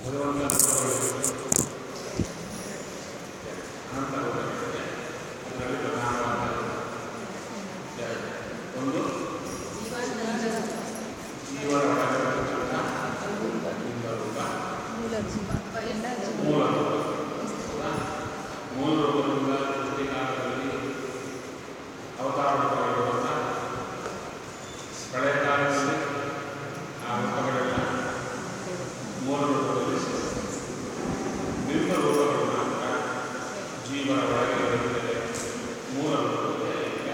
ಭಗವಂತನ ರೂಪಗಳಿವೆ ಅನಂತ ರೂಪಗಳಿವೆ ಅದರಲ್ಲಿ ಪ್ರಧಾನವಾದ ಎರಡು ಒಂದು ಜೀವನ ಒಳಗಿರತಕ್ಕಂಥ ಲಿಂಗ ರೂಪ ಮೂಲ ಜೀವ ಎಲ್ಲ ಜೀವ ಮೂಲ ರೂಪ ಮೂಲ ರೂಪದಿಂದ ಸೃಷ್ಟಿಕಾಲದಲ್ಲಿ ಅವತಾರ ರೂಪಗಳಿರುವಂಥ ಹಳೆಯ ಕಾಲದಲ್ಲಿ ಆ ರೂಪಗಳೆಲ್ಲ ಮೂಲ ರೂಪದಲ್ಲಿ ಸೇರಿವೆ. ಬಿಂಬ ರೂಪಗಳು ಮಾತ್ರ ಜೀವನ ಒಳಗೆ ಇರುತ್ತದೆ ಮೂಲ ರೂಪದಲ್ಲಿ ಇಲ್ಲ.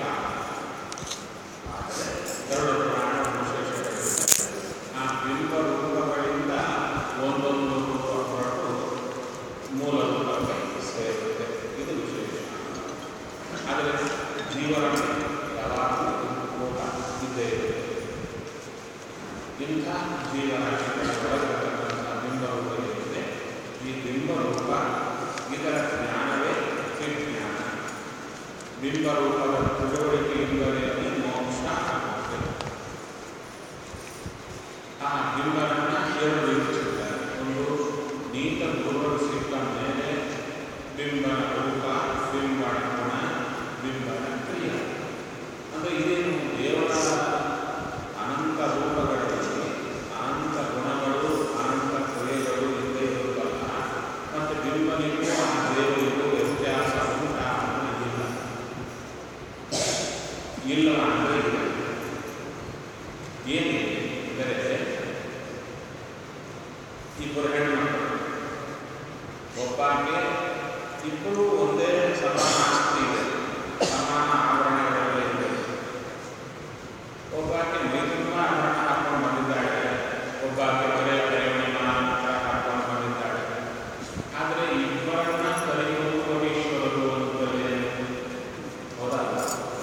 ಆದರೆ ಎರಡು ಪ್ರಾಣ ವಿಶೇಷಗಳಿವೆ ಆ ಬಿಂಬ ರೂಪಗಳಿಂದ ಒಂದೊಂದು ರೂಪ ಹೊರಟು ಮೂಲ ರೂಪಕ್ಕೆ ಸೇರುತ್ತೆ ಇದು ವಿಶೇಷ ಆದರೆ ಜೀವನ ಯಾವಾಗಲೂ ರೂಪ ಇದ್ದೇ ಇರುತ್ತೆ ಇಂಥ ಜೀವನ ಒಳಗಿರತಕ್ಕಂಥ ಬಿಂಬ ರೂಪ ಏನಿದೆ ಈ ಬಿಂಬ ರೂಪ ಇದರ ಜ್ಞಾನವೇ ವಿಜ್ಞಾನ ಬಿಂಬ ರೂಪದ ತಿಳುವಳಿಕೆಯಿಂದಲೇ ಮೋಕ್ಷ ಆಗುತ್ತೆ ಆ ಬಿಂಬನನ್ನ ಎರಡು ವಿಭಜಿಸಿದ್ದಾರೆ ಒಂದು ನೀತ ಗುರುಗಳು ಸಿಕ್ಕ ಮೇಲೆ ಬಿಂಬನ ರೂಪ ಬಿಂಬನ ಗುಣ ಬಿಂಬನ ಕ್ರಿಯೆ ಅಂದರೆ ಇದೇನು ದೇವರ ಅನಂತ ರೂಪಗಳಲ್ಲಿ ಅನಂತ ಗುಣಗಳು ಅನಂತ ಕ್ರಿಯೆಗಳು ಇದ್ದೇ ಇರುತ್ತಲ್ಲ ಮತ್ತು ಬಿಂಬನಿಗೂ ಆ ದೇವರಿಗೂ ವ್ಯತ್ಯಾಸ ಉಂಟಾ ಅನ್ನೋದಿಲ್ಲ ಇಲ್ಲ ಅಂದರೆ ಇಲ್ಲ ಏನಿದೆ ಅಂದರೆ ಇಬ್ಬರು ಹೆಣ್ಮಕ್ಳು ಒಬ್ಬಾಕೆ ಇಬ್ಬರು ಒಂದೇ ಸಮಾನ ಆಸ್ತಿ ಇದೆ ಸಮಾನ ಆಭರಣಗಳೆಲ್ಲ ಇದೆ ಒಬ್ಬಾಕೆ ಮೈ ತುಂಬ ಆಭರಣ ಹಾಕೊಂಡು ಬಂದಿದ್ದಾಳೆ ಒಬ್ಬಾಕೆ ಬರೇ ಕರೆಮಣಿ ಮಾತ್ರ ಹಾಕೊಂಡು ಬಂದಿದ್ದಾಳೆ ಆದರೆ ಇಬ್ಬರನ್ನ ಕರೆಯುವುದು ಕೋಟೀಶ್ವರರು ಅಂತಲೇ ಹೌದಲ್ಲ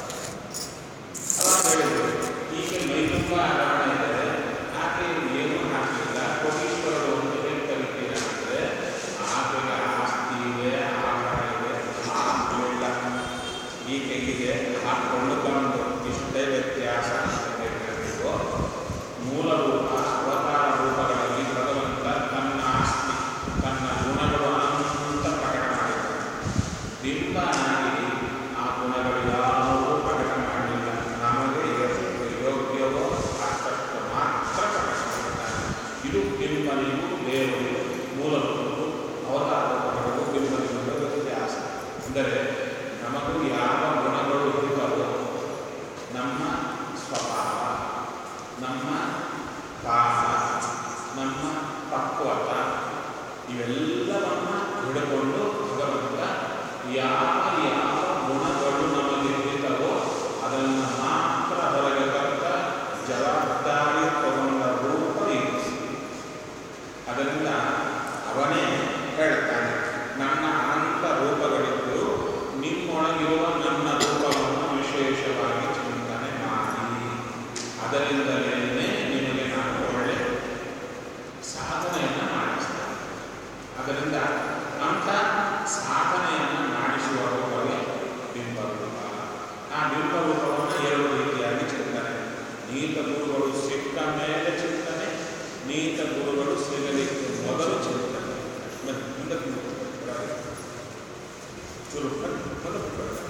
ಅವಾಗ ಹೇಳಿದ್ರು ಈಗ ಮೈ ತುಂಬ ಆಭರಣ ಇದೆ ಆಕೆ ಏನೂ ಹಾಕಲಿಲ್ಲ ಕೋಟೀಶ್ವರರು ಅಂತ ಹೇಗೆ ಕರಿತೀರ ಅಂದರೆ ಆಕೆಗೆ ಆಸ್ತಿ ಇದೆ ಆಭರಣ ಇದೆ ಹಾಕಲಿಲ್ಲ ಈಕೆಗೆ ಹಾಕೊಂಡು ಬಂದು ಇಷ್ಟೇ ವ್ಯತ್ಯಾಸ ಅಂತ ಹೇಳ್ಬೇಕು ಮೂಲ ರೂಪ ಅವತಾರ ರೂಪಗಳಲ್ಲಿ ಭಗವಂತ ತನ್ನ ಆಸ್ತಿ ತನ್ನ ಗುಣಗಳು ಅನಂತ ಪ್ರಕಟ ಮಾಡಿದ್ದಾನೆ ಬಿಂಬನಾಗಿ ಆ ಗುಣಗಳು ಯಾವುದೂ ಪ್ರಕಟ ಮಾಡಲಿಲ್ಲ ನಮಗೆ ಎಷ್ಟು ಯೋಗ್ಯವೋ ಅಷ್ಟಷ್ಟು ಮಾತ್ರ ಪ್ರಕಟ ಮಾಡಿದ್ದಾನೆ ಇದು ಬಿಂಬನಿಗೂ ದೇವರಿಗೂ ಮೂಲ ರೂಪಕ್ಕೂ ಅವತಾರ ರೂಪಗಳಿಗೂ ಬಿಂಬನಿಗೂ ವ್ಯತ್ಯಾಸ ಅಂದರೆ ನಮಗೂ ಯಾವ ಗುಣಗಳು ಇರುತ್ತವೋ ನಮ್ಮ ಸ್ವಭಾವ ನಮ್ಮ ಪಾಪ ನಮ್ಮ ಪಕ್ವತ ಇವೆಲ್ಲವನ್ನ ಹಿಡಿಕೊಂಡು ಭಗವಂತ ಯಾವ ಯಾವ ಗುಣಗಳು ನಮಗೆ ಇರುತ್ತವೋ ಅದನ್ನು ಮಾತ್ರ ಹೊರಗೆ ತಂದ ಜವಾಬ್ದಾರಿ ತಗೊಂಡ ರೂಪ ಇದು ಅದರಿಂದ ಅವನೇ ಹೇಳ್ತಾನೆ ನನ್ನ ಅನಂತ ರೂಪಗಳಿದ್ದು ನಿಮ್ಮೊಳಗಿರುವ ನನ್ನ ರೂಪವನ್ನು ವಿಶೇಷವಾಗಿ ಚಿಂತನೆ ಮಾಡಿ ಅದರಿಂದಲೇ ನಿಮಗೆ ನಾನು ಒಳ್ಳೆ ಸಾಧನೆಯನ್ನು ಮಾಡಿಸ್ತೇನೆ ಅದರಿಂದ ಅಂಥ ಸಾಧನೆಯನ್ನು ಮಾಡಿಸುವ ರೂಪವೇ ಬಿಂಬರೂಪ ಆ ಬಿಂಬರೂಪವನ್ನು ಎರಡು ರೀತಿಯಾಗಿ ಚಿಂತನೆ ನೀತ ಗುರುಗಳು ಸಿಕ್ಕ ಮೇಲೆ ಚಿಂತನೆ ನೀತ ಗುರುಗಳು ಸಿಗಲಿಕ್ಕೆ ಮೊದಲು ಚಿಂತನೆ ಮತ್ತೆ ಮುಂದಕ್ಕೆ ಹೋಗ್ತಾರೆ. ಚುರು ಮೊದಲು ಹೋಗ್ತಾರೆ.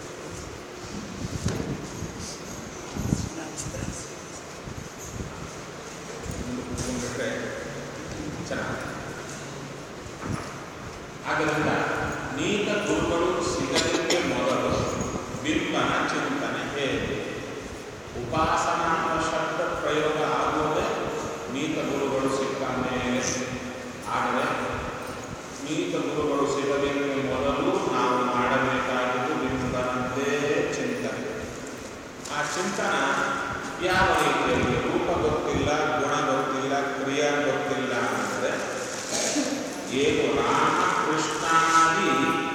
ಮುಂದೆ ಕೂತ್ಕೊಂಡ್ಬಿಟ್ರೆ ಚೆನ್ನಾಗಿ ಆದ್ದರಿಂದ ನೀತ ಗುರುಗಳು ಸಿಗಲಿಕ್ಕೆ ಮೊದಲು ಬಿಂಬನ ಚಿಂತನೆ ಹೇಗೆ ಉಪಾಸನಾ ಅನ್ನೋ ಶಬ್ದ ಪ್ರಯೋಗ ಆಗುವುದೇ ನೀತ ಗುರುಗಳು ಸಿಕ್ಕ ಮೇಲೆ ಆದರೆ ನೀತ ಗುರುಗಳು ಸಿಗಲಿಕ್ಕೆ ಮೊದಲು ನಾವು ಮಾಡಬೇಕಾಗಿದ್ದು ಬಿಂಬನದ್ದೇ ಚಿಂತನೆ ಆ ಚಿಂತನ ಯಾವ ರೀತಿಯಲ್ಲಿ ರೂಪ ಗೊತ್ತಿಲ್ಲ ಗುಣ ಗೊತ್ತಿಲ್ಲ ಕ್ರಿಯಾ ಗೊತ್ತಿಲ್ಲ ಅಂದರೆ ಏನು ರಾಮ ಕೃಷ್ಣಾದಿ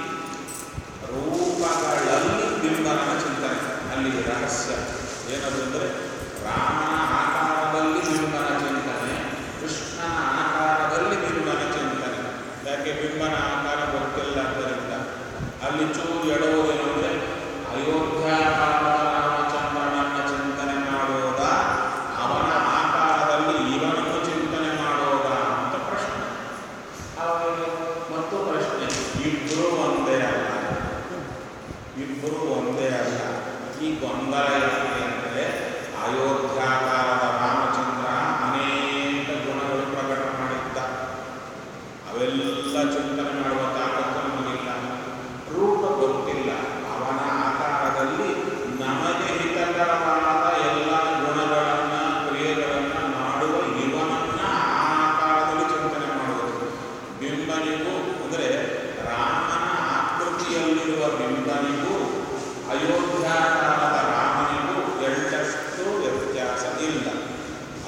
ರೂಪಗಳಲ್ಲಿ ಬಿಂಬನ ಚಿಂತನೆ ಅಲ್ಲಿ ರಹಸ್ಯ ಏನದು ಅಂದರೆ ರಾಮನ ಆಕಾರದಲ್ಲಿ ಬಿಂಬನ ಚಿಂತನೆ ಕೃಷ್ಣನ ಆಕಾರದಲ್ಲಿ ಬಿಂಬನ ಚಿಂತನೆ ಯಾಕೆ ಬಿಂಬನ ಆಕಾರ ಗೊತ್ತಿಲ್ಲ ಆದ್ದರಿಂದ ಅಲ್ಲಿ ಚೂರು ಎಡವುದೇನು ಅಂದರೆ ಅಯೋಧ್ಯ ಕಾಲದ ರಾಮಚಂದ್ರನನ್ನ ಚಿಂತನೆ ಮಾಡೋದ ಅವನ ಆಕಾರದಲ್ಲಿ ಇವನನ್ನು ಚಿಂತನೆ ಮಾಡೋದ ಅಂತ ಪ್ರಶ್ನೆ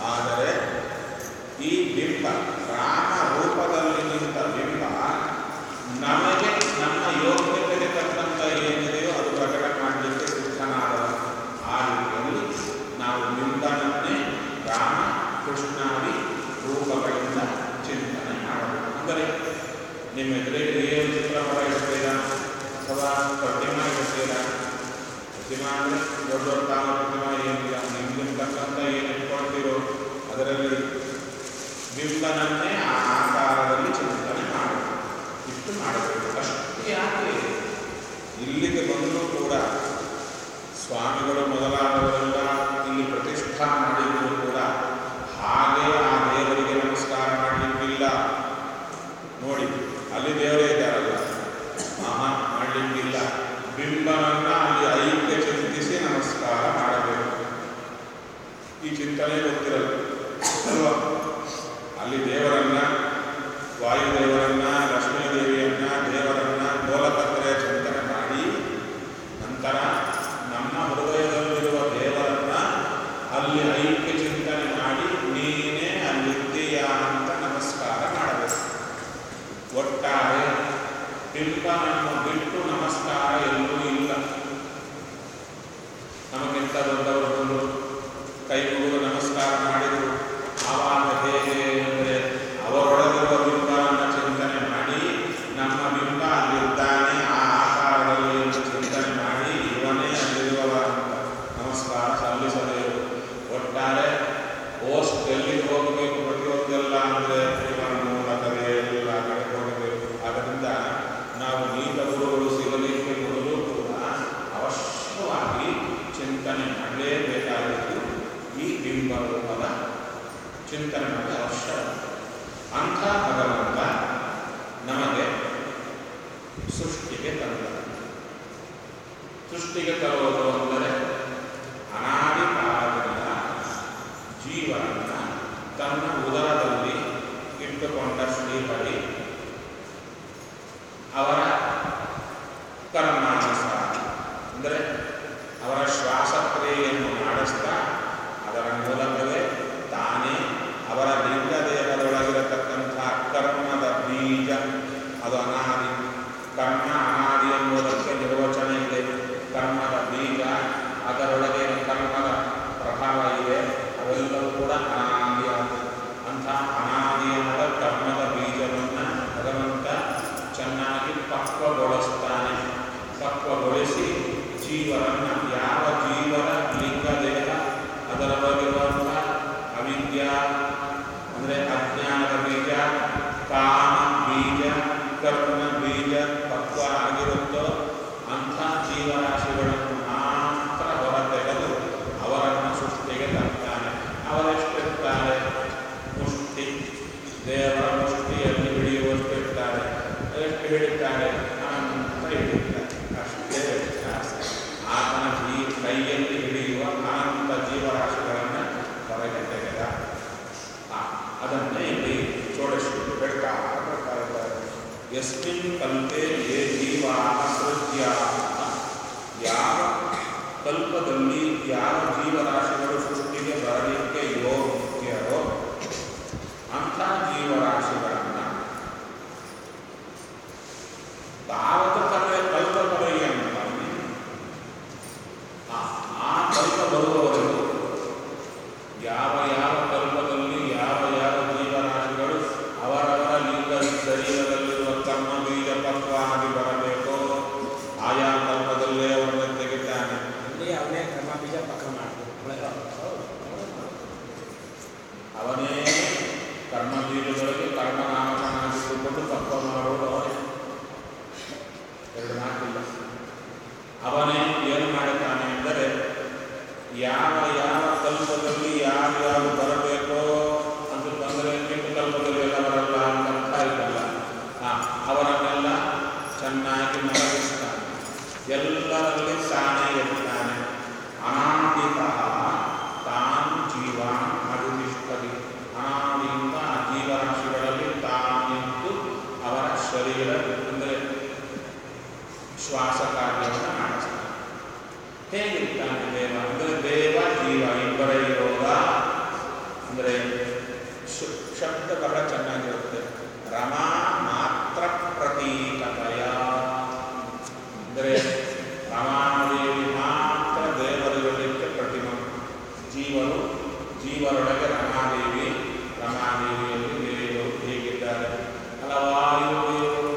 ಆದರೆ ಈ ಬಿಂಬ ರಾಮ ರೂಪದಲ್ಲಿ ನಿಂತ ಬಿಂಬ ನಮಗೆ ನಮ್ಮ ಯೋಗ್ಯತೆಗೆ ತಕ್ಕಂಥ ಏನಿದೆಯೋ ಅದು ಪ್ರಕಟ ಮಾಡಲಿಕ್ಕೆ ಸಿದ್ಧನಾದ ಆ ರೀತಿಯಲ್ಲಿ ನಾವು ಬಿಂಬನನ್ನೇ ರಾಮ ಕೃಷ್ಣಾದಿ ರೂಪಗಳಿಂದ ಚಿಂತನೆ ಮಾಡಬೇಕು ಅಂದರೆ ನಿಮ್ಮ ಎದುರಿಗೆ ಏನು ಚಿತ್ರಪಟ ಇಡ್ತೀರಾ ಅಥವಾ ಪ್ರತಿಮಾ ಇಡ್ತೀರಾ ಪ್ರತಿಮಾ ಅಂದರೆ ದೊಡ್ಡ ದೊಡ್ಡ ಕಾಲ ಪ್ರತಿಮಾ ಏನಿಲ್ಲ ನಿಮ್ಗೆ ತಕ್ಕಂಥ ಏನು ಇಟ್ಕೊಳ್ತೀರೋ ಅದರಲ್ಲಿ ಬಿಂಬನನ್ನೇ ಆ ಆಕಾರದಲ್ಲಿ ಚಿಂತನೆ ಮಾಡಬೇಕು ಇಷ್ಟು ಮಾಡಬೇಕು ಅಷ್ಟು ಯಾಕೆ ಇಲ್ಲಿಗೆ ಬಂದರೂ ಕೂಡ ಸ್ವಾಮಿಗಳು ಮೊದಲಾದವರೆಲ್ಲ ಇಲ್ಲಿ ಪ್ರತಿಷ್ಠಾ ಮಾಡಿದರೂ ಕೂಡ ಹಾಗೆ ಆ ದೇವರಿಗೆ ನಮಸ್ಕಾರ ಮಾಡಲಿಕ್ಕಿಲ್ಲ ನೋಡಿ ಅಲ್ಲಿ ದೇವರೇ ಇದ್ದಾರಲ್ಲ ಮಹಾ ಮಾಡಲಿಕ್ಕಿಲ್ಲ ಬಿಂಬನನ್ನ ಅಲ್ಲಿ ಐಕ್ಯ ಚಿಂತಿಸಿ ನಮಸ್ಕಾರ ಮಾಡಬೇಕು ಈ ಚಿಂತನೆ ಗೊತ್ತಿರಲ್ಲ ಅಲ್ವಾ ಅಲ್ಲಿ ದೇವರನ್ನ ವಾಯುದೇವರನ್ನ ಲಕ್ಷ್ಮೀ ದೇವಿಯನ್ನ ದೇವರನ್ನ ಗೋಲಕತ್ರೆಯ ಚಿಂತನೆ ಮಾಡಿ ನಂತರ ನಮ್ಮ ಹೃದಯದಲ್ಲಿರುವ ದೇವರನ್ನ ಅಲ್ಲಿ ಐಕ್ಯ ಚಿಂತನೆ ಮಾಡಿ ನೀನೇ ಅಲ್ಲಿದ್ದೀಯ ಅಂತ ನಮಸ್ಕಾರ ಮಾಡಬೇಕು ಒಟ್ಟಾರೆ ಬಿಂಬನನ್ನು ಬಿಟ್ಟು ನಮಸ್ಕಾರ ಎಲ್ಲೂ ಇಲ್ಲ ನಮಗಿಂತ ದೊಡ್ಡವರು ಬಂದು ಕೈ ಮುಗಿದು ನಮಸ್ಕಾರ ಮಾಡಿದರು ಆವಾಗ ಹೇಗೆ ಅಂದರೆ ಅವರೊಳಗಿರುವ ಬಿಂಬವನ್ನು ಚಿಂತನೆ ಮಾಡಿ ನಮ್ಮ ಬಿಂಬ ಅಲ್ಲಿದ್ದಾನೆ ಆ ಆಕಾರದಲ್ಲಿ ಎಂದು ಚಿಂತನೆ ಮಾಡಿ ಇವನೇ ಅಲ್ಲಿರುವವ ಅಂತ ನಮಸ್ಕಾರ ಸಲ್ಲಿಸಬೇಕು ಒಟ್ಟಾರೆ ಪೋಸ್ಟ್ ಎಲ್ಲಿಗೆ ಹೋಗಬೇಕು ಪ್ರತಿಯೊಂದೆಲ್ಲ ಅಂದರೆ ಇವರ ಮೂಲಕವೇ ಎಲ್ಲ ಕಡೆ ಹೋಗಬೇಕು ಆದ್ದರಿಂದ ನಾವು ನೀತ ಗುರುಗಳು ಸಿಗಲಿಕ್ಕೆ ಮೊದಲು ಕೂಡ ಅವಶ್ಯವಾಗಿ ಚಿಂತನೆ ಮಾಡಲೇಬೇಕಾಗಿದ್ದು ಈ ಬಿಂಬ ರೂಪದ ಚಿಂತನೆ ಮಾಡಿ ಅವಶ್ಯ ಅಂಥ ಭಗವಂತ ನಮಗೆ ಸೃಷ್ಟಿಗೆ ತಂದ ಸೃಷ್ಟಿಗೆ ತರುವುದು ಅಂದರೆ ಅನಾದಿ ಕಾಲದಿಂದ ಜೀವನನ್ನ ತನ್ನ ಉದರದಲ್ಲಿ ಇಟ್ಟುಕೊಂಡ ಶ್ರೀಹರಿ ಅವರ ಕರ್ಮಾನುಸಾರ ಅಂದರೆ ಅವರ ಶ್ವಾಸಕ್ರಿಯೆಯನ್ನು ಮಾಡಿಸ್ತಾ ಅದರ ಮೂಲಕವೇ ತಾನೇ ಅವರ ಲಿಂಗ ದೇಹದೊಳಗಿರತಕ್ಕಂಥ ಕರ್ಮದ ಬೀಜ ಅದು ಅನಾದಿ ಕರ್ಮ ಅನಾದಿ ಎಂಬುದಕ್ಕೆ ನಿರ್ವಚನ ಇದೆ ಕರ್ಮದ ಬೀಜ ಅದರೊಳಗೆ ಕರ್ಮದ ಪ್ರಭಾವ ಇದೆ ಅವೆಲ್ಲವೂ ಕೂಡ ಅನಾದಿಯಾದ ಅಂಥ ಅನಾದಿಯಾದ ಕರ್ಮದ ಬೀಜವನ್ನು ಭಗವಂತ ಚೆನ್ನಾಗಿ ಪಕ್ವಗೊಳಿಸ್ತಾನೆ ಪಕ್ವಗೊಳಿಸಿ ಜೀವರನ್ನ ಯಾವ ಜೀವನ ಲಿಂಗ ದೇಹ ಅದರೊಳಗಿರುವಂಥ ಅವಿದ್ಯಾ ಅಂದರೆ ಅಜ್ಞಾನದ ಬೀಜ ಕಾಮ ಬೀಜ ಕರ್ಮ ಬೀಜ ಪಕ್ವ ಆಗಿರುತ್ತೋ ಅಂಥ ಜೀವರಾಶಿಗಳನ್ನು ಮಾತ್ರ ಹೊರತೆಗೆದು ಅವರನ್ನು ಸೃಷ್ಟಿಗೆ ತರ್ತಾನೆ ಅವರೆಷ್ಟಿರ್ತಾರೆ ಮುಷ್ಟಿ ದೇವರ ಮುಷ್ಟಿಯಲ್ಲಿ ಹಿಡಿಯುವಷ್ಟಿರ್ತಾರೆ ಎಷ್ಟು ಹಿಡಿತಾರೆ ಅನಂತ ಹಿಡಿತಾರೆ ಅಷ್ಟೇ ವ್ಯತ್ಯಾಸ ಆತನ ಜೀ ಕೈಯಲ್ಲಿ ಹಿಡಿಯುವ ಅನಂತ ಜೀವರಾಶಿಗಳನ್ನು ಹೊರಗೆ ತೆಗೆದ ಆ, ಅದನ್ನೇ ಇಲ್ಲಿ ಷೋಡಶಿ ಹೇಳ್ತಾ ಬರ್ತಾ ಇದ್ದಾರೆ ಯಸ್ಮಿನ್ ಕಲ್ಪೆ ಯೇ ಜೀವಾ ಸೃಜ್ಯ ಯಾವ ಕಲ್ಪದಲ್ಲಿ ಯಾವ ಜೀವರಾಶಿಗಳು ಸೃಷ್ಟಿಗೆ ಬರಲಿಕ್ಕೆ ಯೋಗ್ಯರೋ ಅಂಥ ಜೀವರಾಶಿಗಳನ್ನು ತಾವತ ಕಲೆ ಕಲ್ಪ ಪರ್ಯಂತ ಆ ಆ ಕಲ್ಪ ಬರುವವರೆಗೂ ಯಾವ ಯಾವ ಕಲ್ಪದಲ್ಲಿ ಯಾವ ಯಾವ ಜೀವರಾಶಿಗಳು ಅವರವರ ಲಿಂಗ ಶರೀರದಲ್ಲಿರುವ ಕರ್ಮ ಬೀಜ ಪಕ್ವ ಆಗಿ ಬರಬೇಕೋ ಆಯಾ ಕಲ್ಪದಲ್ಲೇ ಅವರನ್ನು ತೆಗಿತಾನೆ ಅಲ್ಲಿ ಅವನೇ ಕರ್ಮ ಬೀಜ ಪಕ್ಕ ಮಾಡ್ಬೋದು ಅವನೇ ಕರ್ಮ ಬೀಜದೊಳಗೆ ಕರ್ಮ ನಾಮಕನಾಗಿಟ್ಟುಕೊಂಡು ಪಕ್ವ ಮಾಡೋದು ಅವನೇ ಎರಡು ಮಾತಿಲ್ಲ ಅವನೇ ಏನು ಮಾಡುತ್ತಾನೆ ಅಂದರೆ ಯಾವ ಯಾವ ಕಲ್ಪದಲ್ಲಿ ಯಾವ್ಯಾವ ಬರಬೇಕೋ ಅಂತ ಬಂದರೆ ಕೆಟ್ಟ ಕಲ್ಪದಲ್ಲಿ ಎಲ್ಲ ಬರಲ್ಲ ಅಂತ ಅರ್ಥ ಇದ್ದಲ್ಲ ಆ, ಅವರನ್ನೆಲ್ಲ ಚೆನ್ನಾಗಿ ಮಲಗಿಸ್ತಾನೆ ಎಲ್ಲರಲ್ಲಿ ತಾನೇ ಇರ್ತಾನೆ ಅನಾದಿತಃ ತಾನು ಜೀವ ಅಧಿಷ್ಠದಿ ಅನಾದಿಯಿಂದ ಆ ಜೀವರಾಶಿಗಳಲ್ಲಿ ತಾನಿದ್ದು ಅವರ ಶರೀರ ಅಂದರೆ ಶ್ವಾಸ ಕಾರ್ಯವನ್ನು ಮಾಡಿಸ್ತಾನೆ ಹೇಗಿರ್ತಾನೆ ದೇವ ಅಂದರೆ ದೇವ ಜೀವ ಶಬ್ದ ಬಹಳ ಚೆನ್ನಾಗಿರುತ್ತೆ ರಮಾ ಮಾತ್ರ ಪ್ರತೀಕತೆಯ ಅಂದರೆ ರಮಾದೇವಿ ಮಾತ್ರ ದೇವರುಗಳಿಗೆ ಪ್ರತಿಮೆ ಜೀವರು ಜೀವರೊಳಗೆ ರಮಾದೇವಿ ರಮಾದೇವಿಯಲ್ಲಿ ದೇವರು ಹೇಗಿದ್ದಾರೆ ಹಲವಾರು ದೇವರು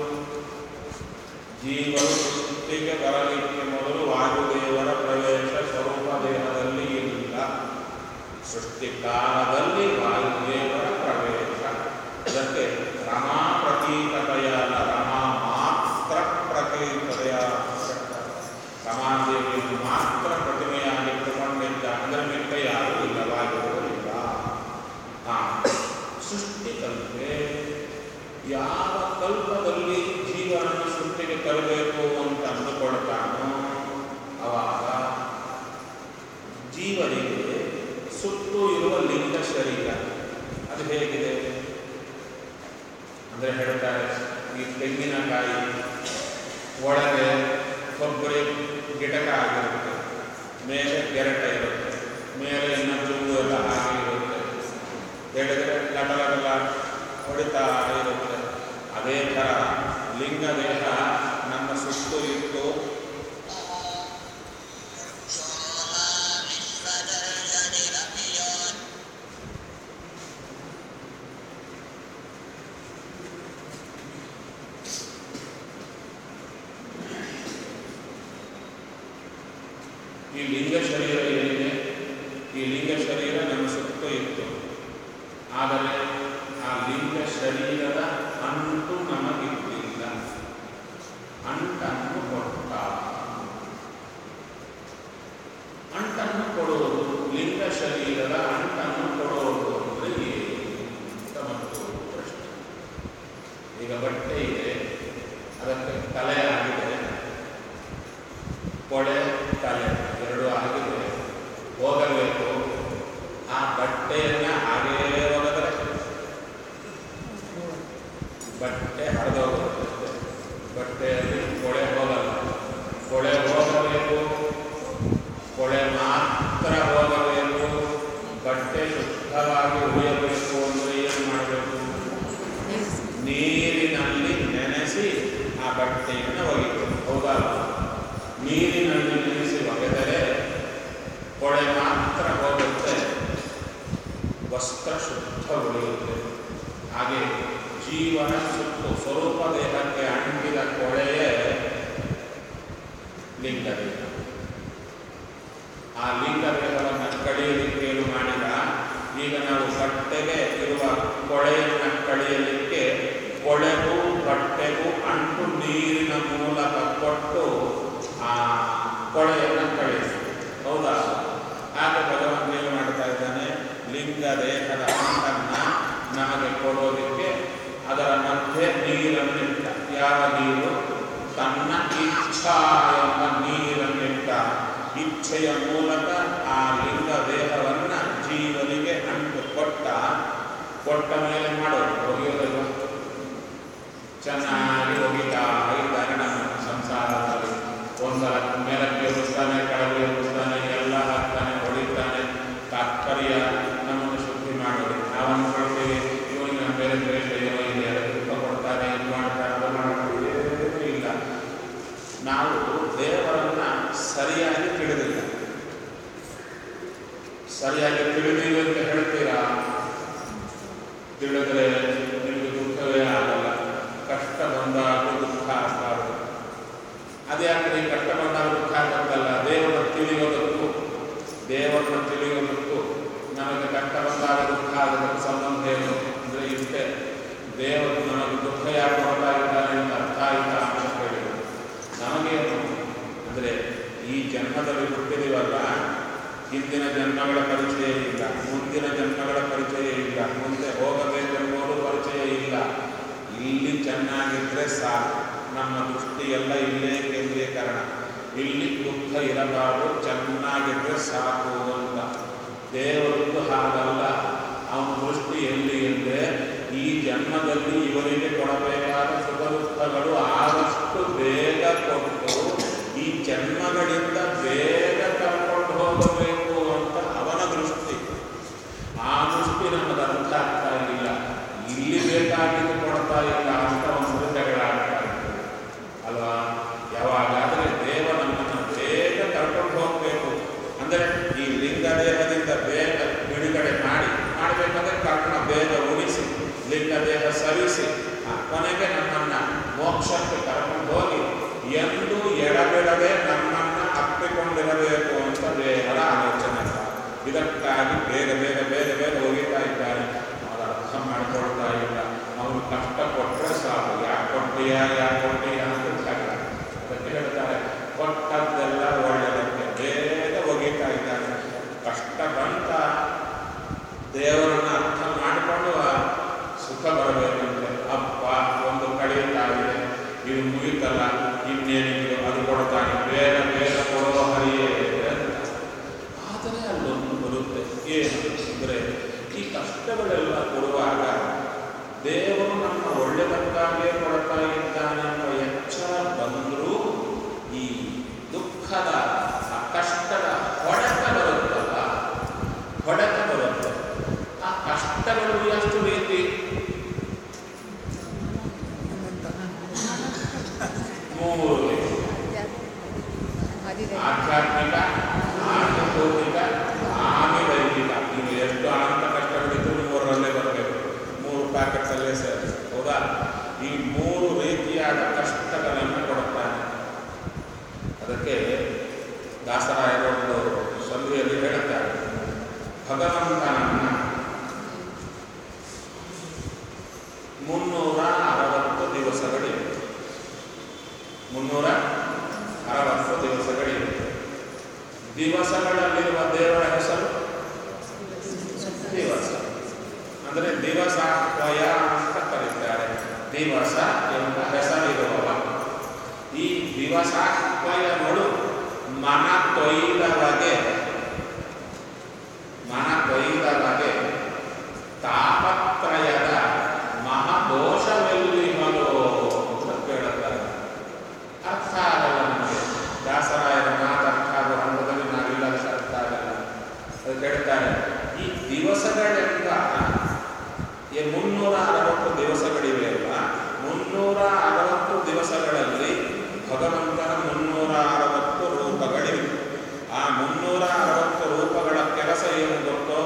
ಜೀವರು ಸೃಷ್ಟಿಗೆ ಬರಲಿಕ್ಕೆ ಮೊದಲು ವಾಯುದೇವರ ಪ್ರವೇಶ ಸ್ವರೂಪ ದೇಹದಲ್ಲಿ ಇಲ್ಲ ಸೃಷ್ಟಿ ಕಾಲದಲ್ಲಿ ವಾಯುದೇವರ ಪ್ರವೇಶ ಅದಕ್ಕೆ ರಮಾ ಪ್ರತೀಕತೆಯ ಅಲ್ಲ ರಮಾ ಮಾತ್ರ ಪ್ರತೀಕತೆಯ ರಮಾದೇವಿಯನ್ನು ಮಾತ್ರ ಪ್ರತಿಮೆಯಾಗಿಟ್ಟುಕೊಂಡಿದ್ದ ಅಂದರೆ ಮಿಕ್ಕ ಯಾರೂ ಇಲ್ಲ ವಾಯುದೇವರಿಲ್ಲ ಹಾ ಸೃಷ್ಟಿಕಲ್ಪೆ ಯಾವ ಕಲ್ಪದಲ್ಲಿ ಜೀವನನ್ನು ಸೃಷ್ಟಿಗೆ ತರಬೇಕು ಅಂತ ಅಂದುಕೊಳ್ತಾನೋ ಅವಾಗ ಜೀವನಿಗೆ ಸುತ್ತು ಇರುವ ಲಿಂಗ ಶರೀರ ಅದು ಹೇಗಿದೆ ಅಂದರೆ ಹೇಳ್ತಾರೆ ಈ ತೆಂಗಿನಕಾಯಿ ಒಳಗೆ ಕೊಬ್ಬರಿ ಗಿಟಕ ಆಗಿರುತ್ತೆ ಮೇಲೆ ಗೆರಟ ಇರುತ್ತೆ ಮೇಲೆ ಇನ್ನು ಚುಂಬು ಎಲ್ಲ ಹಾಗೆ ಇರುತ್ತೆ ಹೇಳಿದ್ರೆ ಲಟಲಟಲ ಹೊಡಿತಾ ಇರುತ್ತೆ ಅದೇ ಥರ ಲಿಂಗ ದೇಹ ನಮ್ಮ ಸುತ್ತು ಇತ್ತು ಈ ಲಿಂಗ ಶರೀರ ಏನಿದೆ ಈ ಲಿಂಗ ಶರೀರ ನಮ್ಮ ಸುತ್ತ ಇತ್ತು ಆದರೆ ಆ ಲಿಂಗ ಶರೀರದ ಅಂಟು ನಮಗಿರಲಿಲ್ಲ ಅಂಟನ್ನು ಕೊಟ್ಟ ಅಂಟನ್ನು ಕೊಡುವುದು ಲಿಂಗ ಶರೀರದ ಅಂಟನ್ನು ಕೊಡುವುದು ಅಂದರೆ ಏನು ಅಂತ ಮತ್ತು ಪ್ರಶ್ನೆ ಈಗ ಬಟ್ಟೆ ಇದೆ ಅದಕ್ಕೆ ತಲೆ ಆಗಿದೆ ಕೊಡೆ ತಲೆ ಎರಡು ಆಗಿದೆ ಹೋಗಬೇಕು ಆ ಬಟ್ಟೆಯನ್ನ ಹಾಗೇ ಒಗೆದರೆ ಬಟ್ಟೆ ಹರಿದೋಗುತ್ತೆ ಬಟ್ಟೆಯಲ್ಲಿ ಕೊಳೆ ಹೋಗಲ್ಲ ಕೊಳೆ ಹೋಗಬೇಕು ಕೊಳೆ ಮಾತ್ರ ಹೋಗಬೇಕು ಬಟ್ಟೆ ಶುದ್ಧವಾಗಿ ಉಳಿಯಬೇಕು ಅಂದರೆ ಏನು ಮಾಡಬೇಕು ನೀರಿನಲ್ಲಿ ನೆನೆಸಿ ಆ ಬಟ್ಟೆಯನ್ನು ಒಗಿಬೇಕು ಹೌದಲ್ಲ ನೀರಿನಲ್ಲಿ ನೆನೆಸಿ ಒಗೆದರೆ ಕೊಳೆ ಮಾತ್ರ ಹೋಗುತ್ತೆ ವಸ್ತ್ರ ಶುದ್ಧ ಉಳಿಯುತ್ತೆ ಹಾಗೆ ಜೀವನ ಸುತ್ತು ಸ್ವರೂಪ ದೇಹಕ್ಕೆ ಅಂಟಿದ ಕೊಳೆಯೇ ಲಿಂಗದೇಹ ಆ ಲಿಂಗದೇಹವನ್ನು ಕಡಿಯಲಿಕ್ಕೆ ಏನು ಮಾಡಿದ ಈಗ ನಾವು ಬಟ್ಟೆಗೆ ಇರುವ ಕೊಳೆಯನ್ನು ಕಡಿಯಲಿಕ್ಕೆ ಕೊಳೆಗೂ ಬಟ್ಟೆಗೂ ಅಂಟು ನೀರಿನ ಮೂಲಕ ಕೊಟ್ಟು ಆ ಕೊಳೆಯನ್ನು ಕಳಿಸಿ ಹೌದಾ ಹಾಗೆ ಭಗವಂತ ಏನು ಮಾಡ್ತಾ ಇದ್ದಾನೆ ಲಿಂಗ ದೇಹದ ಅಂಟನ್ನ ನಮಗೆ ಕೊಡೋದಕ್ಕೆ ಅದರ ಮಧ್ಯೆ ನೀರನ್ನಿಟ್ಟ ಯಾವ ನೀರು ತನ್ನ ಇಚ್ಛಾ ಎಂಬ ನೀರನ್ನಿಟ್ಟ ಇಚ್ಛೆಯ ಮೂಲಕ ಆ ಲಿಂಗ ದೇಹವನ್ನ ಜೀವನಿಗೆ ಅಂಟು ಕೊಟ್ಟ ಕೊಟ್ಟ ಮೇಲೆ ಮಾಡೋದು ಒಗೆಯೋದಲ್ವ ಚೆನ್ನಾಗಿ ಒಗಿತಾ ಇದ್ದಾನೆ ನಮ್ಮ ಸಂಸಾರದಲ್ಲಿ ಒಂದ್ಸಲ ಮೇಲಕ್ಕೆ ಎಬ್ಬಿಸ್ತಾನೆ ಕೆಳಗೆ ಎಬ್ಬಿಸ್ತಾನೆ ಎಲ್ಲ ಹಾಕ್ತಾನೆ ಹೊಡಿತಾನೆ ತಾತ್ಪರ್ಯ ನಮ್ಮನ್ನು ಶುದ್ಧಿ ಮಾಡೋದು ನಾವು ಅನ್ಕೊಳ್ತೀವಿ ಇವನಿಗೆ ನಮ್ಮ ಬೇರೆ ಬೇರೆ ಏನೋ ಇದೆ ಅದಕ್ಕೆ ದುಃಖ ಕೊಡ್ತಾನೆ ಇದು ಮಾಡ್ತಾನೆ ಅದು ಮಾಡ್ತಾನೆ ಏನೂ ಇಲ್ಲ ನಾವು ದೇವರನ್ನ ಸರಿಯಾಗಿ ತಿಳಿದಿಲ್ಲ ಸರಿಯಾಗಿ ತಿಳಿದಿಲ್ಲ ಅಂತ ಹೇಳ್ತೀರಾ ತಿಳಿದ್ರೆ ನಿಮಗೆ ದುಃಖವೇ ಆಗಲ್ಲ ಕಷ್ಟ ಬಂದಾಗ ದುಃಖ ಆಗಬಾರದು ಅದ್ಯಾಕೆ ಕಷ್ಟ ಬಂದಾಗ ದುಃಖ ಆಗತ್ತಲ್ಲ ದೇವರ ತಿಳಿಯೋದಕ್ಕೂ ದೇವರನ್ನ ತಿಳಿಯೋದಕ್ಕೂ ನಮಗೆ ಕಷ್ಟ ಬಂದಾಗ ದುಃಖ ಆಗೋದಕ್ಕೆ ಸಂಬಂಧ ಏನು ಅಂದರೆ ಇಷ್ಟೇ ದೇವರು ನಮಗೆ ದುಃಖ ಯಾಕೆ ಕೊಡ್ತಾ ಇದ್ದಾನೆ ಅಂತ ಅರ್ಥ ಆಯ್ತಾ ಅಂತ ಹೇಳಿದ್ರು ನಮಗೇನು ಅಂದರೆ ಈ ಜನ್ಮದಲ್ಲಿ ಹುಟ್ಟಿದೀವಲ್ಲ ಹಿಂದಿನ ಜನ್ಮಗಳ ಪರಿಚಯ ಇಲ್ಲ ಮುಂದಿನ ಜನ್ಮಗಳ ಪರಿಚಯ ಇಲ್ಲ ಮುಂದೆ ಹೋಗಬೇಕೆಂಬುದು ಪರಿಚಯ ಇಲ್ಲ ಇಲ್ಲಿ ಚೆನ್ನಾಗಿದ್ರೆ ಸಾಕು ನಮ್ಮ ದೃಷ್ಟಿ ಎಲ್ಲ ಇಲ್ಲೇ ಕೇಂದ್ರೀಕರಣ ಇಲ್ಲಿ ದುಃಖ ಇರಬಾರದು ಚೆನ್ನಾಗಿದ್ರೆ ಸಾಕು ಅಂತ ದೇವರದ್ದು ಹಾಗಲ್ಲ ಅವನ ದೃಷ್ಟಿ ಎಲ್ಲಿ ಎಂದರೆ ಈ ಜನ್ಮದಲ್ಲಿ ಇವರಿಗೆ ಕೊಡಬೇಕಾದ ಸುಖ ದುಃಖಗಳು ಆದಷ್ಟು ಬೇಗ ಕೊಟ್ಟು ಈ ಜನ್ಮಗಳಿಂದ ಬೇಗ ಕರ್ಕೊಂಡು ಹೋಗಬೇಕು ಅಂತ ಅವನ ದೃಷ್ಟಿ ಆ ದೃಷ್ಟಿ ನಮಗೆ ಅರ್ಥ ಆಗ್ತಾ ಇಲ್ಲ ಬೇಕಾಗಿದ್ದು ಕೊಡ್ತಾ ಇಲ್ಲ ಅಂತ ಒಂದು ಜಗಳಾಡ್ತಾ ಇತ್ತು ಅಲ್ವಾ ಯಾವಾಗಾದರೆ ದೇವ ನಮ್ಮನ್ನು ಬೇಗ ಕರ್ಕೊಂಡು ಹೋಗಬೇಕು ಅಂದರೆ ಈ ಲಿಂಗ ದೇಹದಿಂದ ಬೇಗ ಬಿಡುಗಡೆ ಮಾಡಿ ಮಾಡಬೇಕಾದ್ರೆ ಕರ್ಣ ಬೇಗ ಉಳಿಸಿ ಲಿಂಗ ದೇಹ ಸರಿಸಿ ಆ ಕೊನೆಗೆ ನಮ್ಮನ್ನ ಮೋಕ್ಷಕ್ಕೆ ಕರ್ಕೊಂಡು ಹೋಗಿ ಎಂದು ಎಡಬಿಡದೆ ನಮ್ಮನ್ನ ಅಪ್ಪಿಕೊಂಡಿರಬೇಕು ಅಂತ ದೇವರ ಆಲೋಚನೆ ಇದಕ್ಕಾಗಿ ಬೇಗ ಬೇಗ ಬೇಗ ಬೇಗ ಹೋಗಿತಾ ಇದ್ದಾನೆ ಅವರ ಅರ್ಥ ಮಾಡಿಕೊಳ್ತಾ ಇಲ್ಲ ಅವನು ಕಷ್ಟ ಕೊಟ್ಟರೆ ಸಾಕು ಯಾಕೆ ಕೊಟ್ಟಿಯ ಯಾಕೆ ಕೊಟ್ಟಿಯ ಅಂತ ಜಗಳ. ಅದಕ್ಕೆ ಹೇಳ್ತಾರೆ ಕೊಟ್ಟದ್ದೆಲ್ಲ ಒಳ್ಳೆಯದಕ್ಕೆ ಬೇಗ ಒಗಿತಾ ಇದ್ದಾನೆ ಕಷ್ಟ ಬಂತ ದೇವರನ್ನ ಅರ್ಥ ಮಾಡಿಕೊಂಡು ಆ ಸುಖ ಬರಬೇಕಂದ್ರೆ ಅಪ್ಪ ಒಂದು ಕಳೆಯುತ್ತಾ ಇದೆ ಇದು ಮುಗಿತಲ್ಲ ಇನ್ನೇನಿದೆ ಅದು ಕೊಡ್ತಾನೆ ಬೇಗ ಬೇಗ ಕೊಡೋ ಹರಿಯೇ ಅಂತ ಆದರೆ ಅಲ್ಲೊಂದು ಬರುತ್ತೆ ಏನು ಅಂದರೆ ಈ ಕಷ್ಟಗಳೆಲ್ಲ ಕೊಡುವಾಗ ದೇವರು ನಮ್ಮ ಒಳ್ಳೆದಕ್ಕಾಗೇ ಕೊಡ್ತಾ ಇದ್ದಾನೆ ಅನ್ನೋ ಎಚ್ಚರ ಬಂದರೂ ಈ ದುಃಖದ ಆ ಕಷ್ಟದ ಹೊಡೆತ ಬರುತ್ತಲ್ಲ ಹೊಡೆತ ಬರುತ್ತೆ ಆ ಕಷ್ಟಗಳು ಎಷ್ಟು ರೀತಿ ಮೂರು ರೀತಿ ಅದಿದೆ ಆಧ್ಯಾತ್ಮಿಕ ಆರ್ಥಭೌತಿಕ ಆಮೆ ದೈಹಿಕ ಇನ್ನು ಎಷ್ಟು ಅನಂತ ಕಷ್ಟಗಳಿದ್ರು ಮೂರರಲ್ಲೇ ಬರಬೇಕು ಮೂರು ಪ್ಯಾಕೆಟ್ಸಲ್ಲೇ ಸೇರಿ ಹೌದಾ ಈ ಮೂರು ರೀತಿಯಾದ ಕಷ್ಟಗಳನ್ನು ಕೊಡುತ್ತಾನೆ ಅದಕ್ಕೆ ದಾಸರಾಯರೊಂದು ಸಂಧಿಯಲ್ಲಿ ಹೇಳುತ್ತಾರೆ ಭಗವಂತನನ್ನ ಮುನ್ನೂರ ಅರವತ್ತು ದಿವಸಗಳಿವೆ ಮುನ್ನೂರ ಅರವತ್ತು ದಿವಸಗಳಿವೆ ದಿವಸಗಳಲ್ಲಿರುವ ದೇವರ ಹೆಸರು ದಿವಸ ಅಂದರೆ ದಿವಸ ತ್ವಯ ಅಂತ ಕರೀತಾರೆ ದಿವಸ ಎಂಬ ಹೆಸರಿರುವವ ಈ ದಿವಸ ತ್ವಯಗಳು ಮನ ತೊಯ್ದವಗೆ ಮನ ತೊಯ್ದವಗೆ ತಾಪತ್ರಯದ ಮಹಾದೋಷವೆಲ್ಲಿಹಲೋ ಅಂತ ಕೇಳುತ್ತಾರೆ ಅರ್ಥ ಆಗಲ್ಲ ನಮಗೆ ದಾಸರಾಯರ ಮಾತು ಅರ್ಥ ಆಗೋ ಹಂತದಲ್ಲಿ ನಾವಿಲ್ಲ ಅರ್ಥ ಆಗಲ್ಲ ಅದು ಹೇಳ್ತಾರೆ ಈ ದಿವಸಗಳೆಂಬ ಈ ಮುನ್ನೂರ ಅರವತ್ತು ದಿವಸಗಳಿವೆ ಅಲ್ಲ ಮುನ್ನೂರ ಅರವತ್ತು ದಿವಸಗಳಲ್ಲಿ ಭಗವಂತನ ಮುನ್ನೂರ ಅರವತ್ತು ರೂಪಗಳಿವೆ ಆ ಮುನ್ನೂರ ಅರವತ್ತು ರೂಪಗಳ ಕೆಲಸ ಏನು ಗೊತ್ತೋ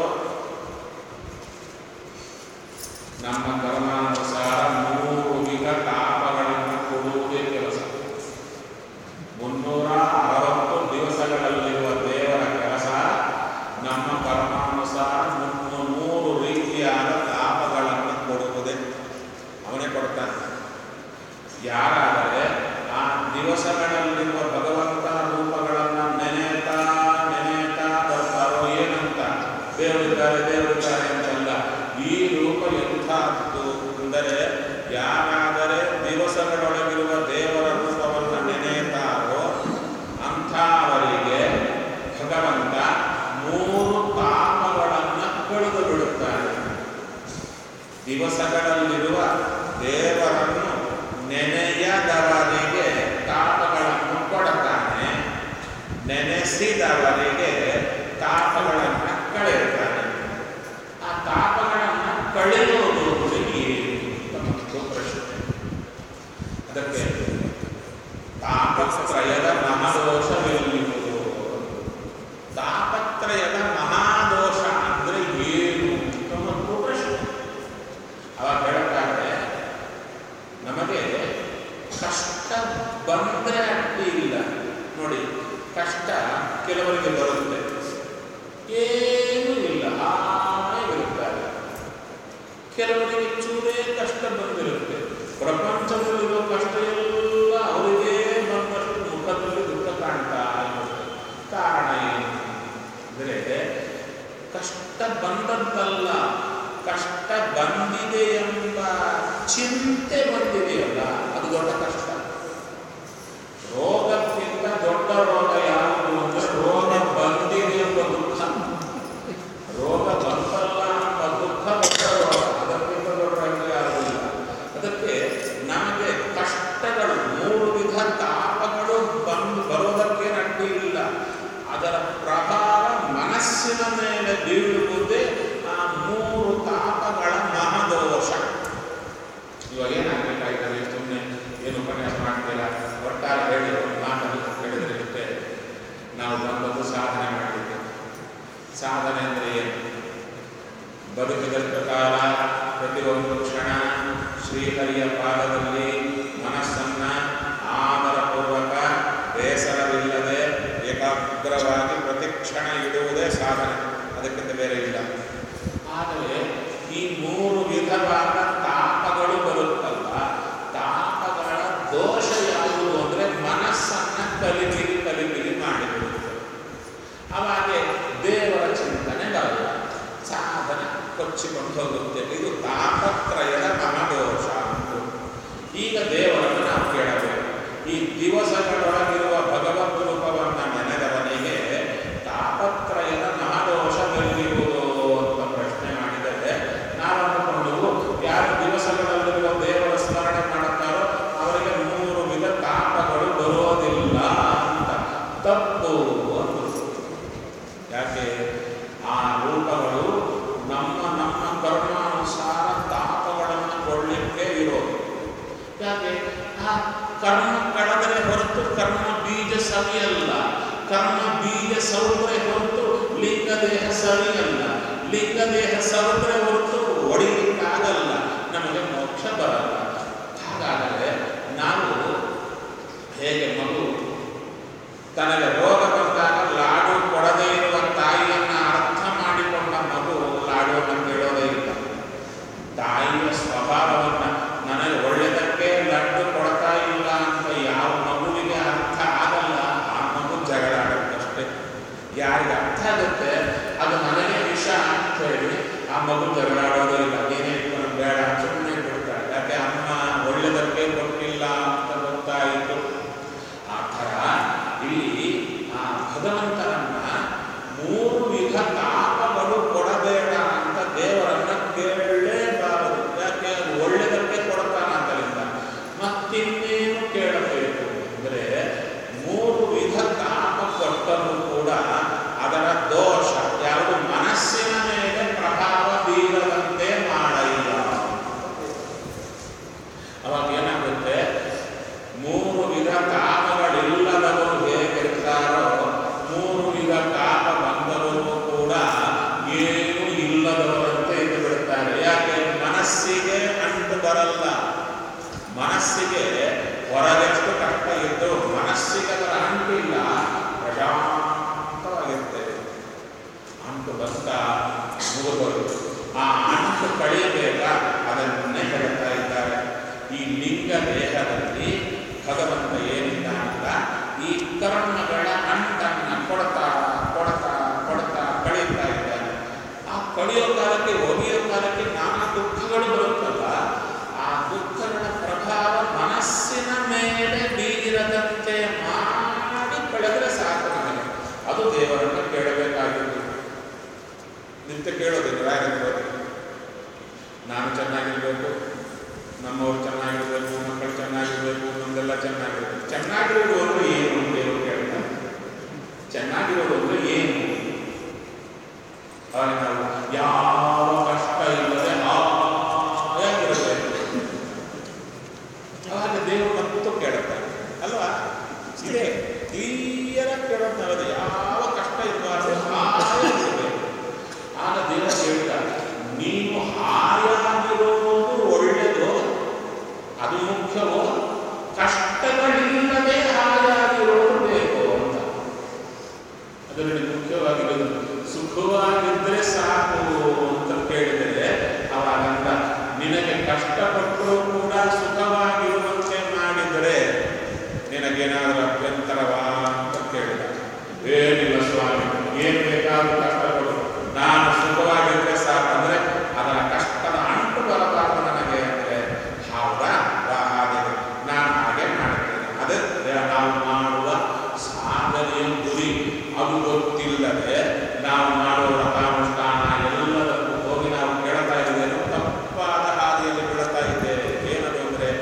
ನಮ್ಮ ಕರ್ಮಾನುಸಾರ ಮೂರು ವಿಧ ತಾಪಗಳನ್ನು ಕೊಡುವುದೇ ಕೆಲಸ ಮುನ್ನೂರ ಅರವತ್ತು ದಿವಸಗಳಲ್ಲಿರುವ ದೇವರ ಕೆಲಸ ನಮ್ಮ ಕರ್ಮಾನುಸಾರ ಮುನ್ನೂ ಮೂರು ರೀತಿಯಾದ ಲಾಭಗಳನ್ನು ಕೊಡುವುದೇ ಅವನೇ ಕೊಡ್ತಾನೆ ಯಾರಾದರೆ ಆ ದಿವಸಗಳಲ್ಲಿರುವ ಭಗವಂತನ ರೂಪಗಳನ್ನು ನೆನೆಯುತ್ತಾ ನೆನೆಯುತ್ತಾ ಬರ್ತಾರೋ ಏನಂತ ದೇವರಿದ್ದಾರೆ ದೇವರಿದ್ದಾರೆ ಅಂತಲ್ಲ ಈ ರೂಪ ಎಂಥದ್ದು ಅಂದರೆ ಯಾರಾದರೆ ದಿವಸಗಳೊಳಗಿರುವ ದೇವರ ರೂಪವನ್ನು ನೆನೆಯುತ್ತಾರೋ ಅಂಥವರಿಗೆ ಭಗವಂತ ಮೂರು ತಾಪಗಳನ್ನು ಕಳೆದು ಬಿಡುತ್ತಾನೆ ದಿವಸಗಳಲ್ಲಿರುವ ದೇವರನ್ನು ನೆನೆಯದವರಿಗೆ ತಾಪಗಳನ್ನು ಕೊಡುತ್ತಾನೆ ನೆನೆಸಿದವರಿಗೆ ತಾಪಗಳನ್ನು ಕಳೆಯುತ್ತಾನೆ ಆ ತಾಪಗಳನ್ನು ಕಳೆಯುವುದು ಏನು ಮತ್ತು ಪ್ರಶ್ನೆ ಅದಕ್ಕೆ ತಾಪತ್ರಯದ ಮಹಾದೋಷವೆಲ್ಲಿರುವುದು ತಾಪತ್ರಯದ ಮಹಾದೋಷ ಅಂದ್ರೆ ಏನು ಅಂತ ಮತ್ತು ಪ್ರಶ್ನೆ ಅವಾಗ ಹೇಳ್ತಾರೆ ನಮಗೆ ಕಷ್ಟ ಬಂದ್ರೆ ಅಡ್ಡಿ ಇಲ್ಲ ನೋಡಿ ಕಷ್ಟ ಕೆಲವರಿಗೆ ಬರುತ್ತೆ ಏನೂ ಇಲ್ಲ ಹಾಗಿರುತ್ತಾರೆ ಕೆಲವರಿಗೆ ಚೂರೇ ಕಷ್ಟ ಬಂದಿರುತ್ತೆ ಪ್ರಪಂಚದಲ್ಲಿರೋ ಕಷ್ಟ ಎಲ್ಲ ಅವರಿಗೆ ಬಂದಷ್ಟು ಮುಖದಲ್ಲಿ ದುಃಖ ಕಾಣ್ತಾ ಇರುತ್ತೆ ಕಾರಣ ಏನು ಅಂದರೆ ಕಷ್ಟ ಬಂದದ್ದಲ್ಲ ಕಷ್ಟ ಬಂದಿದೆ ಎಂಬ ಚಿಂತೆ ಬಂದಿದೆಯಲ್ಲ ಅದು ದೊಡ್ಡ ಕಷ್ಟ ರೋಗಕ್ಕಿಂತ ದೊಡ್ಡ ರೋಗ ಯಾವುದು ಅಂದರೆ ರೋಗ ಬಂದಿದೆ ಎಂಬ ದುಃಖ ರೋಗ ಬಂತಲ್ಲ ಎಂಬ ದುಃಖ ದೊಡ್ಡ ರೋಗ ಅದಕ್ಕಿಂತ ದೊಡ್ಡ ರೋಗ ಯಾರೂ ಇಲ್ಲ ಅದಕ್ಕೆ ನಮಗೆ ಕಷ್ಟಗಳು ಮೂರು ವಿಧ ತಾಪಗಳು ಬಂದು ಬರೋದಕ್ಕೆ ಅಡ್ಡಿ ಇಲ್ಲ ಅದರ ಪ್ರಭಾವ ಮನಸ್ಸಿನ ಮೇಲೆ ಬೀಳುವುದೇ ಆ ಮೂರು ತಾಪಗಳ ಮಹದೋಷ ಬದುಕಿದಷ್ಟು ಕಾಲ ಪ್ರತಿಯೊಂದು ಕ್ಷಣ ಶ್ರೀಹರಿಯ ಪಾದದಲ್ಲಿ ಮನಸ್ಸನ್ನ ಆದರಪೂರ್ವಕ ಬೇಸರವಿಲ್ಲದೆ ಏಕಾಗ್ರವಾಗಿ ಪ್ರತಿಕ್ಷಣ ಇಡುವುದೇ ಸಾಧನೆ ಅದಕ್ಕಿಂತ ಬೇರೆ ಇಲ್ಲ ಆದರೆ ಈ ಮೂರು ವಿಧವಾದ ತಾಪಗಳು ಬರುತ್ತಲ್ಲ ತಾಪಗಳ ದೋಷ ಯಾವುದು ಅಂದರೆ ಮನಸ್ಸನ್ನ ಕಲಿಬಿಲಿ ಕಲಿಬಿಲಿ ಮಾಡಿಬಿಡುತ್ತೆ ಅವಾಗೆ ದೇವರ ಚಿಂತನೆ ಬರಲ್ಲ ಸಾಧನೆ ಕೊಚ್ಚಿಕೊಂಡು ಹೋಗುತ್ತೆ ಇದು ತಾಪತ್ರಯದ ಮಹಾದೋಷ ಅಂತು ಈಗ ದೇವರನ್ನು ನಾವು ಕೇಳಬೇಕು ಈ ದಿವಸಗಳೊಳಗಿರುವ ಭಗವದ್ ರೂಪವನ್ನು ನೆನೆದವನಿಗೆ ತಾಪತ್ರಯದ ಮಹಾದೋಷವೆಲ್ಲಿರುವುದು ಅಂತ ಪ್ರಶ್ನೆ ಮಾಡಿದರೆ ನಾವು ಅಂದುಕೊಂಡು ಯಾರು ದಿವಸಗಳಲ್ಲಿರುವ ದೇವರ ಸ್ಮರಣೆ ಮಾಡುತ್ತಾರೋ ಅವರಿಗೆ ಮೂರು ವಿಧ ತಾಪಗಳು ಬರೋದಿಲ್ಲ ಅಂತ ತಪ್ಪು ಅನ್ನಿಸ್ತು ಯಾಕೆ ಆ ರೂಪಗಳು ನಮ್ಮ ನಮ್ಮ ಕರ್ಮಾನುಸಾರ ತಾಪಗಳನ್ನು ಕೊಡಲಿಕ್ಕೆ ಇರೋದು ಯಾಕೆ ಆ ಕರ್ಮ ಕಳೆದರೆ ಹೊರತು ಕರ್ಮ ಬೀಜ ಸವಿಯಲ್ಲ ಕರ್ಮ ಬೀಜ ಸೌದ್ರೆ ಹೊರತು ಲಿಂಗದೇಹ ಸವಿಯಲ್ಲ ಲಿಂಗದೇಹ ಸವಿದ್ರೆ ಹೊರತು ಒಡಿಲಿಕ್ಕಾಗಲ್ಲ ನಮಗೆ ಮೋಕ್ಷ ಬರಲ್ಲ ಹಾಗಾದರೆ ನಾವು ಹೇಗೆ ಮಗು ತನಗೆ ರೋಗ ಬಂದಾಗ ಲಾಡು ಕೊಡದೇ ಇರುವ ತಾಯಿಯನ್ನ ಅರ್ಥ ಮಾಡಿಕೊಂಡ ಮಗು ಲಾಡುವನ್ನು ಕೇಳೋದೇ ಇಲ್ಲ ತಾಯಿಯ ಸ್ವಭಾವವನ್ನು ನನಗೆ ಒಳ್ಳೆಯದಕ್ಕೆ ಲಡ್ಡು ಕೊಡ್ತಾ ಇಲ್ಲ ಅಂತ ಯಾವ ಮಗುವಿಗೆ ಅರ್ಥ ಆಗಲ್ಲ ಆ ಮಗು ಜಗಳ ಆಡುತ್ತಷ್ಟೇ ಯಾರಿಗೆ ಅರ್ಥ ಆಗುತ್ತೆ ಅದು ನನಗೆ ವಿಷ ಅಂತ ಹೇಳಿ ಆ ಮಗು ಜಗಳ ಆಡೋದೇ ಇಲ್ಲ ಏನೇ ನನಗೆ ಬೇಡ ಸುಮ್ಮನೆ ಬಿಡ್ತಾಳೆ ಯಾಕೆ ಅಮ್ಮ ಒಳ್ಳೆಯದಕ್ಕೆ ಕೊಟ್ಟಿಲ್ಲ ಅಂತ ಗೊತ್ತಾಯಿತು ಆ ಥರ ಇಲ್ಲಿ ಆ ಭಗವಂತನನ್ನ ಮೂರು ವಿಧ ತಾಪಗಳು ಕೊಡಬೇಡ ಅಂತ ದೇವರನ್ನ ಕೇಳಲೇಬಾರದು ಯಾಕೆ ಅದು ಒಳ್ಳೆದಕ್ಕೆ ಕೊಡ್ತಾನಂತಲಿಂದ ಮತ್ತಿನ್ನೇನು ಕೇಳಬೇಕು ಅಂದರೆ ಮೂರು ವಿಧ ತಾಪ ಕೊಟ್ಟರೂ ಕೂಡ ಅದರ ದೋಷ ಯಾವುದು ಮನಸ್ಸಿನ ಮೇಲೆ ಪ್ರಭಾವ ಬೀರದಂತೆ ಮಾಡಲ್ಲ ಅವಾಗ ಏನಾಗುತ್ತೆ ಮೂರು ವಿಧ ತಾಪಗಳಿಲ್ಲದವರು ಹೇಗಿರ್ತಾರೋ ಮೂರು ವಿಧ ತಾಪ ಬಂದವರು ಕೂಡ ಏನು ಇಲ್ಲದವರಂತೆ ಇದ್ದು ಬಿಡುತ್ತಾರೆ ಯಾಕೆ ಮನಸ್ಸಿಗೆ ಅಂಟು ಬರಲ್ಲ ಮನಸ್ಸಿಗೆ ಹೊರಗೆಷ್ಟು ಕಷ್ಟ ಇದ್ದು ಮನಸ್ಸಿಗೆ ಅದರ ಅಂಟಿಲ್ಲ ಪ್ರಶಾಂತವಾಗಿರ್ತೇವೆ ಅಂಟು ಬಂತ ಮುಗಿದೋಯ್ತು ಆ ಅಂಟು ಕಳೆಯಬೇಕಾ ಅದನ್ನೇ ಹೇಳ್ತಾ ಇದ್ದಾರೆ ಈ ಲಿಂಗ ದೇಹದಲ್ಲಿ ಭಗವಂತ ಏನಿದ್ದಾನಲ್ಲ ಈ ಕರ್ಮಗಳ ಅಂಟನ್ನ ಕೊಡ್ತಾ ಕೊಡ್ತಾ ಕೊಡ್ತಾ ಕಳೀತಾ ಇದ್ದಾನೆ ಆ ಕಳೆಯೋ ಕಾಲಕ್ಕೆ ಒಗೆಯೋ ಕಾಲಕ್ಕೆ ನಾನಾ ದುಃಖಗಳು ಬರುತ್ತಲ್ಲ ಆ ದುಃಖಗಳ ಪ್ರಭಾವ ಮನಸ್ಸಿನ ಮೇಲೆ ಬೀಗಿರದಂತೆ ಮಾಡಿ ಕಳೆದ್ರೆ ಸಾಕು ನನಗೆ ಅದು ದೇವರನ್ನು ಕೇಳಬೇಕಾಗಿರುವುದು ನಿತ್ಯ ಕೇಳೋದಿಲ್ಲ ಯಾರಿಗೂ ನಾನು ಚೆನ್ನಾಗಿರ್ಬೇಕು ನಮ್ಮವ್ರು ಚೆನ್ನಾಗಿರ್ಬೇಕು ಮಕ್ಕಳು ಚೆನ್ನಾಗಿರ್ಬೇಕು ನಮ್ದೆಲ್ಲ ಚೆನ್ನಾಗಿರ್ಬೇಕು ಚೆನ್ನಾಗಿರೋದು ಅಂದ್ರೆ ಏನು ಅಂತ ದೇವರು ಕೇಳ್ತಾರೆ ಚೆನ್ನಾಗಿರೋದು ಅಂದ್ರೆ ಏನು ಅವಾಗ ನಾವು ಯಾವ ಕಷ್ಟ ಇಲ್ಲದೆ ಹಾಯಾಗಿರಬೇಕು ಅವಾಗ ದೇವರು ಮತ್ತು ಕೇಳುತ್ತಾರೆ ಅಲ್ವಾ ಇದೆ ಕ್ಲಿಯರ ಕೇಳೋದು ನಾವದು ಯಾವ ಕಷ್ಟ ಇರಬಾರ್ದು ಹಾಯಾಗಿರಬೇಕು ಆಗ ದೇವರು ಹೇಳ್ತಾರೆ ನೀನು ಹಾಯಾಗಿರೋದು ಒಳ್ಳೆಯದು ಅದು ಮುಖ್ಯವೋ ಕಷ್ಟಗಳಿಲ್ಲದೆ ಹಾಯಾಗಿರೋದು ಬೇಕು ಅಂತ ಅದರಲ್ಲಿ ಮುಖ್ಯವಾಗಿರೋದು ಸುಖವಾಗಿದ್ದರೆ ಸಾಕು ಅಂತ ಕೇಳಿದರೆ ಅವಾಗಂತ ನಿನಗೆ ಕಷ್ಟಪಟ್ಟರೂ ಕೂಡ ಸುಖವಾಗಿರುವಂತೆ ಮಾಡಿದರೆ ನಿನಗೇನಾದರೂ ಅಭ್ಯಂತರವಾ ಅಂತ ಕೇಳಿದ ಏನಿಲ್ಲ ಸ್ವಾಮಿ ಏನು ಬೇಕಾದ್ರೂ ಕಷ್ಟಪಡು ನಾನು ಸುಖವಾಗಿದ್ದರೆ ಸಾಕು ಅಂದರೆ ಅದರ ಕಷ್ಟದ ಅಂಟು ಬರಬಾರದು ನನಗೆ ಅಂದರೆ ಹೌದಾ ಬಾ ಹಾಗೆ ನಾನು ಹಾಗೆ ಮಾಡ್ತೇನೆ ಅದೇ ನಾವು ಮಾಡುವ ಸಾಧನೆಯ ಗುರಿ ಅದು ಗೊತ್ತಿಲ್ಲದೆ ನಾವು ಮಾಡುವ ವ್ರತಾನುಷ್ಠಾನ ಎಲ್ಲದಕ್ಕೂ ಹೋಗಿ ನಾವು ಕೇಳ್ತಾ ಇದ್ದೇವೆ ತಪ್ಪಾದ ಹಾದಿಯಲ್ಲಿ ಬೀಳ್ತಾ ಇದ್ದೇವೆ ಏನದು ಅಂದರೆ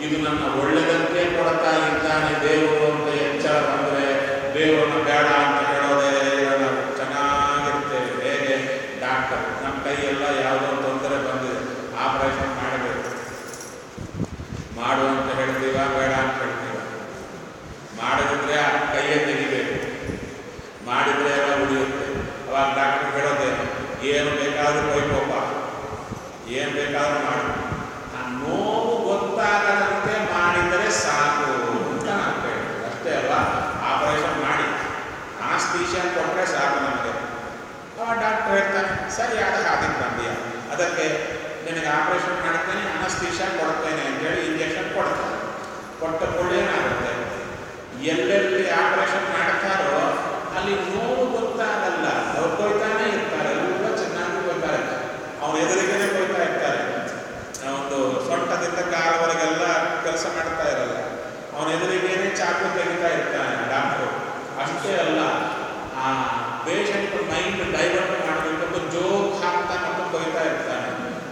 ಇದು ನನ್ನ ಒಳ್ಳೆದಕ್ಕೆ ಕೊಡ್ತಾ ಇದ್ದಾನೆ ದೇವರು ಅಂತ ಎಚ್ಚರ ಬಂದರೆ ದೇವರನ್ನ ಬೇಡ ಅಂತ ಹೇಳೋದೇ ಇರಲ್ಲ ಚೆನ್ನಾಗಿರ್ತೇವೆ ಹೇಗೆ ಡಾಕ್ಟರ್ ನಮ್ಮ ಕೈಯೆಲ್ಲ ಯಾವುದೋ ತೊಂದರೆ ಬಂದಿದೆ ಆಪರೇಷನ್ ಮಾಡಬೇಕು ಮಾಡು ಅಂತ ಹೇಳ್ತೀವ ಬೇಡ ಅಂತ ಹೇಳ್ತೀವ ಮಾಡಿದ್ರೆ ಆ ಕೈಯೇ ತೆಗಿಬೇಕು ಮಾಡಿದ್ರೆ ಎಲ್ಲ ಉಳಿಯುತ್ತೆ ಅವಾಗ ಡಾಕ್ಟರ್ ಹೇಳೋದೇನು ಏನು ಬೇಕಾದ್ರೂ ಕೊಯ್ಕೋಪ ಏನು ಬೇಕಾದ್ರೂ ಮಾಡು ಆ ನೋವು ಗೊತ್ತಾಗದಂತೆ ಮಾಡಿದರೆ ಸಾಕು ಅಂತ ನಾನು ಹೇಳಿದೆ ಅಷ್ಟೇ ಅಲ್ಲ ಆಪರೇಷನ್ ಮಾಡಿ ಅನಸ್ತೀಶನ್ ಕೊಟ್ಟರೆ ಸಾಕು ನಮಗೆ ಅವ ಡಾಕ್ಟರ್ ಹೇಳ್ತಾನೆ ಸರಿ ಆದ ಹಾಗೆ ಬಂದಿಯ ಅದಕ್ಕೆ ನಿನಗೆ ಆಪರೇಷನ್ ಮಾಡ್ತೇನೆ ಅನಸ್ತೀಶ ಕೊಡ್ತೇನೆ ಅಂತೇಳಿ ಇಂಜೆಕ್ಷನ್ ಕೊಡ್ತಾನೆ ಕೊಟ್ಟ ಕೂಡಲೇ ಏನಾಗುತ್ತೆ ಎಲ್ಲೆಲ್ಲಿ ಆಪರೇಷನ್ ಮಾಡ್ತಾರೋ ಅಲ್ಲಿ ನೋವು ಗೊತ್ತಾಗಲ್ಲ ಅವ್ರು ಕೊಯ್ತಾನೆ ಇರ್ತಾರೆ ಎಲ್ಲ ಚೆನ್ನಾಗಿ ಕೊಯ್ತಾರೆ ಅವನ ಎದುರಿಗೇನೆ ಕೊಯ್ತಾ ಇರ್ತಾರೆ ಒಂದು ಸೊಂಟದಿಂದ ಕಾಲವರೆಗೆಲ್ಲ ಕೆಲಸ ಮಾಡ್ತಾ ಇರಲ್ಲ ಅವನ ಎದುರಿಗೇನೆ ಚಾಕು ತೆಗಿತಾ ಇರ್ತಾನೆ ಡಾಕ್ಟ್ರು ಅಷ್ಟೇ ಅಲ್ಲ ಆ ಪೇಷಂಟ್ ಮೈಂಡ್ ಡೈವರ್ಟ್ ಮಾಡಬೇಕಂತ ಜೋಕ್ ಹಾಕ್ತಾ ಮತ್ತು ಕೊಯ್ತಾ ಇರ್ತಾನೆ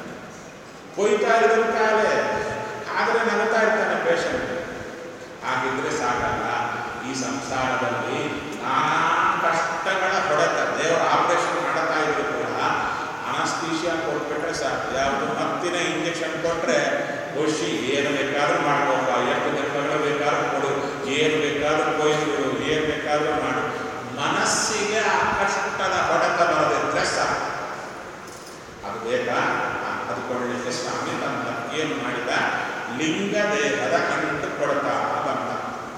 ಕೊಯ್ತಾ ಇರೋ ಕಾಲೇ ಆದರೆ ನಗುತ್ತಾ ಇರ್ತಾನೆ ಪೇಷಂಟ್ ಹಾಗಿದ್ರೆ ಸಾಕಲ್ಲ ಈ ಸಂಸಾರದಲ್ಲಿ ನಾನಾ ಕಷ್ಟಗಳ ಹೊಡೆತ ದೇವರ ಆಪರೇಷನ್ ಮಾಡ್ತಾ ಇದ್ರು ಕೂಡ ಅನಸ್ತೀಶಿಯಾ ಕೊಟ್ಬಿಟ್ರೆ ಸಾಕು ಯಾವುದು ಮತ್ತಿನ ಇಂಜೆಕ್ಷನ್ ಕೊಟ್ರೆ ಖುಷಿ ಏನು ಬೇಕಾದ್ರೂ ಮಾಡ್ಬೋಪ ಎಷ್ಟು ದಿನಗಳು ಬೇಕಾದ್ರೂ ಕೊಡು ಏನು ಬೇಕಾದ್ರೂ ಕೊಯ್ದು ಏನು ಬೇಕಾದ್ರೂ ಮಾಡು ಮನಸ್ಸಿಗೆ ಆ ಕಷ್ಟದ ಹೊಡೆತ ಬರದಿದ್ರೆ ಸಾಕು ಅದು ಬೇಕಾ ಆ, ಅದು ಕೊಳ್ಳಿಕ್ಕೆ ಸ್ವಾಮಿ ಬಂದ ಏನು ಮಾಡಿದ ಲಿಂಗ ದೇಹದ ಅಂಟು ಕೊಡ್ತಾ ಬಂದ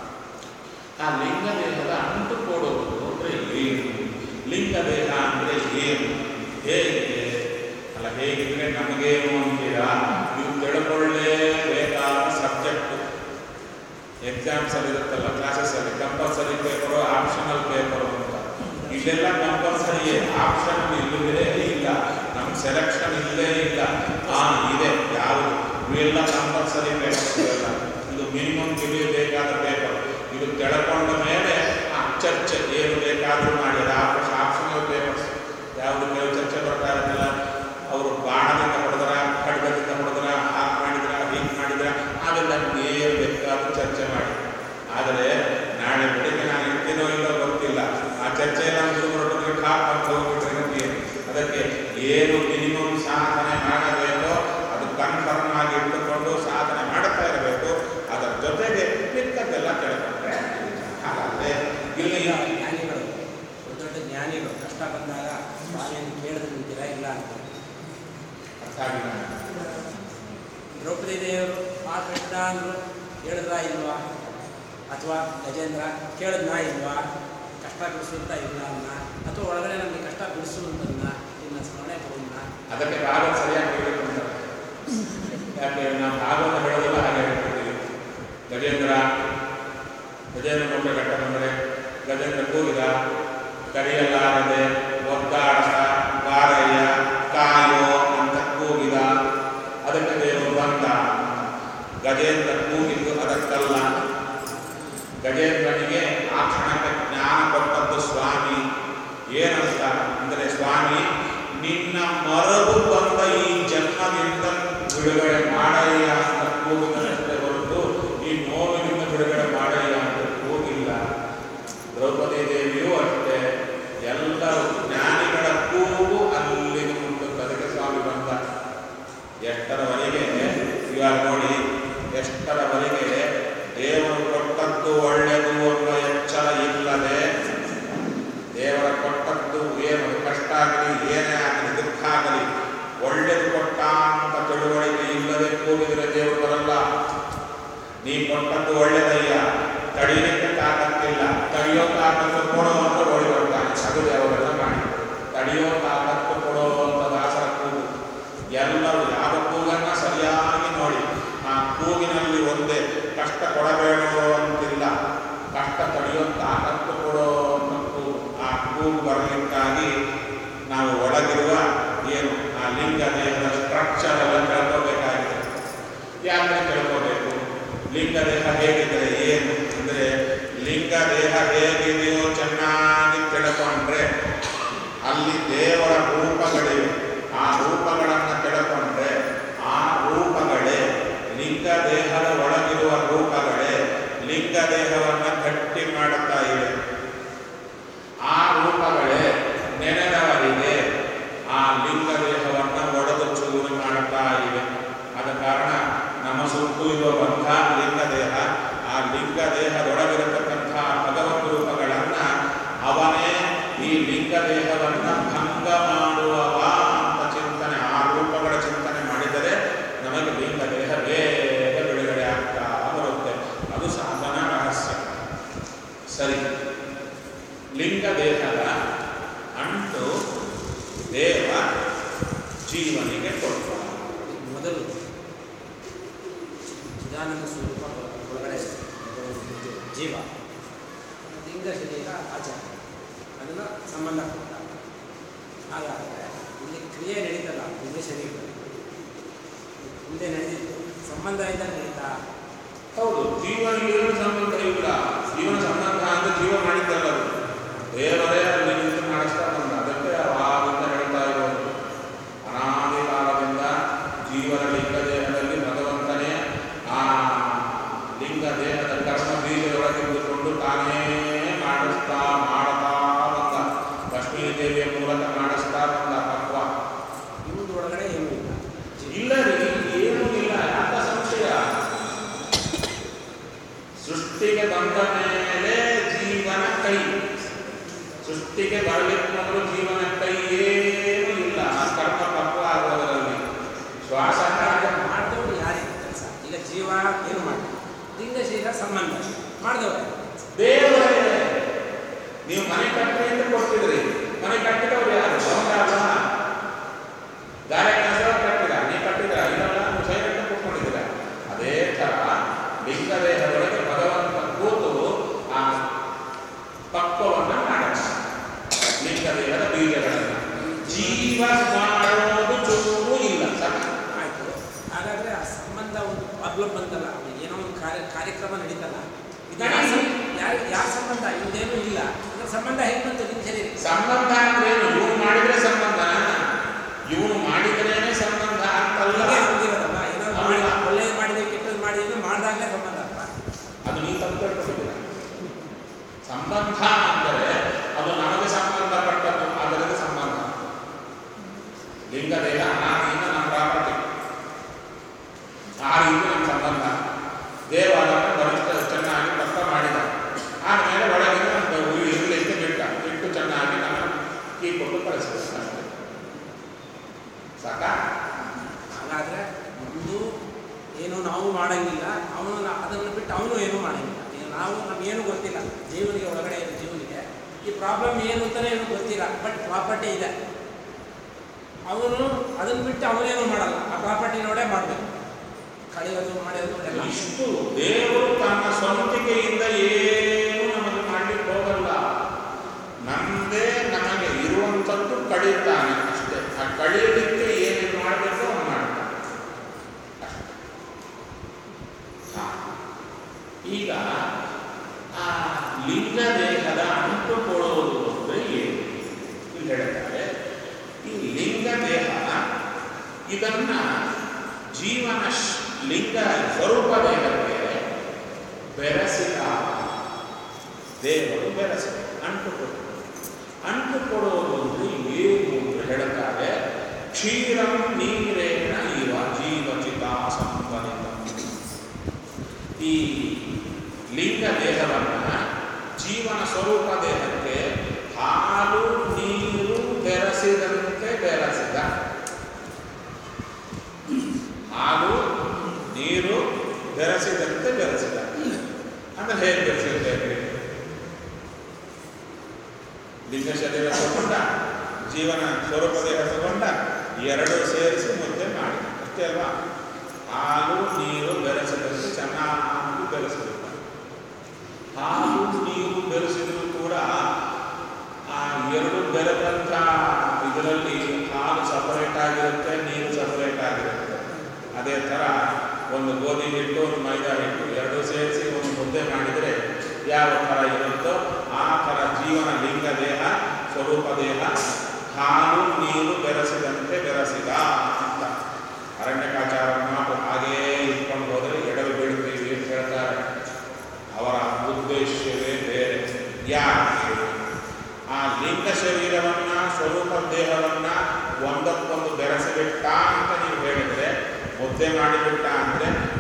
ಆ ಲಿಂಗ ದೇಹದ ಅಂಟು ಕೊಡುವುದು ಅಂದ್ರೆ ಏನು ಲಿಂಗ ದೇಹ ಅಂದ್ರೆ ಏನು ಹೇಗೆ ಅಲ್ಲ ಹೇಗಿದ್ರೆ ನಮಗೇನು ಅಂತೀರಾ ನೀವು ತಿಳ್ಕೊಳ್ಳೇಬೇಕಾದ ಸಬ್ಜೆಕ್ಟ್ ಎಕ್ಸಾಮ್ಸ್ ಅಲ್ಲಿ ಇರುತ್ತಲ್ಲ ಕ್ಲಾಸಸ್ ಅಲ್ಲಿ ಕಂಪಲ್ಸರಿ ಪೇಪರು ಆಪ್ಷನಲ್ ಪೇಪರು ಅಂತ ಇಲ್ಲೆಲ್ಲ ಕಂಪಲ್ಸರಿ ಆಪ್ಷನ್ ಇಲ್ಲವೇ ಇಲ್ಲ ನಮ್ಮ ಸೆಲೆಕ್ಷನ್ ಇಲ್ಲೇ ಇಲ್ಲ ಆ ಇದೆ ಯಾವುದು ಇವೆಲ್ಲ ಕಂಪಲ್ಸರಿ ಪೇಪರ್ಸ್ ಇವೆಲ್ಲ ಇದು ಮಿನಿಮಮ್ ತಿಳಿಯಬೇಕಾದ ಪೇಪರ್ ಇದು ತೆಳ್ಕೊಂಡ ಮೇಲೆ ಆ ಚರ್ಚೆ ಏನು ಬೇಕಾದರೂ ಮಾಡಿ ಅದು ಆಪ್ಷನಲ್ ಪೇಪರ್ಸ್ ಯಾವುದು ಕೆಲವು ಚರ್ಚೆ ಬರ್ತಾ ಇರೋದಿಲ್ಲ ಅವರು ಬಾಣದಿಂದ ಹೊಡೆದ್ರ ಖಡ್ಗದಿಂದ ಹೊಡೆದ್ರ ಹಾಗೆ ಮಾಡಿದ್ರ ಹೀಗೆ ಮಾಡಿದ್ರ ಅವೆಲ್ಲ ಏನು ಬೇಕಾದ್ರೂ ಚರ್ಚೆ ಮಾಡಿ ಆದರೆ ನಾಳೆ ಬೆಳಿಗ್ಗೆ ನಾನು ಇರ್ತೀನೋ ಇಲ್ಲೋ ಗೊತ್ತಿಲ್ಲ ಆ ಚರ್ಚೆ ಎಲ್ಲ ಮುಗಿದ್ಬಿಟ್ಟು ಟಾಪ್ ಅಂತ ಹೋಗ್ಬಿಟ್ರೆ ನಮಗೆ ಅದಕ್ಕೆ ಏನು ಮಿನಿಮಮ್ ಸಾಧನೆ ಮಾಡಬೇಕೋ ಅದು ಕನ್ಫರ್ಮ್ ಆಗಿ ಇಟ್ಟುಕೊಂಡು ಸಾಧನೆ ಮಾಡುತ್ತಾ ಇರಬೇಕು ಅದರ ಜೊತೆಗೆ ಮಿಕ್ಕದ್ದೆಲ್ಲ ತಿಳ್ಕೊಂಡ್ರೆ ಹಾಗಾದ್ರೆ ಇಲ್ಲಿ ಈಗ ಜ್ಞಾನಿಗಳು ದೊಡ್ಡ ದೊಡ್ಡ ಜ್ಞಾನಿಗಳು ಕಷ್ಟ ಬಂದಾಗ ಸ್ವಾಮಿಯನ್ನು ಕೇಳಿದ್ರೆ ನಿಂತಿರ ಇಲ್ಲ ಅಂತ ಅರ್ಥ ಆಗಿಲ್ಲ ದ್ರೌಪದಿ ದೇವರು ಆ ಕೃಷ್ಣ ಅಂದ್ರು ಹೇಳಿದ್ರಾ ಇಲ್ವಾ ಅಥವಾ ಗಜೇಂದ್ರ ಕೇಳಿದ್ನಾ ಇಲ್ವಾ ಕಷ್ಟ ಬಿಡಿಸುತ್ತಾ ಇಲ್ಲ ಅನ್ನ ಅಥವಾ ಒಳಗಡೆ ನಮಗೆ ಕಷ್ಟ ಬಿಡಿಸುವಂತನ್ನ ಇನ್ನ ಸ್ಮರಣೆ ತಗೊಂಡ ಅದಕ್ಕೆ ಭಾಗವತ ಸರಿಯಾಗಿ ಹೇಳಬೇಕು ಅಂತ ಯಾಕೆ ನಾವು ಭಾಗವತ ಹೇಳೋದಿಲ್ಲ ಹಾಗೆ ಹೇಳ್ಕೊಡ್ತೀವಿ ಗಜೇಂದ್ರ ಗಜೇಂದ್ರ ಮುಖ್ಯ ಘಟ್ಟ ಬಂದರೆ ಗಜೇಂದ್ರ ಕೂಗಿದ ಕರೆಯಲಾರದೆ ಒದ್ದಾಡಸ ಬಾರಯ್ಯ ಕಾಯೋ ಅಂತ ಕೂಗಿದ ಅದಕ್ಕೆ ದೇವರು ಬಂದ ಗಜೇಂದ್ರ ಕೂಗಿದ್ದು ಅದಕ್ಕಲ್ಲ ಗಜೇಂದ್ರನಿಗೆ ಆ ಕ್ಷಣಕ್ಕೆ ಜ್ಞಾನ ಕೊಟ್ಟದ್ದು ಸ್ವಾಮಿ ಏನಂತ ಅಂದರೆ ಸ್ವಾಮಿ ನಿನ್ನ ಮರವು ಬಂದ ಈ ಜನ್ಮದಿಂದ ಬಿಡುಗಡೆ ಮಾಡಯ್ಯ ಅಂತ ಕೂಗಿದಷ್ಟೇ ಹೊರತು ಈ ನೋವಿನಿಂದ ಬಿಡುಗಡೆ ಮಾಡಯ್ಯ ಅಂತ ಕೂಗಿಲ್ಲ ದ್ರೌಪದಿ ದೇವಿಯೂ ಅಷ್ಟೇ ಎಲ್ಲರೂ ಜ್ಞಾನಿಗಳ ಕೂಗು ಅಲ್ಲಿಗೆ ಮುಟ್ಟುತ್ತೆ ಅದಕ್ಕೆ ಸ್ವಾಮಿ ಬಂದ ಎಷ್ಟರವರೆಗೆ ಇವಾಗ ನೋಡಿ ಎಷ್ಟರವರೆಗೆ ದೇವರು ಕೊಟ್ಟದ್ದು ಒಳ್ಳೆಯದು ಅನ್ನೋ ಎಚ್ಚರ ಇಲ್ಲದೆ ದೇವರ ಕೊಟ್ಟದ್ದು ಏನು ಕಷ್ಟ ಆಗಲಿ ಏನೇ ಆಗಲಿ ದುಃಖ ಆಗಲಿ ಒಳ್ಳೆದು ಕೊಟ್ಟ ಅಂತ ತಿಳುವಳಿಕೆ ಇಲ್ಲದೆ ಕೂಗಿದ್ರೆ ದೇವರು ಬರಲ್ಲ ನೀ ಕೊಟ್ಟದ್ದು ಒಳ್ಳೆದಯ್ಯ ತಡೀಲಿಕ್ಕೆ ತಾಕತ್ತಿಲ್ಲ ತಡೆಯೋ ತಾಕತ್ತು ಕೊಡೋ ಅಂತ ಓಡಿ ಬರ್ತಾನೆ ಅದು ದೇವರೆಲ್ಲ ಮಾಡಿ ತಡೆಯೋ ತಾಕತ್ತು ಕೊಡೋ ಅಂತ ದಾಸರ ಕೂಗು ಎಲ್ಲರೂ ಯಾವ ಕೂಗನ್ನ ಸರಿಯಾಗಿ ನೋಡಿ ಆ ಕೂಗಿನಲ್ಲಿ ಒಂದೇ ಕಷ್ಟ ಕೊಡಬೇಡೋ ಅಂತಿಲ್ಲ ಕಷ್ಟ ತಡೆಯೋ ತಾಕತ್ತು ಕೊಡೋ ಅಂತ ಕೂಗು ಆ ಕೂಗು ಬರಲಿಕ್ಕಾಗಿ ನಾವು ಒಳಗಿರುವ ಏನು ಆ ಲಿಂಗ ದೇಹದ ಸ್ಟ್ರಕ್ಚರ್ ಎಲ್ಲ ತಿಳ್ಕೋಬೇಕಾಗಿದೆ ಯಾಕೆ ತಿಳ್ಕೋಬೇಕು ಲಿಂಗ ದೇಹ ಹೇಗಿದ್ರೆ ಏನು ಅಂದರೆ ಲಿಂಗ ದೇಹ ಹೇಗಿದೆಯೋ ಚೆನ್ನಾಗಿ ತಿಳ್ಕೊಂಡ್ರೆ ಅಲ್ಲಿ ದೇವರ ರೂಪಗಳಿವೆ ಆ ರೂಪಗಳನ್ನು ತಿಳ್ಕೊಂಡ್ರೆ ಆ ರೂಪಗಳೇ ಲಿಂಗ ದೇಹದ ಒಳಗಿರುವ ಲಿಂಗ ದೇಹವನ್ನ ಗಟ್ಟಿ ಮಾಡುತ್ತಾ ಇವೆ ಆ ರೂಪಗಳೇ ನೆನೆದವರಿಗೆ ಆ ಲಿಂಗ ದೇಹವನ್ನ ಒಡೆದು ಚೂರು ಮಾಡುತ್ತಾ ಇವೆ ಆದ ಕಾರಣ ನಮ್ಮ ಸುತ್ತು ಇರುವ ಬಂಧ ಲಿಂಗ ದೇಹ ಆ ಲಿಂಗ ದೇಹದೊಳಗಿರತಕ್ಕಂಥ ಭಗವದ್ ರೂಪಗಳನ್ನ ಅವನೇ ಈ ಲಿಂಗ ದೇಹವನ್ನ ಭಂಗ ಮಾಡುವವ ಅಂತ ಚಿಂತನೆ ಆ ರೂಪಗಳ ಚಿಂತನೆ ಮಾಡಿದರೆ ನಮಗೆ ಲಿಂಗ ದೇಹ ಬೇಗ ಬಿಡುಗಡೆ ಆಗ್ತಾ ಬರುತ್ತೆ ಅದು ಸಾಧನ ರಹಸ್ಯ ಸರಿ ಲಿಂಗ ದೇಹದ ಅಂಟು ದೇವ ಜೀವನಿಗೆ ಕೊಡ್ತಾನೆ ಮೊದಲು ಚಿದಾನಂದ ಸ್ವರೂಪ ಒಳಗಡೆ ಜೀವ ಲಿಂಗ ಶರೀರ ಆಚಾರ ಅದನ್ನು ಸಂಬಂಧ ಕೊಡ್ತಾರೆ ಹಾಗಾದರೆ ಇಲ್ಲಿ ಕ್ರಿಯೆ ನಡೀತಲ್ಲ ಲಿಂಗ ಶರೀರದಲ್ಲಿ ಮುಂದೆ ನಡೆದಿತ್ತು ಸಂಬಂಧ ಇದ್ದಾಗ ನಡೀತಾ ಹೌದು ಜೀವನಿಗೆ ಏನು ಸಂಬಂಧ ಇಲ್ಲ ಜೀವನ ಸಂಬಂಧ ಅಂದ್ರೆ ಜೀವ ಮಾಡಿದ್ದಲ್ಲ ಅದು ದೇವರೇ ಅಲ್ಲಿ ನಿಂತು ಮಾಡಿಸ್ತಾ ಬಂದ ಅದಕ್ಕೆ ಅವಾಗಿಂದ ಹೇಳ್ತಾ ಇರೋದು ಅನಾದಿ ಕಾಲದಿಂದ ಜೀವನ ಲಿಂಗ ದೇಹದಲ್ಲಿ ಭಗವಂತನೇ ಆ ಲಿಂಗ ದೇಹದ ಕರ್ಮ ಬೀಜದೊಳಗಿದ್ದುಕೊಂಡು ತಾನೇ ಮಾಡಿಸ್ತಾ ಮಾಡ್ತಾ ಬಂದ ಲಕ್ಷ್ಮೀ ದೇವಿಯ ಮೂಲಕ ಮಾಡಿಸ್ತಾ ಬಂದ ಪಕ್ವ ಇವ್ರ ಒಳಗಡೆ ಏನೂ ಇಲ್ಲ ಜೀವ ಇಲ್ಲ ರೀ ಏನೂ ಇಲ್ಲ ಯಾಕ ಸಂಶಯ ಸೃಷ್ಟಿಗೆ ಬಂದ ಮೇಲೆ ಜೀವನ ಕೈ ಸೃಷ್ಟಿಗೆ ಬರಲಿಕ್ಕೆ ಮೊದಲು ಜೀವನ ಕೈ ಏನೂ ಇಲ್ಲ ಆ ಕರ್ಮ ಪಕ್ವ ಆಗೋದರಲ್ಲಿ ಶ್ವಾಸ ಹಾಗೆ ಮಾಡಿದವರು ಯಾರಿಗೆ ಕೆಲಸ ಈಗ ಜೀವ ಏನು ಮಾಡಿ ಲಿಂಗ ಶರೀರ ಸಂಬಂಧ ಮಾಡಿದವರು ದೇವರೇ ನೀವು ಮನೆ ಕಟ್ಟಿ ಅಂತ ಕೊಡ್ತಿದ್ರಿ ಮನೆ ಕಟ್ಟಿದವ್ರು ಯಾರು ಅವರಲ್ಲ ಗಾರೆ ಕೆಲಸ ಕಟ್ಟಿದ ನೀವು ಕಟ್ಟಿದ್ರ ಇದೆಲ್ಲ ನೀವು ಸೈಲೆಂಟ್ ಕೂತ್ಕೊಂಡಿದ್ದೀರ ಅದೇ ಥರ ಲಿಂಗ ದೇಹದೊಳಗೆ ಭಗವಂತ ಕೂತು ಆ ಪಕ್ವವನ್ನು ಮಾಡೋಣ ಲಿಂಗ ದೇಹದ ಬೀಜಗಳನ್ನು ಜೀವ ಮಾಡೋದು ಚೂರು ಇಲ್ಲ ಸಾಕು ಆಯಿತು ಹಾಗಾದರೆ ಆ ಸಂಬಂಧ ಒಂದು ಪ್ರಾಬ್ಲಮ್ ಬಂತಲ್ಲ ಏನೋ ಒಂದು ಕಾರ್ಯ ಕಾರ್ಯಕ್ರಮ ನಡೀತಲ್ಲ ಇದನ್ನ ಯಾರು ಯಾರ ಸಂಬಂಧ ಇದೇನೂ ಇಲ್ಲ ಇದರ ಸಂಬಂಧ ಹೇಗೆ ಬಂತು ನಿಮ್ಮ ಶರೀರಕ್ಕೆ ಸಂಬಂಧ ಅಂದ್ರೆ ಏನು ಇವನು ಮಾಡಿದ್ರೆ ಸಂಬಂಧ ಇವನು ಮಾಡಿದ್ರೇನೆ ಸಂಬಂಧ ಅಂತಲ್ಲ ಹೀಗೆ ನಮ್ಗಿರೋದಲ್ಲ ಏನಾದ್ರು ಮಾಡಿ ಒಳ್ಳೇದು ಮಾಡಿದೆ ಕೆಟ್ಟದ್ದು ಮಾಡಿದ್ರೆ ಮಾಡಿದಾಗಲೇ ಸಂಬಂಧ ಅಲ್ವಾ ಅದು ನೀವು ತಪ್ಪು ತಿಳ್ಕೊಂಡಿದ್ದೀರ ಸಂಬಂಧ ಅಂದರೆ ಅದು ನಮಗೆ ಸಂಬಂಧಪಟ್ಟದ್ದು ಅದರಿಂದ ಸಂಬಂಧ ಲಿಂಗ ದೇಹ ಅನಾದಿಯಿಂದ ನಮ್ಮ ಪ್ರಾಪರ್ಟಿ ಆ ರೀತಿ ನಮ್ಮ ಸಂಬಂಧ ದೇವ ಅದನ್ನು ಬಲಿಷ್ಠ ಚೆನ್ನಾಗಿ ಪಕ್ಕ ಮಾಡಿದ ಆಮೇಲೆ ಒಳಗಿನ ಒಂದು ಹುಲಿ ಇರಲಿಕ್ಕೆ ಬಿಟ್ಟ ಬಿಟ್ಟು ಚೆನ್ನಾಗಿ ನಾನು ಕೀ ಕೊಟ್ಟು ಕಳಿಸಿದ ಅಷ್ಟೇ ಸಾಕಾ ಹಾಗಾದರೆ ಒಂದು ಏನು ನಾವು ಮಾಡಂಗಿಲ್ಲ ಅವನು ನಾ- ಅದನ್ನು ಬಿಟ್ಟು ಅವನು ಏನೂ ಮಾಡಂಗಿಲ್ಲ ಈಗ ನಾವು ನಮಗೇನು ಗೊತ್ತಿಲ್ಲ ಜೀವನಿಗೆ ಒಳಗಡೆ ಇದೆ ಜೀವನಿಗೆ ಈ ಪ್ರಾಬ್ಲಮ್ ಏನು ಅಂತಲೇ ಏನು ಗೊತ್ತಿಲ್ಲ ಬಟ್ ಪ್ರಾಪರ್ಟಿ ಇದೆ ಅವನು ಅದನ್ನು ಬಿಟ್ಟು ಅವನೇನು ಮಾಡಲ್ಲ ಆ ಪ್ರಾಪರ್ಟಿ ನೋಡೇ ಮಾಡಬೇಕು ಕಳೆಯೋದು ಮಾಡೋದು ಎಲ್ಲ ಇಷ್ಟು ದೇವರು ತನ್ನ ಸ್ವಂತಿಕೆಯಿಂದ ಏನು ನಮಗೆ ಮಾಡ್ಲಿಕ್ಕೆ ಹೋಗಲ್ಲ ನಮ್ಮದೇ ನಮಗೆ ಇರುವಂಥದ್ದು ಕಳೀತಾನೆ ಅಷ್ಟೇ ಆ ಕಳೆಯಲಿಕ್ಕೆ ಏನೇನು ಮಾಡಬೇಕು ಅವನು ಮಾಡ್ತಾನೆ ಅಷ್ಟೇ. ಹಾ. ಈಗ ಆ ಲಿಂಗ ದೇಹದ ಅಂಟು ಕೊಡುವುದು ಅಂದರೆ ಏನು ಇಲ್ಲಿ ಹೇಳ್ತಾರೆ ಈ ಲಿಂಗ ದೇಹ ಇದನ್ನ ಜೀವನ ಶ್- ಲಿಂಗ ಸ್ವರೂಪ ದೇಹಕ್ಕೆ ಬೆರೆಸಿದ ದೇವರು ಬೆರೆಸಿದ ಅಂಟು ಕೊಟ್ಟು ಅಂಟು ಕೊಡುವುದು ಅಂದ್ರೆ ಏನು ಅಂತ ಹೇಳ್ತಾರೆ ಕ್ಷೀರಂ ನೀರೇನ ಇವ ಜೀವಚಿತ ಸಂಪನಿತ ಈ ಲಿಂಗ ದೇಹವನ್ನ ಜೀವನ ಸ್ವರೂಪ ದೇಹಕ್ಕೆ ಹಾಲು ನೀರು ಬೆರೆಸಿದಂತೆ ಬೆರೆಸಿದ ಹಾಲು ನೀರು ಬೆರೆಸಿದಂತೆ ಬೆರೆಸಿದ ಅಂದ್ರೆ ಹೇಗೆ ಬೆರೆಸಿರ್ತೇವೆ ಲಿಂಗ ಶರೀರ ತಗೊಂಡ ಜೀವನ ಸ್ವರೂಪ ದೇಹ ತಗೊಂಡ ಎರಡು ಸೇರಿಸಿ ಮುದ್ದೆ ಮಾಡಿ ಅಷ್ಟೇ ಅಲ್ವಾ ಹಾಲು ನೀರು ಬೆರೆಸಿದಂತೆ ಚೆನ್ನಾಗಿ ಬೆರೆಸಿದ ಹಾಲು ನೀರು ಬೆರೆಸಿದ್ರು ಕೂಡ ಆ ಎರಡು ಬೆರೆದಂಥ ಇದರಲ್ಲಿ ಹಾಲು ಸಪರೇಟ್ ಆಗಿರುತ್ತೆ ನೀರು ಸಪರೇಟ್ ಆಗಿರುತ್ತೆ ಅದೇ ಥರ ಒಂದು ಗೋಧಿ ಹಿಟ್ಟು ಒಂದು ಮೈದಾ ಹಿಟ್ಟು ಎರಡು ಸೇರಿಸಿ ಒಂದು ಮುದ್ದೆ ಮಾಡಿದರೆ ಯಾವ ಥರ ಇರುತ್ತೋ ಆ ಥರ ಜೀವನ ಲಿಂಗ ದೇಹ ಸ್ವರೂಪ ದೇಹ ಹಾಲು ನೀರು ಬೆರೆಸಿದಂತೆ ಬೆರೆಸಿದ ಅಂತ ಅರಣ್ಯಕಾಚಾರ ಮಾತು ಹಾಗೇ ಇಟ್ಕೊಂಡು ಹೋದರೆ ಎಡವಿ ಬೀಳ್ತೀವಿ ಅಂತ ಹೇಳ್ತಾರೆ ಅವರ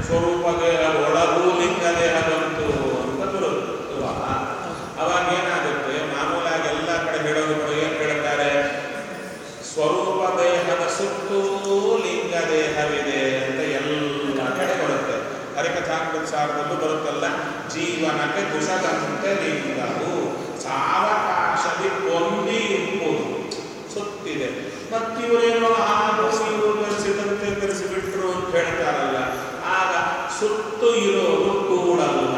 ಸ್ವರೂಪ ದೇಹ ಒಳಗೂ ಲಿಂಗ ದೇಹ ಬಂತು ಅಂತ ಬರುತ್ತಲ್ವಾ ಅವಾಗ ಏನಾಗುತ್ತೆ ಮಾಮೂಲಾಗಿ ಎಲ್ಲ ಕಡೆ ಹೇಳೋದು ಏನು ಹೇಳ್ತಾರೆ ಸ್ವರೂಪ ದೇಹದ ಸುತ್ತೂ ಲಿಂಗ ದೇಹವಿದೆ ಅಂತ ಎಲ್ಲ ಕಡೆ ಬರುತ್ತೆ ಹರಿಕಥಾಮೃತ ಸಾರದಲ್ಲೂ ಬರುತ್ತಲ್ಲ ಜೀವನಕ್ಕೆ ಕುಶದಂತೆ ಲಿಂಗವು ಸಾವಕಾಶದಿ ಕೊಂದಿ ಇರುವುದು ಸುತ್ತಿದೆ ಮತ್ತಿವರೇನೋ ಹಾಗೂ ಇವರು ಬೆರೆಸಿದಂತೆ ಬೆರೆಸಿಬಿಟ್ರು ಅಂತ ಹೇಳ್ತಾರಲ್ಲ ಆಗ ಸುತ್ತು ಇರೋದು ಕೂಡಲ್ಲ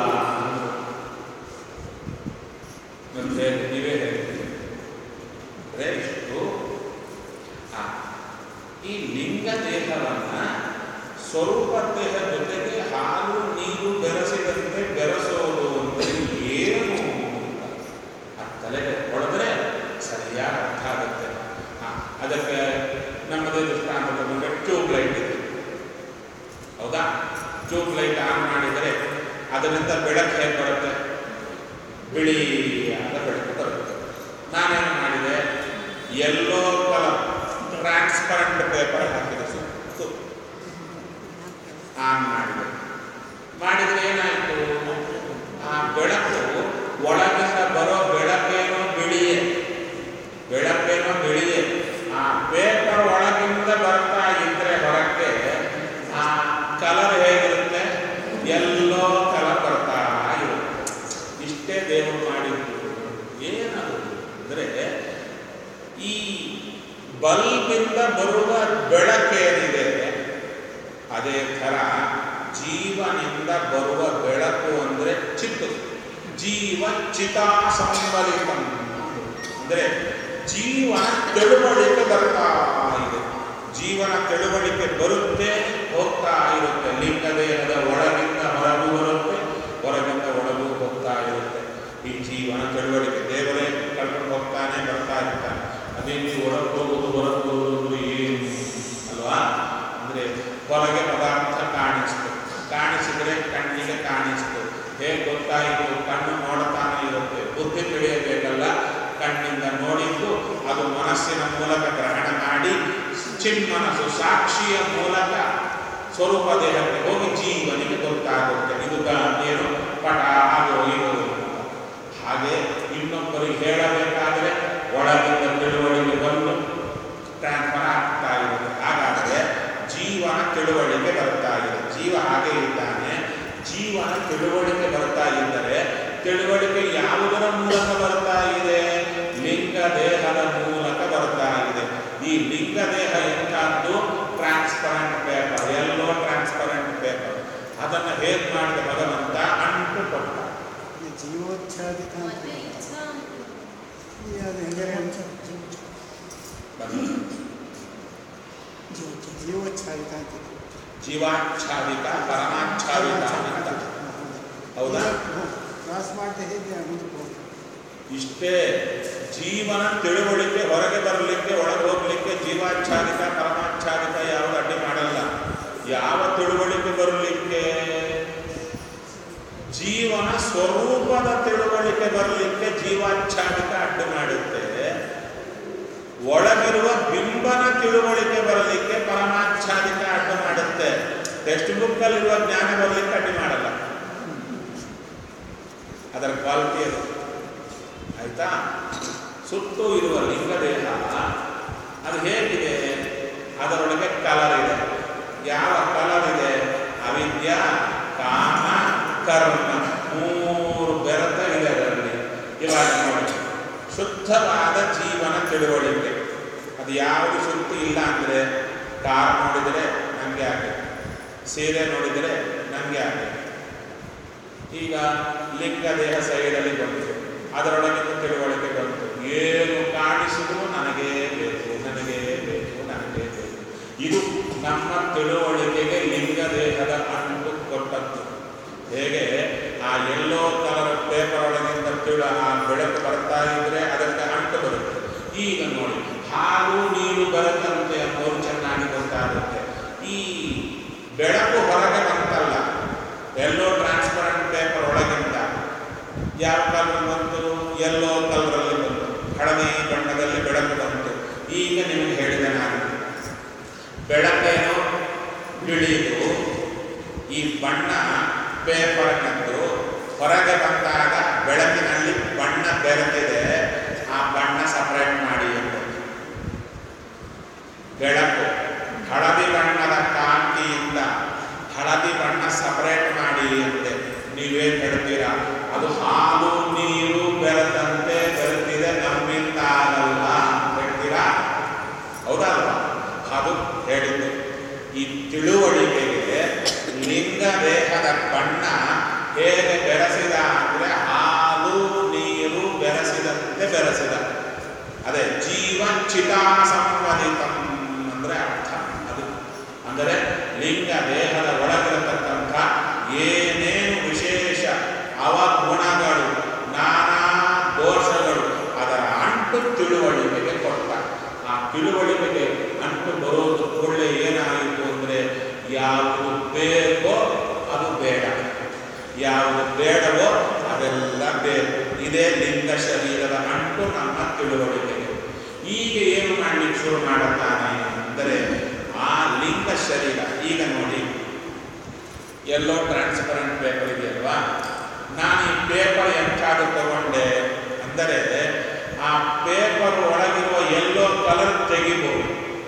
ಮತ್ತೆ ನೀವೇ ಹೇಳ್ತೀರಿ ಅಂದ್ರೆ ಇಷ್ಟು ಆ, ಈ ಲಿಂಗ ದೇಹವನ್ನ ಸ್ವರೂಪ ದೇಹ ಜೊತೆಗೆ ಹಾಲು ನೀರು ಬೆರೆಸಿದಂತೆ ಬೆರೆಸೋದು ಅಂದ್ರೆ ಏನು ಅಂತ ಆ ತಲೆಗೆ ಹೊಡೆದ್ರೆ ಸರಿಯಾಗಿ ಅರ್ಥ ಆಗುತ್ತೆ ಆ, ಅದಕ್ಕೆ ನಮ್ಮದೇ ದೃಷ್ಟಾಂತ ತಗೊಂಡ್ರೆ ಟ್ಯೂಬ್ ಲೈಟ್ ಇದೆ ಹೌದಾ ಟ್ಯೂಬ್ ಲೈಟ್ ಆನ್ ಮಾಡಿದರೆ ಅದರಿಂದ ಬೆಳಕು ಹೇಗೆ ಬರುತ್ತೆ ಬಿಳಿಯಾದ ಬೆಳಕು ಬರುತ್ತೆ ನಾನೇನು ಮಾಡಿದೆ ಎಲ್ಲೋ ಕಲರ್ ಟ್ರಾನ್ಸ್ಪರೆಂಟ್ ಪೇಪರ್ ಹಾಕಿದೆ ಸುತ್ತು ಆನ್ ಮಾಡಿದೆ ಮಾಡಿದ್ರೆ ಏನಾಯಿತು ಆ ಬೆಳಕು ಒಳಗಿಂದ ಬರೋ ಬೆಳಕೇನೋ ಬಿಳಿಯೇ ಬೆಳಕೇನೋ ಬಿಳಿಯೇ ಆ ಪೇಪರ್ ಒಳಗಿಂದ ಬರ್ತಾ ಇದ್ರೆ ಹೊರಕ್ಕೆ ಆ ಕಲರ್ ಹೇಗಿರುತ್ತೆ ಎಲ್ಲೋ ಕಲರ್ ಬರ್ತಾ ಇರುತ್ತೆ ಇಷ್ಟೇ ದೇವರು ಮಾಡಿದ್ದು ಏನದು ಅಂದರೆ ಈ ಬಲ್ಬಿಂದ ಬರುವ ಬೆಳಕೇನಿದೆ ಅದೇ ಥರ ಜೀವನಿಂದ ಬರುವ ಬೆಳಕು ಅಂದರೆ ಚಿತ್ತು ಜೀವ ಚಿತಾ ಸಂಬಲಿತಂ ಅಂದರೆ ಜೀವನ ತಿಳುವಳಿಕೆ ಬರ್ತಾ ಇದೆ ಜೀವನ ತಿಳುವಳಿಕೆ ಬರುತ್ತೆ ಹೋಗ್ತಾ ಇರುತ್ತೆ ಲಿಂಗ ದೇಹದ ಒಳಗಿಂದ ಹೊರಗೂ ಬರುತ್ತೆ ಹೊರಗಿಂದ ಒಳಗೂ ಹೋಗ್ತಾ ಇರುತ್ತೆ ಈ ಜೀವನ ತಿಳುವಳಿಕೆ ದೇವರೇ ಕರ್ಕೊಂಡು ಹೋಗ್ತಾನೆ ಬರ್ತಾ ಇರ್ತಾನೆ ಅದೇ ನೀವು ಹೊರಗೆ ಹೋಗೋದು ಹೊರಗೆ ಹೋಗೋದು ಅಂದ್ರೆ ಏನು ಅಲ್ವಾ ಅಂದರೆ ಹೊರಗೆ ಪದಾರ್ಥ ಕಾಣಿಸ್ತು ಕಾಣಿಸಿದರೆ ಕಣ್ಣಿಗೆ ಕಾಣಿಸ್ತು ಹೇಗೆ ಗೊತ್ತಾಯಿತು ಕಣ್ಣು ನೋಡ್ತಾನೆ ಇರುತ್ತೆ ಬುದ್ಧಿ ತಿಳಿಯಬೇಕಲ್ಲ ಕಣ್ಣಿಂದ ನೋಡಿದ್ದು ಅದು ಮನಸ್ಸಿನ ಮೂಲಕ ಗ್ರಹಣ ಮಾಡಿ ಚಿನ್ಮನಸ್ಸು ಸಾಕ್ಷಿಯ ಮೂಲಕ ಸ್ವರೂಪ ದೇಹಕ್ಕೆ ಹೋಗಿ ಜೀವನಿಗೆ ಗೊತ್ತಾಗುತ್ತೆ ಇದು ಗ- ಏನು ಪಟ ಅದು ಇದು ಅಂತ. ಹಾಗೆ ಇನ್ನೊಬ್ಬರಿಗೆ ಹೇಳಬೇಕಾದ್ರೆ ಒಳಗಿಂದ ತಿಳುವಳಿಕೆ ಬಂದು ಟ್ರಾನ್ಸ್ಫರ್ ಆಗ್ತಾ ಇರುತ್ತೆ ಹಾಗಾದರೆ ಜೀವನ ತಿಳುವಳಿಕೆ ಬರ್ತಾ ಇದೆ ಜೀವ ಹಾಗೆ ಇದ್ದಾನೆ ಜೀವನ ತಿಳುವಳಿಕೆ ಬರ್ತಾ ಇದ್ದರೆ ತಿಳುವಳಿಕೆ ಯಾವುದರ ಮೂಲಕ ಬರ್ತಾ ಇದೆ ಲಿಂಗ ದೇಹದ ಮೂಲಕ ಬರ್ತಾ ಇದೆ ಈ ಲಿಂಗ ದೇಹ ಎಂಥದ್ದು ಟ್ರಾನ್ಸ್ಪರೆಂಟ್ ಪೇಪರ್ ಎಲ್ಲೋ ಟ್ರಾನ್ಸ್ಪರೆಂಟ್ ಪೇಪರ್ ಅದನ್ನು ಹೇಗೆ ಮಾಡಿದ ಭಗವಂತ ಅಂಟು ಕೊಟ್ಟ ಈ ಜೀವೋಚ್ಛಾದಿತ ಅಂತ ಈ ಅದು ಹೆಂಗಾರೆ ಅಂತ ಜೀವ- ಜೀವೋಚ್ಛಾದಿತ ಅಂತ ಜೀವಾಚ್ಛಾದಿತ ಪರಮಾಚ್ಛಾದಿತ ಅಂತ ಹೌದಾ? ಕ್ರಾಸ್ ಮಾಡದೆ ಹೇಗೆ ಮುಂದಕ್ಕೆ ಹೋಗ್ಬೇಕು? ಇಷ್ಟೇ ಜೀವನ ತಿಳುವಳಿಕೆ ಹೊರಗೆ ಬರಲಿಕ್ಕೆ ಒಳಗೆ ಹೋಗ್ಲಿಕ್ಕೆ ಜೀವಾಚ್ಛಾದಿತ ಪರಮಾಚ್ಛಾದಿತ ಯಾವುದು ಅಡ್ಡಿ ಮಾಡಲ್ಲ ಯಾವ ತಿಳುವಳಿಕೆ ಬರಲಿಕ್ಕೆ ಜೀವನ ಸ್ವರೂಪದ ತಿಳುವಳಿಕೆ ಬರಲಿಕ್ಕೆ ಜೀವಾಚ್ಛಾದಿತ ಅಡ್ಡಿ ಮಾಡುತ್ತೆ ಒಳಗಿರುವ ಬಿಂಬನ ತಿಳುವಳಿಕೆ ಬರಲಿಕ್ಕೆ ಪರಮಾಚ್ಛಾದಿತ ಅಡ್ಡು ಮಾಡುತ್ತೆ ಟೆಕ್ಸ್ಟ್ ಬುಕ್ಕಲ್ಲಿರುವ ಜ್ಞಾನ ಬರಲಿಕ್ಕೆ ಅಡ್ಡಿ ಮಾಡಲ್ಲ ಅದರ ಕ್ವಾಲಿಟಿ ಅದು ಆಯ್ತಾ ಸುತ್ತು ಇರುವ ಲಿಂಗದೇಹ ಅದು ಹೇಗಿದೆ ಅದರೊಳಗೆ ಕಲರ್ ಇದೆ ಯಾವ ಕಲರ್ ಇದೆ ಅವಿದ್ಯ ಕಾಮ ಕರ್ಮ ಮೂರು ಬೆರೆತ ಇದೆ ಅದರಲ್ಲಿ ಇವಾಗ ನೋಡಿ ಶುದ್ಧವಾದ ಜೀವನ ತಿಳುವಳಿಕೆ ಅದು ಯಾವುದು ಶುದ್ಧಿ ಇಲ್ಲ ಅಂದರೆ ಕಾರ್ ನೋಡಿದರೆ ನನಗೆ ಆಗಿದೆ ಸೀರೆ ನೋಡಿದರೆ ನನಗೆ ಆಗಿದೆ ಈಗ ಲಿಂಗ ದೇಹ ಸೈಡಲ್ಲಿ ಬಂತು ಅದರೊಳಗಿಂದ ತಿಳುವಳಿಕೆ ಬಂತು ಏನು ಕಾಣಿಸಿದ್ರು ನನಗೇ ಬೇಕು ನನಗೇ ಬೇಕು ನನಗೇ ಬೇಕು ಇದು ನಮ್ಮ ತಿಳುವಳಿಕೆಗೆ ಲಿಂಗ ದೇಹದ ಅಂಟು ಕೊಟ್ಟದ್ದು ಹೇಗೆ ಆ ಎಲ್ಲೋ ಕಲರ್ ಪೇಪರ್ ಒಳಗಿಂದ ತಿಳು ಆ ಬೆಳಕು ಬರ್ತಾ ಇದ್ರೆ ಅದಕ್ಕೆ ಅಂಟು ಬರುತ್ತೆ ಈಗ ನೋಡಿ ಹಾಲು ನೀರು ಬರದಂತೆ ಅನ್ನೋರು ಚೆನ್ನಾಗಿ ಗೊತ್ತಾಗುತ್ತೆ ಈ ಬೆಳಕು ಹೊರಗೆ ಬಂತಲ್ಲ ಎಲ್ಲೋ ಟ್ರಾನ್ಸ್ಪರೆಂಟ್ ಪೇಪರ್ ಒಳಗಿಂದ ಯಾವ ಕಲರ್ ಬಂತು ಎಲ್ಲೋ ಕಲರಲ್ಲಿ ಬಂತು ಹಳದಿ ಬಣ್ಣದಲ್ಲಿ ಬೆಳಕು ಬಂತು ಈಗ ನಿಮಗೆ ಹೇಳಿದೆ ನಾನು ಬೆಳಕೇನೋ ಬಿಳಿದು ಈ ಬಣ್ಣ ಪೇಪರ್ನದ್ದು ಹೊರಗೆ ಬಂದಾಗ ಬೆಳಕಿನಲ್ಲಿ ಬಣ್ಣ ಬೆರೆತಿದೆ ಆ ಬಣ್ಣ ಸಪರೇಟ್ ಮಾಡಿ ಎಂದು ಬೆಳಕು ಹಳದಿ ಬಣ್ಣದ ಕಾಂತಿಯಿಂದ ಹಳದಿ ಬಣ್ಣ ಸಪರೇಟ್ ಮಾಡಿ ಅಂತೆ ನೀವೇನ್ ಹೇಳ್ತೀರಾ ಅದು ಹಾಲು ನೀರು ಬೆರೆತಂತೆ ಬೆರೆತಿದೆ ನಮ್ಮಿಂದ ಆಗಲ್ಲ ಅಂತ ಹೇಳ್ತೀರಾ ಹೌದಲ್ವಾ ಅದು ಹೇಳಿದ್ದು ಈ ತಿಳುವಳಿಕೆಗೆ ಲಿಂಗ ದೇಹದ ಬಣ್ಣ ಹೇಗೆ ಬೆರೆಸಿದ ಅಂದ್ರೆ ಹಾಲು ನೀರು ಬೆರೆಸಿದಂತೆ ಬೆರೆಸಿದ ಅದೇ ಜೀವ ಚಿತಾ ಸಂವದಿತಂ ಅಂದ್ರೆ ಅರ್ಥ ಅದು ಅಂದರೆ ಲಿಂಗ ದೇಹದ ಒಳಗಿರತಕ್ಕಂಥ ಏನೇನು ವಿಶೇಷ ಅವಗುಣಗಳು ನಾನಾ ದೋಷಗಳು ಅದರ ಅಂಟು ತಿಳುವಳಿಕೆಗೆ ಕೊಟ್ಟ ಆ ತಿಳುವಳಿಕೆಗೆ ಅಂಟು ಬರೋದು ಒಳ್ಳೆ ಏನಾಯಿತು ಅಂದರೆ ಯಾವುದು ಬೇಕೋ ಅದು ಬೇಡ ಯಾವುದು ಬೇಡವೋ ಅದೆಲ್ಲ ಬೇಕು ಇದೇ ಲಿಂಗ ಶರೀರದ ಅಂಟು ನಮ್ಮ ತಿಳುವಳಿಕೆಗೆ ಈಗ ಏನು ಮಾಡಲಿಕ್ಕೆ ಶುರು ಮಾಡುತ್ತಾನೆ ಅಂದರೆ ಆ ಲಿಂಗ ಶರೀರ ಈಗ ನೋಡಿ ಎಲ್ಲೋ ಟ್ರಾನ್ಸ್ಪರೆಂಟ್ ಪೇಪರ್ ಇದೆಯಲ್ವಾ ನಾನು ಈ ಪೇಪರ್ ಎಂಥಾದ್ರು ತಗೊಂಡೆ ಅಂದರೆ ಆ ಪೇಪರ್ ಒಳಗಿರುವ ಎಲ್ಲೋ ಕಲರ್ ತೆಗಿಬಹುದು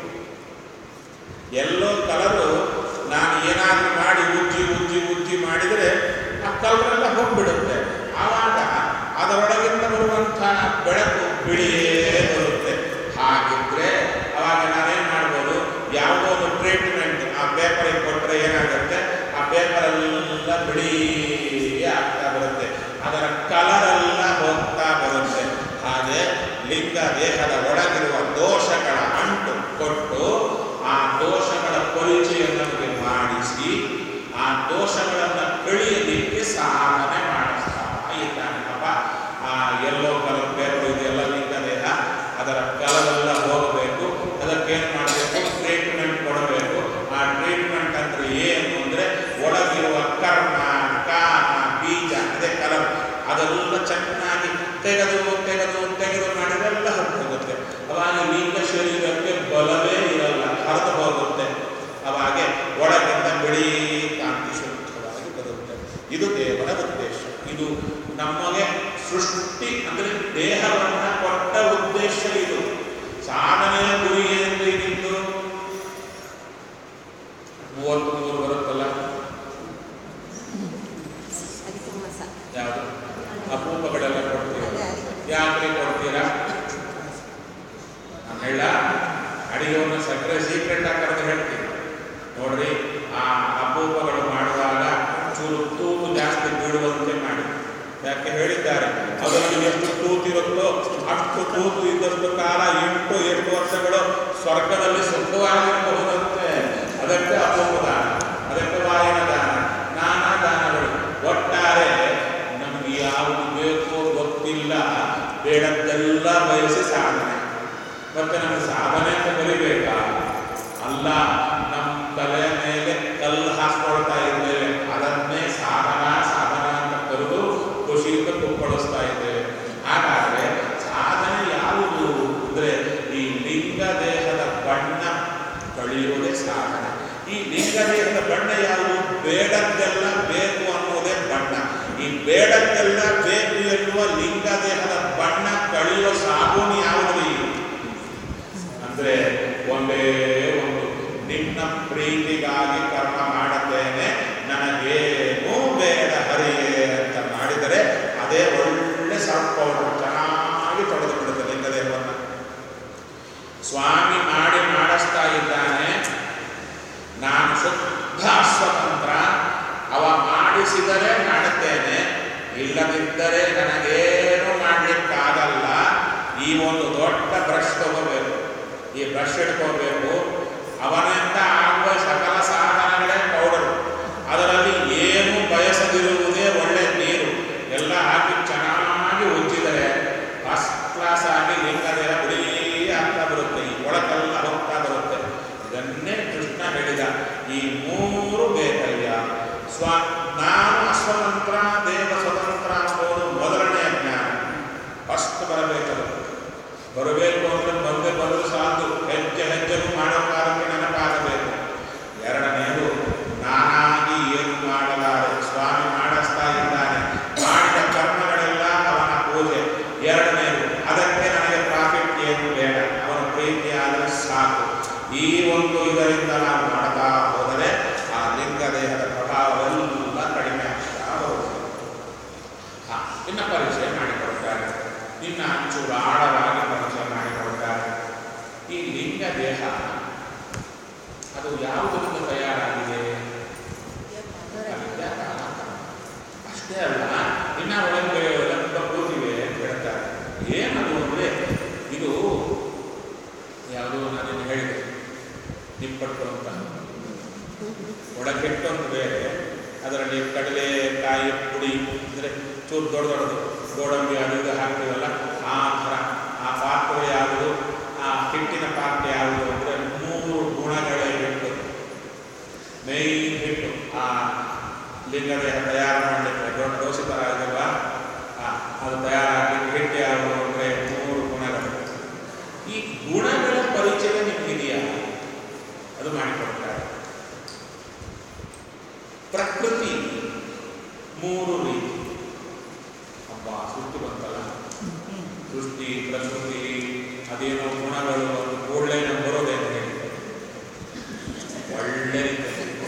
ಎಲ್ಲೋ ಕಲರು ನಾನು ಏನಾದರೂ ಮಾಡಿ ಉಜ್ಜಿ ಉಜ್ಜಿ ಉಜ್ಜಿ ಮಾಡಿದರೆ ಆ ಕಲರೆಲ್ಲ ಹೋಗ್ಬಿಡುತ್ತೆ ಆವಾಗ ಅದರೊಳಗಿಂದ ಬರುವಂತಹ ಬೆಳಕು ಬಿಳಿಯೇ ಬರುತ್ತೆ ಹಾಗಿದ್ರೆ ಅವಾಗ ನಾನೇನು ಮಾಡ್ಬೋದು ಯಾವುದೋ ಒಂದು ಟ್ರೀಟ್ಮೆಂಟ್ ಆ ಪೇಪರಿಗೆ ಕೊಟ್ಟರೆ ಏನಾಗುತ್ತೆ ಆ ಪೇಪರೆಲ್ಲ ಬಿಳಿ ಆಗ್ತಾ ಬರುತ್ತೆ ಅದರ ಕಲರೆಲ್ಲ ಹೋಗ್ತಾ ಬರುತ್ತೆ ಹಾಗೆ ಲಿಂಗ ದೇಹದ ಒಳಗಿರುವ ದೋಷಗಳ ಅಂಟು ಕೊಟ್ಟು ಆ ದೋಷಗಳ ಪರಿಚಯ ನಮಗೆ ಮಾಡಿಸಿ ಆ ದೋಷಗಳನ್ನು ಕಳಿಯಲಿಕ್ಕೆ ಸಾಧನೆ ಮಾಡಿಸ್ತಾ ಇದ್ದಾನೆ ಅಪ್ಪ ಆ ಎಲ್ಲೋ ಕಲರ್ ಪೇಪರ್ ಇದೆಯಲ್ಲ ಲಿಂಗ ದೇಹ ಅದರ ಕಲರೆಲ್ಲ ಹೋಗಬೇಕು ಅದಕ್ಕೇನು ಮಾಡಬೇಕು ಟ್ರೀಟ್ಮೆಂಟ್ ಕೊಡಬೇಕು ಆ ಟ್ರೀಟ್ಮೆಂಟ್ ಅಂದ್ರೆ ಏನು ಅಂದರೆ ಒಳಗಿರುವ ಕರ್ಮ ಕಾಮ ಬೀಜ ಅದೇ ಕಲರ್ ಅದೆಲ್ಲ ಚೆನ್ನಾಗಿ ತೆಗೆದು ತೆಗೆದು ತೆಗೆದು ಮಾಡಿದೆಲ್ಲ ಹೋಗುತ್ತೆ ಅವಾಗ ಲಿಂಗ ಶರೀರಕ್ಕೆ ಬಲವೇ ಇರಲ್ಲ ಹರಿದು ಹೋಗುತ್ತೆ ಅವಾಗ ಒಳಗಿಂದ ಬಿಳಿ ಕಾಂತಿ ಶುದ್ಧವಾಗಿ ಬರುತ್ತೆ ಇದು ದೇವರ ಉದ್ದೇಶ ಇದು ನಮಗೆ ಸೃಷ್ಟಿ ಅಂದರೆ ದೇಹವನ್ನು ಕೊಟ್ಟ ಉದ್ದೇಶ ಇದು ಸಾಧನೆಯ ಗುರಿ ಎಂದು ಇದಿದ್ದು ಮೂವತ್ತ್ ಮೂರು ಬರುತ್ತಲ್ಲ ಅದಕ್ಕೆ ಮಸ ಯಾವುದು ಅಪೂಪಗಳೆಲ್ಲ ಕೊಡ್ತೀರ ಯಾಕೆ ಕೊಡ್ತೀರಾ ನಾನು ಹೇಳ ಅಡಿಗೆವನ್ನು ಸಕ್ಕರೆ ಸೀಕ್ರೆಟ್ ಆಗಿ ಕರೆದು ಹೇಳ್ತೀನಿ ನೋಡ್ರಿ ಆ ಅಪೂಪಗಳು ಮಾಡುವಾಗ ಚೂರು ತೂತು ಜಾಸ್ತಿ ಬೀಳುವಂತೆ ಮಾಡಿ ಯಾಕೆ ಹೇಳಿದ್ದಾರೆ ಅದರಲ್ಲಿ ಎಷ್ಟು ತೂತಿರುತ್ತೋ ಅಷ್ಟು ತೂತು ಇದ್ದಷ್ಟು ಕಾಲ ಎಂಟು ಎಂಟು ವರ್ಷಗಳು ಸ್ವರ್ಗದಲ್ಲಿ ಸುಖವಾಗಿರಬಹುದಂತೆ ಅದಕ್ಕೆ ಅಪೂಪದಾನ ಅದಕ್ಕೆ ವಾಯನ ದಾನ ನಾನಾ ದಾನಗಳು ಒಟ್ಟಾರೆ ನಮಗೆ ಯಾವುದು ಬೇಕೋ ಗೊತ್ತಿಲ್ಲ ಬೇಡದ್ದೆಲ್ಲ ಬಯಸಿ ಸಾಧನೆ ಮತ್ತೆ ನಮಗೆ ಸಾಧನೆ ಅಂತ ಬರಿಬೇಕಾ ಅಲ್ಲ ನಮ್ಮ ತಲೆ ಮೇಲೆ ಕಲ್ಲು ಹಾಸ್ಕೊಳ್ತಾ ಇದ್ದೇವೆ ಅದನ್ನೇ ಸಾಧನ ಸಾಧನ ಅಂತ ಕರೆದು ಖುಷಿಯಿಂದ ಕುಪ್ಪಳಿಸ್ತಾ ಇದ್ದೇವೆ ಹಾಗಾದ್ರೆ ಸಾಧನೆ ಯಾವುದು ಅಂದ್ರೆ ಈ ಲಿಂಗ ದೇಹದ ಬಣ್ಣ ಕಳೆಯುವುದೇ ಸಾಧನೆ ಈ ಲಿಂಗ ದೇಹದ ಬಣ್ಣ ಯಾವುದು ಬೇಡದ್ದೆಲ್ಲ ಬೇಕು ಅನ್ನೋದೇ ಬಣ್ಣ ಈ ಬೇಡದ್ದೆಲ್ಲ ಬೇಕು ಎನ್ನುವ ಲಿಂಗ ದೇಹದ ಬಣ್ಣ ಕಳೆಯುವ ಸಾಬೂನು ಯಾವುದು ಈ ಅಂದ್ರೆ ಒಂದೇ ಒಂದು ನಿನ್ನ ಪ್ರೀತಿಗಾಗಿ ಕರ್ಮ ಮಾಡುತ್ತೇನೆ ನನಗೇನೂ ಬೇಡ ಹರಿಯೇ ಅಂತ ಮಾಡಿದರೆ ಅದೇ ಒಳ್ಳೆ ಸಾಫ್ಟ್ ಪೌಡರ್ ಚೆನ್ನಾಗಿ ತೊಳೆದು ಬಿಡುತ್ತೆ ಲಿಂಗದೇವರನ್ನ ಸ್ವಾಮಿ ಮಾಡಿ ಮಾಡಿಸ್ತಾ ಇದ್ದಾನೆ ನಾನು ಶುದ್ಧ ಸ್ವತಂತ್ರ ಅವ ಮಾಡಿಸಿದರೆ ಮಾಡುತ್ತೇನೆ ಇಲ್ಲದಿದ್ದರೆ ನನಗೇನು ಮಾಡಲಿಕ್ಕಾಗಲ್ಲ ಈ ಒಂದು ದೊಡ್ಡ ಬ್ರಷ್ ತಗೋಬೇಕು ಈ ಬ್ರಷ್ ಇಟ್ಕೋಬೇಕು ಅವನಿಂದ ಆಗುವ ಸಕಲ ಸಾಧನಗಳೇ ಪೌಡರು ಅದರಲ್ಲಿ ಏನು ಬಯಸದಿರುವುದೇ ಒಳ್ಳೆ ನೀರು ಎಲ್ಲ ಹಾಕಿ ಚೆನ್ನಾಗಿ ಉಜ್ಜಿದರೆ ಫಸ್ಟ್ ಕ್ಲಾಸ್ ಆಗಿ ಲಿಂಗದೇಹ ಬಿಳಿ ಆಗ್ತಾ ಬರುತ್ತೆ ಈ ಒಳಗೆಲ್ಲ ಹೋಗ್ತಾ ಬರುತ್ತೆ ಇದನ್ನೇ ಕೃಷ್ಣ ಹೇಳಿದ ಈ ಮೂರು ಬೇಕಯ್ಯ ಸ್ವ ನಾನು ಅಸ್ವತಂತ್ರ ದೇವ ಸ್ವತಂತ್ರ ಅನ್ನೋದು ಮೊದಲನೇ ಜ್ಞಾನ ಫಸ್ಟ್ ಬರಬೇಕದು ಬರಬೇಕು ಅಂದ್ರೆ ಬಂದೆ ಬಂದರೂ ಸಾಕು ಹೆಜ್ಜೆ ಹೆಜ್ಜೆಗೂ ಮಾಡೋ ಕಾಲಕ್ಕೆ ನೆನಪಾಗಬೇಕು ಎರಡನೆಯದು ನಾನಾಗಿ ಏನು ಅಷ್ಟೇ ಅಲ್ಲ ಇನ್ನ ಒಳಗೆ ತುಂಬ ಕೂತಿವೆ ಅಂತ ಹೇಳ್ತಾರೆ ಏನದು ಅಂದರೆ ಇದು ಯಾವುದೋ ನಾನು ಹೇಳಿದೆ ನಿಪ್ಪಟ್ಟು ಅಂತ ಒಳಗೆಟ್ಟು ಅಂತ ಬೇರೆ ಅದರಲ್ಲಿ ಕಡಲೆಕಾಯಿ ಪುಡಿ ಅಂದರೆ ಚೂರು ದೊಡ್ಡ ದೊಡ್ಡದು ಗೋಡಂಬಿ ಅದು ಇದು ಹಾಕ್ತೀವಲ್ಲ ಆ ಥರ ಆ ಪಾತ್ರೆ ಯಾವುದು ಆ ಹಿಟ್ಟಿನ ಪಾತ್ರೆ ಯಾವುದು ಅಂದರೆ ಮೂರು ಗುಣಗಳೇ ಹಿಟ್ಟು ಮೇಯ್ನ್ ಹಿಟ್ಟು ಆ ಲಿಂಗದೇಹ ತಯಾರು ಮಾಡಲಿಕ್ಕೆ ದೊಡ್ಡ ದೋಸೆ ಥರ ಇದೆಯಲ್ಲ ಆ, ಅದು ತಯಾರಾಗಲಿಕ್ಕೆ ಹಿಟ್ಟು ಯಾವುದು ಅಂದರೆ ಮೂರು ಗುಣಗಳು ಈ ಗುಣಗಳ ಪರಿಚಯ ನಿಮಗಿದೆಯಾ ಅದು ಮಾಡಿಕೊಡ್ತಾರೆ ಪ್ರಕೃತಿ ಮೂರು ರೀತಿ ಅಬ್ಬ ಸೃಷ್ಟಿ ಬಂತಲ್ಲ ಸೃಷ್ಟಿ ಪ್ರಕೃತಿ ಅದೇನೋ ಗುಣಗಳು ಅದು ಕೂಡಲೇ ನಮ್ಗೆ ಬರೋದೇ ಅಂತ ಹೇಳಿ ಒಳ್ಳೆ ರೀತಿ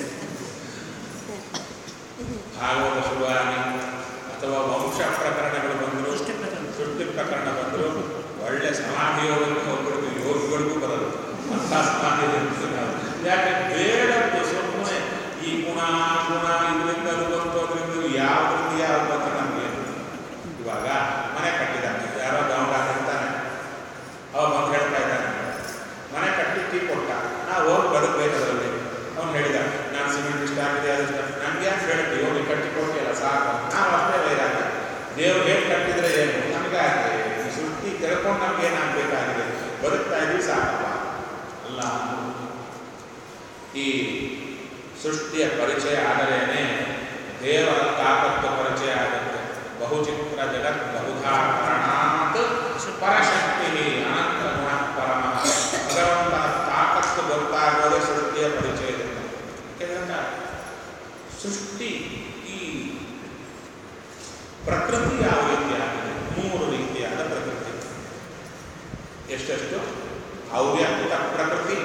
ಭಾಗವತ ಶುಭಾನಿ ಅಥವಾ ವಂಶ ಪ್ರಕರಣಗಳು ಬಂದರು ಸೃಷ್ಟಿ ಪ್ರಕರಣ. ಸೃಷ್ಟಿ ಪ್ರಕರಣ ಬಂದರು ಒಳ್ಳೆ ಸಮಾಧಿ ಯೋಗಕ್ಕೆ ಹೋಗ್ಬಿಡ್ತು ಯೋಗಿಗಳಿಗೂ ಬರಲ್ಲ ಅಂತ ಸಮಾಧಿ ಇರುತ್ತೆ ನಾವು. ಯಾಕೆ ಬೇಡದ್ದು ಸುಮ್ಮನೆ ಈ ಗುಣ ಗುಣ ಇದರಿಂದ ಅದು ಬಂತು ಅದರಿಂದ ಇದು ಯಾವ್ದ್ರಿಂದ ಯಾವ ಬಂತು ನಮಗೆ ಇವಾಗ ಮನೆ ಕಟ್ಟಿದ್ದಾನೆ ಯಾರೋ ಗೌಂಡ ಕಟ್ತಾನೆ ಅವ ಬಂದು ಹೇಳ್ತಾ ಇದ್ದಾನೆ ಮನೆ ಕಟ್ಟಿ ಟೀ ಕೊಟ್ಟ ನಾವು ಹೋಗಿ ಬದುಕಬೇಕು ಅದರಲ್ಲಿ ಅವ್ನು ಹೇಳಿದ ನಾನು ಸಿಮೆಂಟ್ ಇಷ್ಟ ಆಗಿದೆ ಅದು ಇಷ್ಟ ನಮ್ಗೆ ಯಾಕೆ ಹೇಳ್ತೀವಿ ಹೋಗಿ ಕಟ್ಟಿ ಕೊಟ್ಟಿಲ್ಲ ಸಾಕು ನಾವು ಅಷ್ಟೇ ವೈರಾಗ ದೇವ್ರು ಹೇಗೆ ಕಟ್ಟಿದ್ರೆ ಏನು ನಮಗೆ ಆಗಿದೆ ಈ ಸೃಷ್ಟಿ ತೆರೆಕೊಂಡು ನಮ್ಗೆ ಏನಾಗಬೇಕಾಗಿದೆ ಬದುಕ್ತಾ ಇದ್ವಿ ಸಾಕಪ್ಪ ಅಲ್ಲ ಈ ಸೃಷ್ಟಿಯ ಪರಿಚಯ ಆದರೇನೆ ದೇವರ ತಾಕತ್ತು ಪರಿಚಯ ಆಗುತ್ತೆ ಬಹುಚಿತ್ರ ಜಗತ್ ಬಹುಧಾ ಕಾರಣಾತ್ ಪರಶಕ್ತಿ ಅನಂತ ಗುಣ ಪರಮ ಭಗವಂತನ ತಾಕತ್ತು ಗೊತ್ತಾಗೋದೇ ಸೃಷ್ಟಿಯ ಪರಿಚಯದಿಂದ ಯಾಕಂದ್ರೆ ಸೃಷ್ಟಿ ಈ ಪ್ರಕೃತಿ ಯಾವ ರೀತಿಯಾಗಿದೆ ಮೂರು ರೀತಿಯಾದ ಪ್ರಕೃತಿ ಎಷ್ಟೆಷ್ಟು ಅವ್ಯಕ್ತ ಪ್ರಕೃತಿ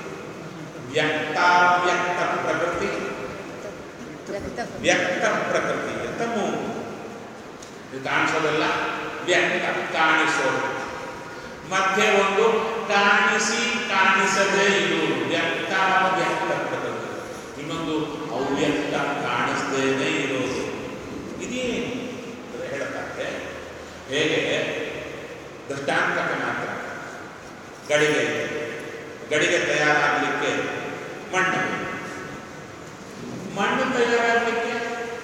ವ್ಯಕ್ತಾವ್ಯಕ್ತ ಪ್ರಕೃತಿ ವ್ಯಕ್ತ ವ್ಯಕ್ತ ಪ್ರಕೃತಿ ಅಂತ ಮೂರು ಇದು ಕಾಣಿಸೋದೆಲ್ಲ ವ್ಯಕ್ತ ಕಾಣಿಸೋದು ಮಧ್ಯೆ ಒಂದು ಕಾಣಿಸಿ ಕಾಣಿಸದೇ ಇರುವುದು ವ್ಯಕ್ತ ವ್ಯಕ್ತ ಪ್ರಕೃತಿ ಇನ್ನೊಂದು ಅವ್ಯಕ್ತ ಕಾಣಿಸದೇನೆ ಇರೋದು ಇದೇನು ಅಂದ್ರೆ ಹೇಳ್ತಾರೆ ಹೇಗೆ ದೃಷ್ಟಾಂತಕ್ಕೆ ಮಾತ್ರ ಗಡಿಗೆ ಇದೆ. ಗಡಿಗೆ ತಯಾರಾಗಲಿಕ್ಕೆ ಮಣ್ಣು ಬೇಕು. ಮಣ್ಣು ತಯಾರಾಗಲಿಕ್ಕೆ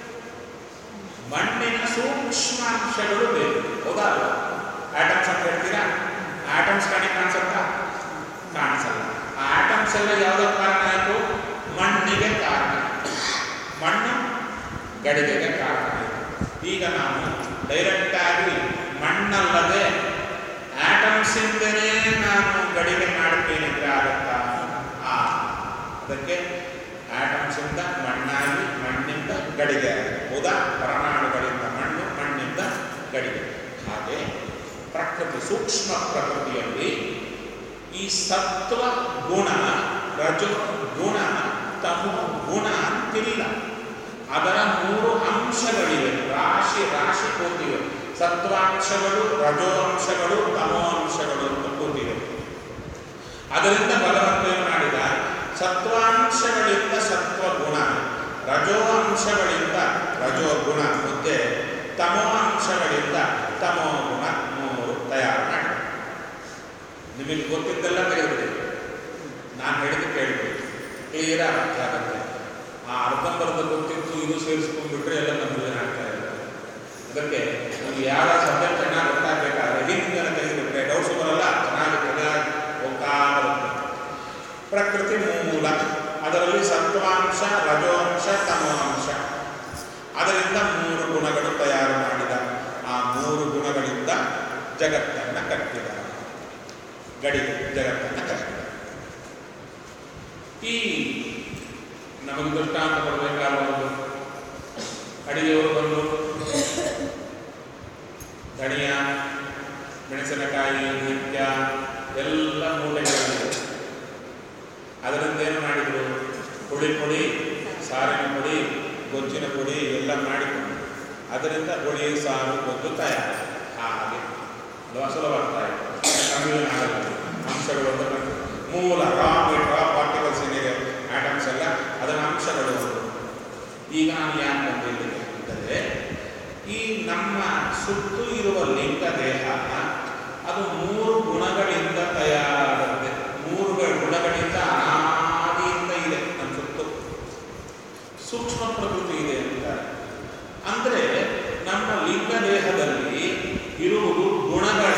ಮಣ್ಣಿನ ಸೂಕ್ಷ್ಮಾಂಶಗಳು ಬೇಕು ಹೌದಾ ಅಲ್ವಾ ಆಟಮ್ಸ್ ಅಂತ ಹೇಳ್ತೀರಾ ಆಟಮ್ಸ್ ಕಣಿ ಕಾಣಿಸುತ್ತಾ ಕಾಣಿಸಲ್ಲ ಆ ಆಟಮ್ಸ್ ಎಲ್ಲ ಯಾವುದೋ ಕಾರಣ ಆಯಿತು ಮಣ್ಣಿಗೆ ಕಾರಣ ಮಣ್ಣು ಗಡಿಗೆಗೆ ಕಾರಣ ಆಯಿತು ಈಗ ನಾವು ಡೈರೆಕ್ಟ್ ಆಗಿ ಮಣ್ಣಲ್ಲದೆ ಆಟಮ್ಸ್ ಇಂದನೇ ನಾನು ಗಡಿಗೆ ಮಾಡ್ತೇನೆ ಅಂದ್ರೆ ಆಗತ್ತಾ ಆ ಅದಕ್ಕೆ ಆಟಮ್ಸ್ ಇಂದ ಮಣ್ಣಾಗಿ ಮಣ್ಣಿಂದ ಗಡಿಗೆ ಆಗುತ್ತೆ. ಹೌದಾ ಪರಮಾಣುಗಳಿಂದ ಮಣ್ಣು ಮಣ್ಣಿಂದ ಗಡಿಗೆ ಹಾಗೆ ಪ್ರಕೃತಿ ಸೂಕ್ಷ್ಮ ಪ್ರಕೃತಿಯಲ್ಲಿ ಈ ಸತ್ವ ಗುಣ ರಜೋ ಗುಣ ತಮೋ ಗುಣ ಅಂತಿಲ್ಲ ಅದರ ಮೂರು ಅಂಶಗಳಿವೆ ರಾಶಿ ರಾಶಿ ಕೂತಿವೆ ಸತ್ವಾಂಶಗಳು ರಜೋ ಅಂಶಗಳು ತಮೋ ಅಂಶಗಳು ಅಂತ ಕೂತಿವೆ ಅದರಿಂದ ಭಗವಂತ ಏನು ಮಾಡಿದ ಸತ್ವಾಂಶಗಳಿಂದ ಸತ್ವ ಗುಣ ರಜೋ ಅಂಶಗಳಿಂದ ರಜೋ ಗುಣ ಮತ್ತೆ ತಮೋ ಅಂಶಗಳಿಂದ ತಮೋ ಗುಣ ಮೂರು ತಯಾರು ಮಾಡಿದ ನಿಮಗೆ ಗೊತ್ತಿದ್ದೆಲ್ಲ ತೆಗೆದುಬಿಡಿ ನಾನು ಹೇಳಿದ್ದು ಕೇಳಿಬಿಡಿ ಕ್ಲಿಯರ್ ಅರ್ಥ ಆಗುತ್ತೆ ಆ ಅರ್ಧಂಬರ್ಧ ಗೊತ್ತಿತ್ತು ಇದು ಸೇರಿಸ್ಕೊಂಡ್ಬಿಟ್ರೆ ಎಲ್ಲ ನಮಗೆ ಆಗ್ತಾ ಇಲ್ಲ ಅದಕ್ಕೆ ನಮ್ಗೆ ಯಾವ ಸಬ್ಜೆಕ್ಟ್ ಚೆನ್ನಾಗಿ ಗೊತ್ತಾಗಬೇಕಾದ್ರೆ ಹಿಂದಿನ ತೆಗೆದುಬಿಟ್ರೆ ಡೌಟ್ಸ್ ಬರಲ್ಲ ಚೆನ್ನಾಗಿ ಚೆನ್ನಾಗಿ ಹೋಗ್ತಾ ಬರುತ್ತೆ ಪ್ರಕೃತಿ ಮೂಲ ಅದರಲ್ಲಿ ಸತ್ವಾಂಶ ರಜೋಂಶ ತಮೋಂಶ ಅದರಿಂದ ಮೂರು ಗುಣಗಳು ತಯಾರು ಮಾಡಿದ ಆ ಮೂರು ಗುಣಗಳಿಂದ ಜಗತ್ತನ್ನು ಕಟ್ಟಿದ ಗಡಿ ಜಗತ್ತನ್ನು ಕಟ್ಟಿದ ಈ ನಮಗೆ ದೃಷ್ಟಾಂತ ಬರಬೇಕಾದ ಒಂದು ಅಡಿಗೆಯವರು ಬಂದು ಧನಿಯಾ ಮೆಣಸಿನಕಾಯಿ ನಿತ್ಯ ಎಲ್ಲ ಮೂಲೆಗಳಿವೆ ಅದರಿಂದ ಏನು ಮಾಡಿದರು ಹುಳಿ ಪುಡಿ ಸಾರಿನ ಪುಡಿ ಗೊಜ್ಜಿನ ಪುಡಿ ಎಲ್ಲ ಮಾಡಿಕೊಂಡು ಅದರಿಂದ ಹುಳಿ ಸಾರು ಗೊಜ್ಜು ತಯಾರು ಹಾಗೆ ಅಲ್ವಾ ಸುಲಭಾಗ್ತಾ ಇದೆ ಕಮ್ಮಿನ ಆಗಲ್ಲ ಅಂಶಗಳು ಅಂತ ಬರ್ತದೆ. ಮೂಲ ರಾ ರಾ ಪಾರ್ಟಿಕಲ್ಸ್ ಏನಿದೆ ಆಟಮ್ಸ್ ಎಲ್ಲ ಅದರ ಅಂಶಗಳು ಈಗ ನಾನು ಯಾಕೆ ಬಂದಿದ್ದೀನಿ ಅಂತಂದರೆ ಈ ನಮ್ಮ ಸುತ್ತು ಇರುವ ಲಿಂಗ ದೇಹ ಅದು ಮೂರು ಗುಣಗಳಿಂದ ತಯಾರಾಗುತ್ತೆ ಮೂರು ಗ- ಗುಣಗಳಿಂದ ಅನಾದಿಯಿಂದ ಇದೆ ನಮ್ಮ ಸುತ್ತು ಸೂಕ್ಷ್ಮ ಪ್ರಕೃತಿ ಇದೆ ಅಂತ ಅಂದ್ರೆ ನಮ್ಮ ಲಿಂಗ ದೇಹದಲ್ಲಿ ಇರುವುದು ಗುಣಗಳ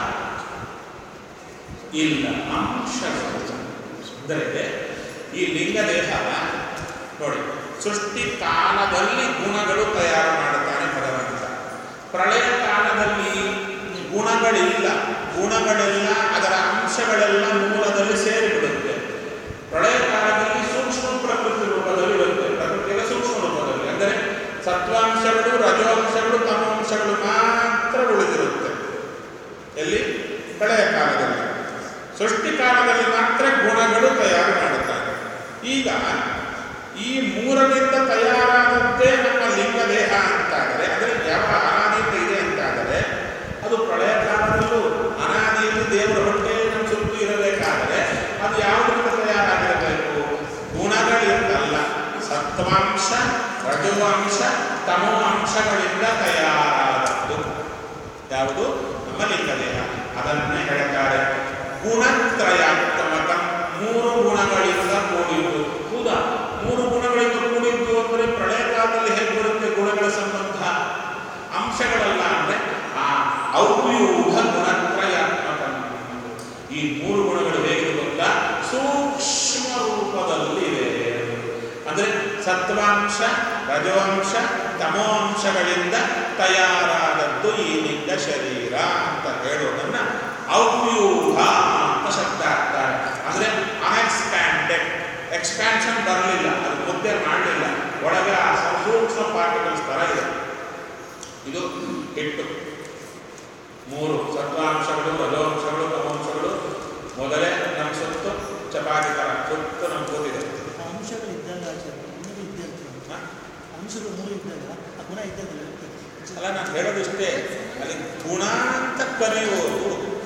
ಇಲ್ಲ ಅಂಶಗಳು ಅಂದರೆ ಈ ಲಿಂಗ ದೇಹ ನೋಡಿ ಸೃಷ್ಟಿ ಕಾಲದಲ್ಲಿ ಗುಣಗಳು ತಯಾರು ಮಾಡುತ್ತಾನೆ ಭಗವಂತ ಪ್ರಳಯ ಕಾಲದಲ್ಲಿ ಗುಣಗಳಿಲ್ಲ ಗುಣಗಳೆಲ್ಲ ಅದರ ಅಂಶಗಳೆಲ್ಲ ಮೂಲದಲ್ಲಿ ಸೇರಿಬಿಡುತ್ತೆ ಪ್ರಳಯ ಕಾಲದಲ್ಲಿ ಸೂಕ್ಷ್ಮ ಪ್ರಕೃತಿ ರೂಪದಲ್ಲಿ ಇರುತ್ತೆ ಪ್ರಕೃತಿಯ ಸೂಕ್ಷ್ಮ ರೂಪದಲ್ಲಿ ಅಂದರೆ ಸತ್ವಾಂಶಗಳು ರಜೋಂಶಗಳು ತಮಾಂಶಗಳು ಮಾತ್ರ ಉಳಿದಿರುತ್ತೆ ಎಲ್ಲಿ ಪ್ರಳಯ ಕಾಲದಲ್ಲಿ ಸೃಷ್ಟಿ ಕಾಲದಲ್ಲಿ ಮಾತ್ರ ಗುಣಗಳು ತಯಾರು ಮಾಡುತ್ತಾರೆ ಈಗ ಈ ಮೂರರಿಂದ ತಯಾರಾದದ್ದೇ ನಮ್ಮ ಲಿಂಗ ದೇಹ ಅಂತಾದರೆ ಅಂದರೆ ಯಾವ ಅನಾದಿಯಿಂದ ಇದೆ ಅಂತಾದರೆ ಅದು ಪ್ರಳಯ ಕಾಲದಲ್ಲೂ ಅನಾದಿಯಲ್ಲಿ ದೇವರ ಹೊಟ್ಟೆ ನಮ್ಮ ಸುತ್ತು ಇರಬೇಕಾದರೆ ಅದು ಯಾವುದರಿಂದ ತಯಾರಾಗಿರಬೇಕು ಗುಣಗಳಿಂದಲ್ಲ ಸತ್ವಾಂಶ ರಜುವಾಂಶ ತಮೋ ಅಂಶಗಳಿಂದ ತಯಾರಾದದ್ದು ಯಾವುದು ನಮ್ಮ ಲಿಂಗ ದೇಹ ಅದನ್ನೇ ಹೇಳ್ತಾರೆ ಗುಣತ್ರಯಾತ್ಮಕ ಮೂರು ಗುಣಗಳಿಂದ ಕೂಡಿದ್ದು ಹೌದಾ ಮೂರು ಗುಣಗಳಿಂದ ಕೂಡಿದ್ದು ಅಂದರೆ ಪ್ರಳಯ ಕಾಲದಲ್ಲಿ ಹೇಗೆ ಬರುತ್ತೆ ಗುಣಗಳ ಸಂಬಂಧ ಅಂಶಗಳಲ್ಲ ಅಂದ್ರೆ ಆ ಅವ್ಯೂಹ ಗುಣತ್ರಯಾತ್ಮಕ ಈ ಮೂರು ಗುಣಗಳು ಹೇಗಿದೆ ಗೊತ್ತಾ ಸೂಕ್ಷ್ಮ ರೂಪದಲ್ಲಿ ಇದೆ ಅಂದ್ರೆ ಸತ್ವಾಂಶ ರಜೋಂಶ ತಮೋಂಶಗಳಿಂದ ತಯಾರಾದದ್ದು ಈ ಲಿಂಗ ಶರೀರ ಅಂತ ಹೇಳೋದನ್ನ ಅವ್ಯೂಹ ಅಂತ ಶಬ್ದ ಹಾಕ್ತಾರೆ ಅಂದ್ರೆ ಅನ್ಎಕ್ಸ್ಪ್ಯಾಂಡೆಡ್ ಎಕ್ಸ್ಪ್ಯಾನ್ಷನ್ ಬರಲಿಲ್ಲ ಅದು ಮುದ್ದೆ ಮಾಡಲಿಲ್ಲ ಒಳಗೆ ಆ ಸೂಕ್ಷ್ಮ ಪಾರ್ಟಿಕಲ್ಸ್ ತರ ಇದೆ ಇದು ಹಿಟ್ಟು ಮೂರು ಸತ್ವಾಂಶಗಳು ರಜೋಂಶಗಳು ತಮೋಂಶಗಳು ಮೊದಲೇ ನಮ್ಮ ಸುತ್ತು ಚಪಾತಿ ತರ ಸುತ್ತು ನಮ್ಮ ಕೂತಿದೆ ಅಂಶಗಳು ಇದ್ದಾಗ ಆಚಾರ್ಯ ಮೂರು ಇದ್ದಿರ್ತದೆ ಹ? ಅಂಶಗಳು ಮೂರು ಇದ್ದಾಗ ಆ ಗುಣ ಇದ್ದದಲ್ಲ ಅಲ್ಲ ನಾನು ಹೇಳೋದಿಷ್ಟೇ ಅಲ್ಲಿ ಗುಣ ಅಂತ ಕರೆಯುವುದು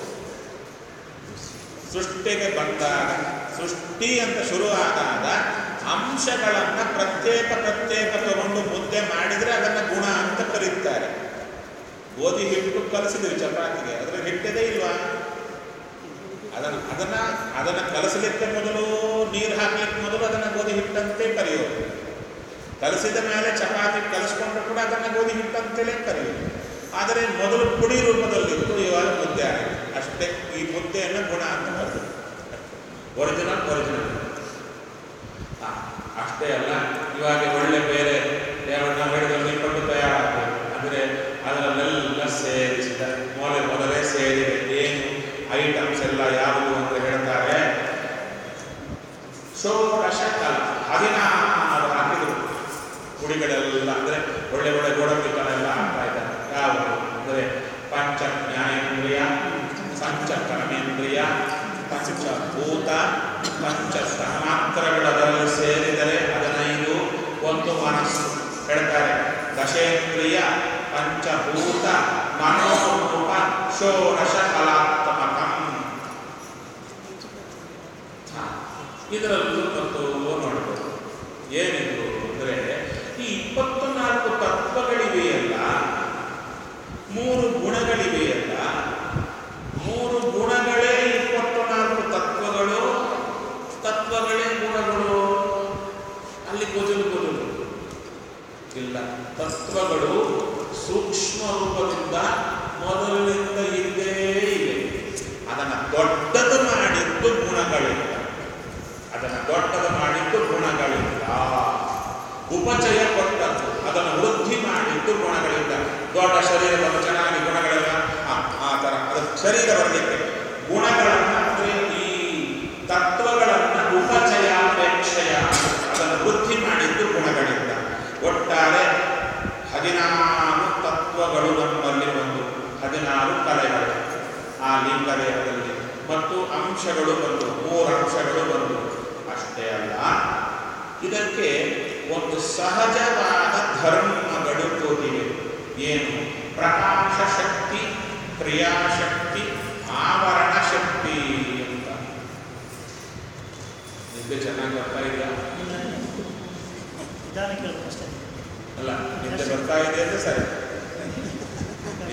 ಸೃಷ್ಟಿಗೆ ಬಂದಾಗ ಸೃಷ್ಟಿ ಅಂತ ಶುರು ಆದಾಗ ಅಂಶಗಳನ್ನ ಪ್ರತ್ಯೇಕ ಪ್ರತ್ಯೇಕ ತಗೊಂಡು ಮುದ್ದೆ ಮಾಡಿದ್ರೆ ಅದನ್ನ ಗುಣ ಅಂತ ಕರೀತಾರೆ ಗೋಧಿ ಹಿಟ್ಟು ಕಲಸಿದ್ವಿ ಚಪಾತಿಗೆ ಅದ್ರ ಹಿಟ್ಟಿದೆ ಇಲ್ವಾ ಅದನ್ನ ಅದನ್ನ ಅದನ್ನ ಕಲಸಲಿಕ್ಕೆ ಮೊದಲು ನೀರು ಹಾಕ್ಲಿಕ್ಕೆ ಮೊದಲು ಅದನ್ನ ಗೋಧಿ ಹಿಟ್ಟಂತೆ ಕರೆಯೋದು ಕಲಸಿದ ಮೇಲೆ ಚಪಾತಿ ಕಲಸ್ಕೊಂಡ್ರು ಕೂಡ ಅದನ್ನು ಗೋಧಿ ಹಿಟ್ಟಂತಲೇ ಕರೆಯೋದು ಆದರೆ ಮೊದಲು ಪುಡಿ ರೂಪದಲ್ಲಿತ್ತು ಇವಾಗ ಮುದ್ದೆ ಆಗಿದೆ ಅಷ್ಟೇ ಈ ಮುದ್ದೆಯನ್ನು ಗುಣ ಅಂತ ಕರೆದು ಒರಿಜಿನಲ್ ಒರಿಜಿನಲ್ ಅಷ್ಟೇ ಅಲ್ಲ ಇವಾಗ ಒಳ್ಳೆ ಬೇರೆ ಯಾವ ನಾವು ಹೇಳಿದ ನಿಪ್ಪಟ್ಟು ತಯಾರಾಗಬೇಕು ಅಂದರೆ ಅದರಲ್ಲೆಲ್ಲ ಸೇರಿಸಿದ ಮೊದಲೇ ಮೊದಲೇ ಸೇರಿದೆ ಏನು ಐಟಮ್ಸ್ ಎಲ್ಲ ಯಾವುದು ಅಂತ ಹೇಳ್ತಾರೆ ಷೋಡಶ ಕಾಲ ಹದಿನಾರು ಹಾಕಿದ್ರು ಗುಡಿಗಳೆಲ್ಲ ಅಂದರೆ ಒಳ್ಳೆ ಒಳ್ಳೆ ಗೋಡಂಬಿಕನೆಲ್ಲ ಹಾಕ್ತಾ ಇದ್ದಾರೆ ಯಾವುದು ಅಂದರೆ ಪಂಚ ಜ್ಞಾನೇಂದ್ರಿಯ ಪಂಚ ಕರ್ಮೇಂದ್ರಿಯ ಪಂಚಭೂತ ಪಂಚ ತನ್ಮಾತ್ರಗಳು ಅದರಲ್ಲಿ ಸೇರಿದರೆ ಹದಿನೈದು ಒಂದು ಮನಸ್ಸು ಹೇಳ್ತಾರೆ ದಶೇಂದ್ರಿಯ ಪಂಚಭೂತ ಮನೋರೂಪ ಷೋಡಶ ಕಲಾತ್ಮಕಂ ಇದರಲ್ಲೂ ಮತ್ತು ನೋಡ್ಬೋದು ಏನಿದು ಅಂದರೆ ಈ ಇಪ್ಪತ್ತು ನಾಲ್ಕು ತತ್ವಗಳಿವೆಯಲ್ಲ ಮೂರು ಗುಣಗಳಿವೆಯಲ್ಲ ಮೂರು ಗುಣಗಳೇ ಇಪ್ಪತ್ತು ನಾಲ್ಕು ತತ್ವಗಳು ತತ್ವಗಳೇ ಗುಣಗಳು ಅಲ್ಲಿ ಗೊಜಲು ಗೊಜಲು ಇಲ್ಲ ತತ್ವಗಳು ಸೂಕ್ಷ್ಮ ರೂಪದಿಂದ ಮೊದಲಿನಿಂದ ಇದ್ದೇ ಇವೆ ಅದನ್ನು ದೊಡ್ಡದು ಮಾಡಿದ್ದು ಗುಣಗಳಿಂದ ಅದನ್ನು ದೊಡ್ಡದು ಮಾಡಿದ್ದು ಗುಣಗಳಿಂದ ಉಪಚಯ ಕೊಟ್ಟದ್ದು ಅದನ್ನು ವೃದ್ಧಿ ಮಾಡಿದ್ದು ಗುಣಗಳಿಂದ ದೊಡ್ಡ ಶರೀರವನ್ನು ಚೆನ್ನಾಗಿ ಗುಣಗಳೆಲ್ಲ ಆ ಆ ಥರ ಅದು ಶರೀರ ಬರಲಿಕ್ಕೆ ಗುಣಗಳನ್ನು ಅಂದರೆ ಈ ತತ್ವಗಳನ್ನು ಉಪಚಯಾಪೇಕ್ಷೆಯ ಅದನ್ನು ವೃದ್ಧಿ ಮಾಡಿದ್ದು ಗುಣಗಳಿಂದ ಒಟ್ಟಾರೆ ಹದಿನಾರು ತತ್ವಗಳು ನಮ್ಮಲ್ಲಿ ಒಂದು ಹದಿನಾರು ಕಲೆಗಳು ಆ ಲಿಂಗ ದೇಹದಲ್ಲಿ ಮತ್ತು ಅಂಶಗಳು ಬಂದು ಮೂರು ಅಂಶಗಳು ಬಂದು ಅಷ್ಟೇ ಅಲ್ಲ ಇದಕ್ಕೆ ಒಂದು ಸಹಜವಾದ ಧರ್ಮಗಳು ಕೂತಿವೆ ಏನು ಪ್ರಕಾಶ ಶಕ್ತಿ ಕ್ರಿಯಾಶಕ್ತಿ ಆವರಣ ಶಕ್ತಿ ಅಂತ ನಿದ್ದೆ ಚೆನ್ನಾಗಿ ಬರ್ತಾ ಇದೆಯಾ ನಿಧಾನ ಕೇಳಬೇಕು ಅಷ್ಟೇ ಅಲ್ಲ ನಿದ್ದೆ ಬರ್ತಾ ಇದೆ ಅಂದ್ರೆ ಸರಿ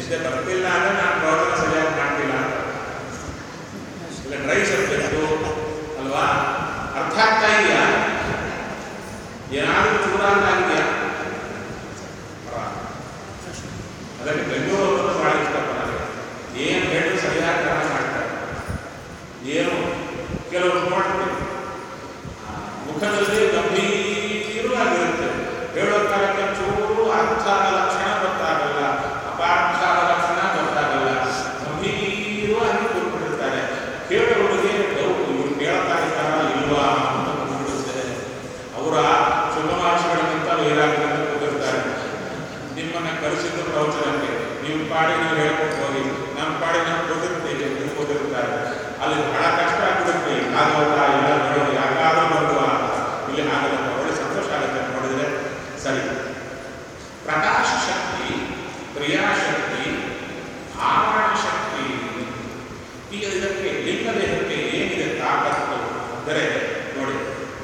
ನಿದ್ದೆ ಬರ್ತಿಲ್ಲ ಅಂದ್ರೆ ನಾನು ಪ್ರವಚನ ಸರಿಯಾಗಿ ಮಾಡ್ತಿಲ್ಲ ಅಂತ ಇಲ್ಲ ಡ್ರೈ ಸಬ್ಜೆಕ್ಟು ಅಲ್ವಾ ಅರ್ಥ ಆಗ್ತಾ ಇದೆಯಾ ಏನಾದರೂ ಚೂರ ಅಂತ ಆಗಿದೆಯಾ ಅದಕ್ಕೆ ಬೆಂಗಳೂರು ಭಾಳ ಇಷ್ಟಪಡ್ತಾರೆ ಏನು ಹೇಳಿದ್ರು ಸರಿಯಾಗಿ ಕ್ರಮ ಮಾಡ್ತಾರೆ ಏನು ಕೆಲವರು ಮಾಡ್ತಾರೆ ಆ, ಮುಖದಲ್ಲಿ ಗಂಭೀರವಾಗಿರುತ್ತೆ ಹೇಳೋ ಕಾಲಕ್ಕೆ ಚೂರು ಅರ್ಥ ಲಕ್ಷಣ ಗೊತ್ತಾಗಲ್ಲ ಅಪಾರ್ಥ ಲಕ್ಷಣ ಗೊತ್ತಾಗಲ್ಲ ಗಂಭೀರವಾಗಿ ಕೂತ್ಬಿಟ್ಟಿರ್ತಾರೆ ಕೇಳೋರಿಗೆ ಡೌಟ್ ಇವ್ರು ಕೇಳ್ತಾ ಇದ್ದಾರಾ ಇಲ್ವಾ ಅಂತ ಬಂದ್ಬಿಡುತ್ತೆ ಅವರ ಸುಗಮಾಕ್ಷಗಳಿಗಿಂತ ವೈರಾಗ್ಯದಿಂದ ಕೂತಿರ್ತಾರೆ ನಿಮ್ಮನ್ನ ಕರೆಸಿದ್ದು ಪ್ರವಚನಕ್ಕೆ ನಿಮ್ಮ ಪಾಡಿ ನೀವು ಹೇಳ್ಕೊಂಡು ಹೋಗಿ ನಮ್ಮ ಪಾಡಿ ನಾವು ಕೂತಿರ್ತೀವಿ ನೀವು ಕೂತಿರ್ತಾರೆ ಅಲ್ಲಿ ಬಹಳ ಕಷ್ಟ ಆಗ್ಬಿಡುತ್ತೆ ಆಗೋಲ್ಲ ಇಲ್ಲ ನೋಡೋದು ಯಾಕಾದ್ರೂ ಬರುವ ಇಲ್ಲಿ ಆಗಲ್ಲ ಒಳ್ಳೆ ಸಂತೋಷ ಆಗುತ್ತೆ ನೋಡಿದ್ರೆ ಸರಿ ಪ್ರಕಾಶ ಶಕ್ತಿ ಕ್ರಿಯಾಶಕ್ತಿ ಆವರಣ ಶಕ್ತಿ ಈಗ ಇದಕ್ಕೆ ಲಿಂಗ ದೇಹಕ್ಕೆ ಏನಿದೆ ತಾಕತ್ತು ಅಂದರೆ ನೋಡಿ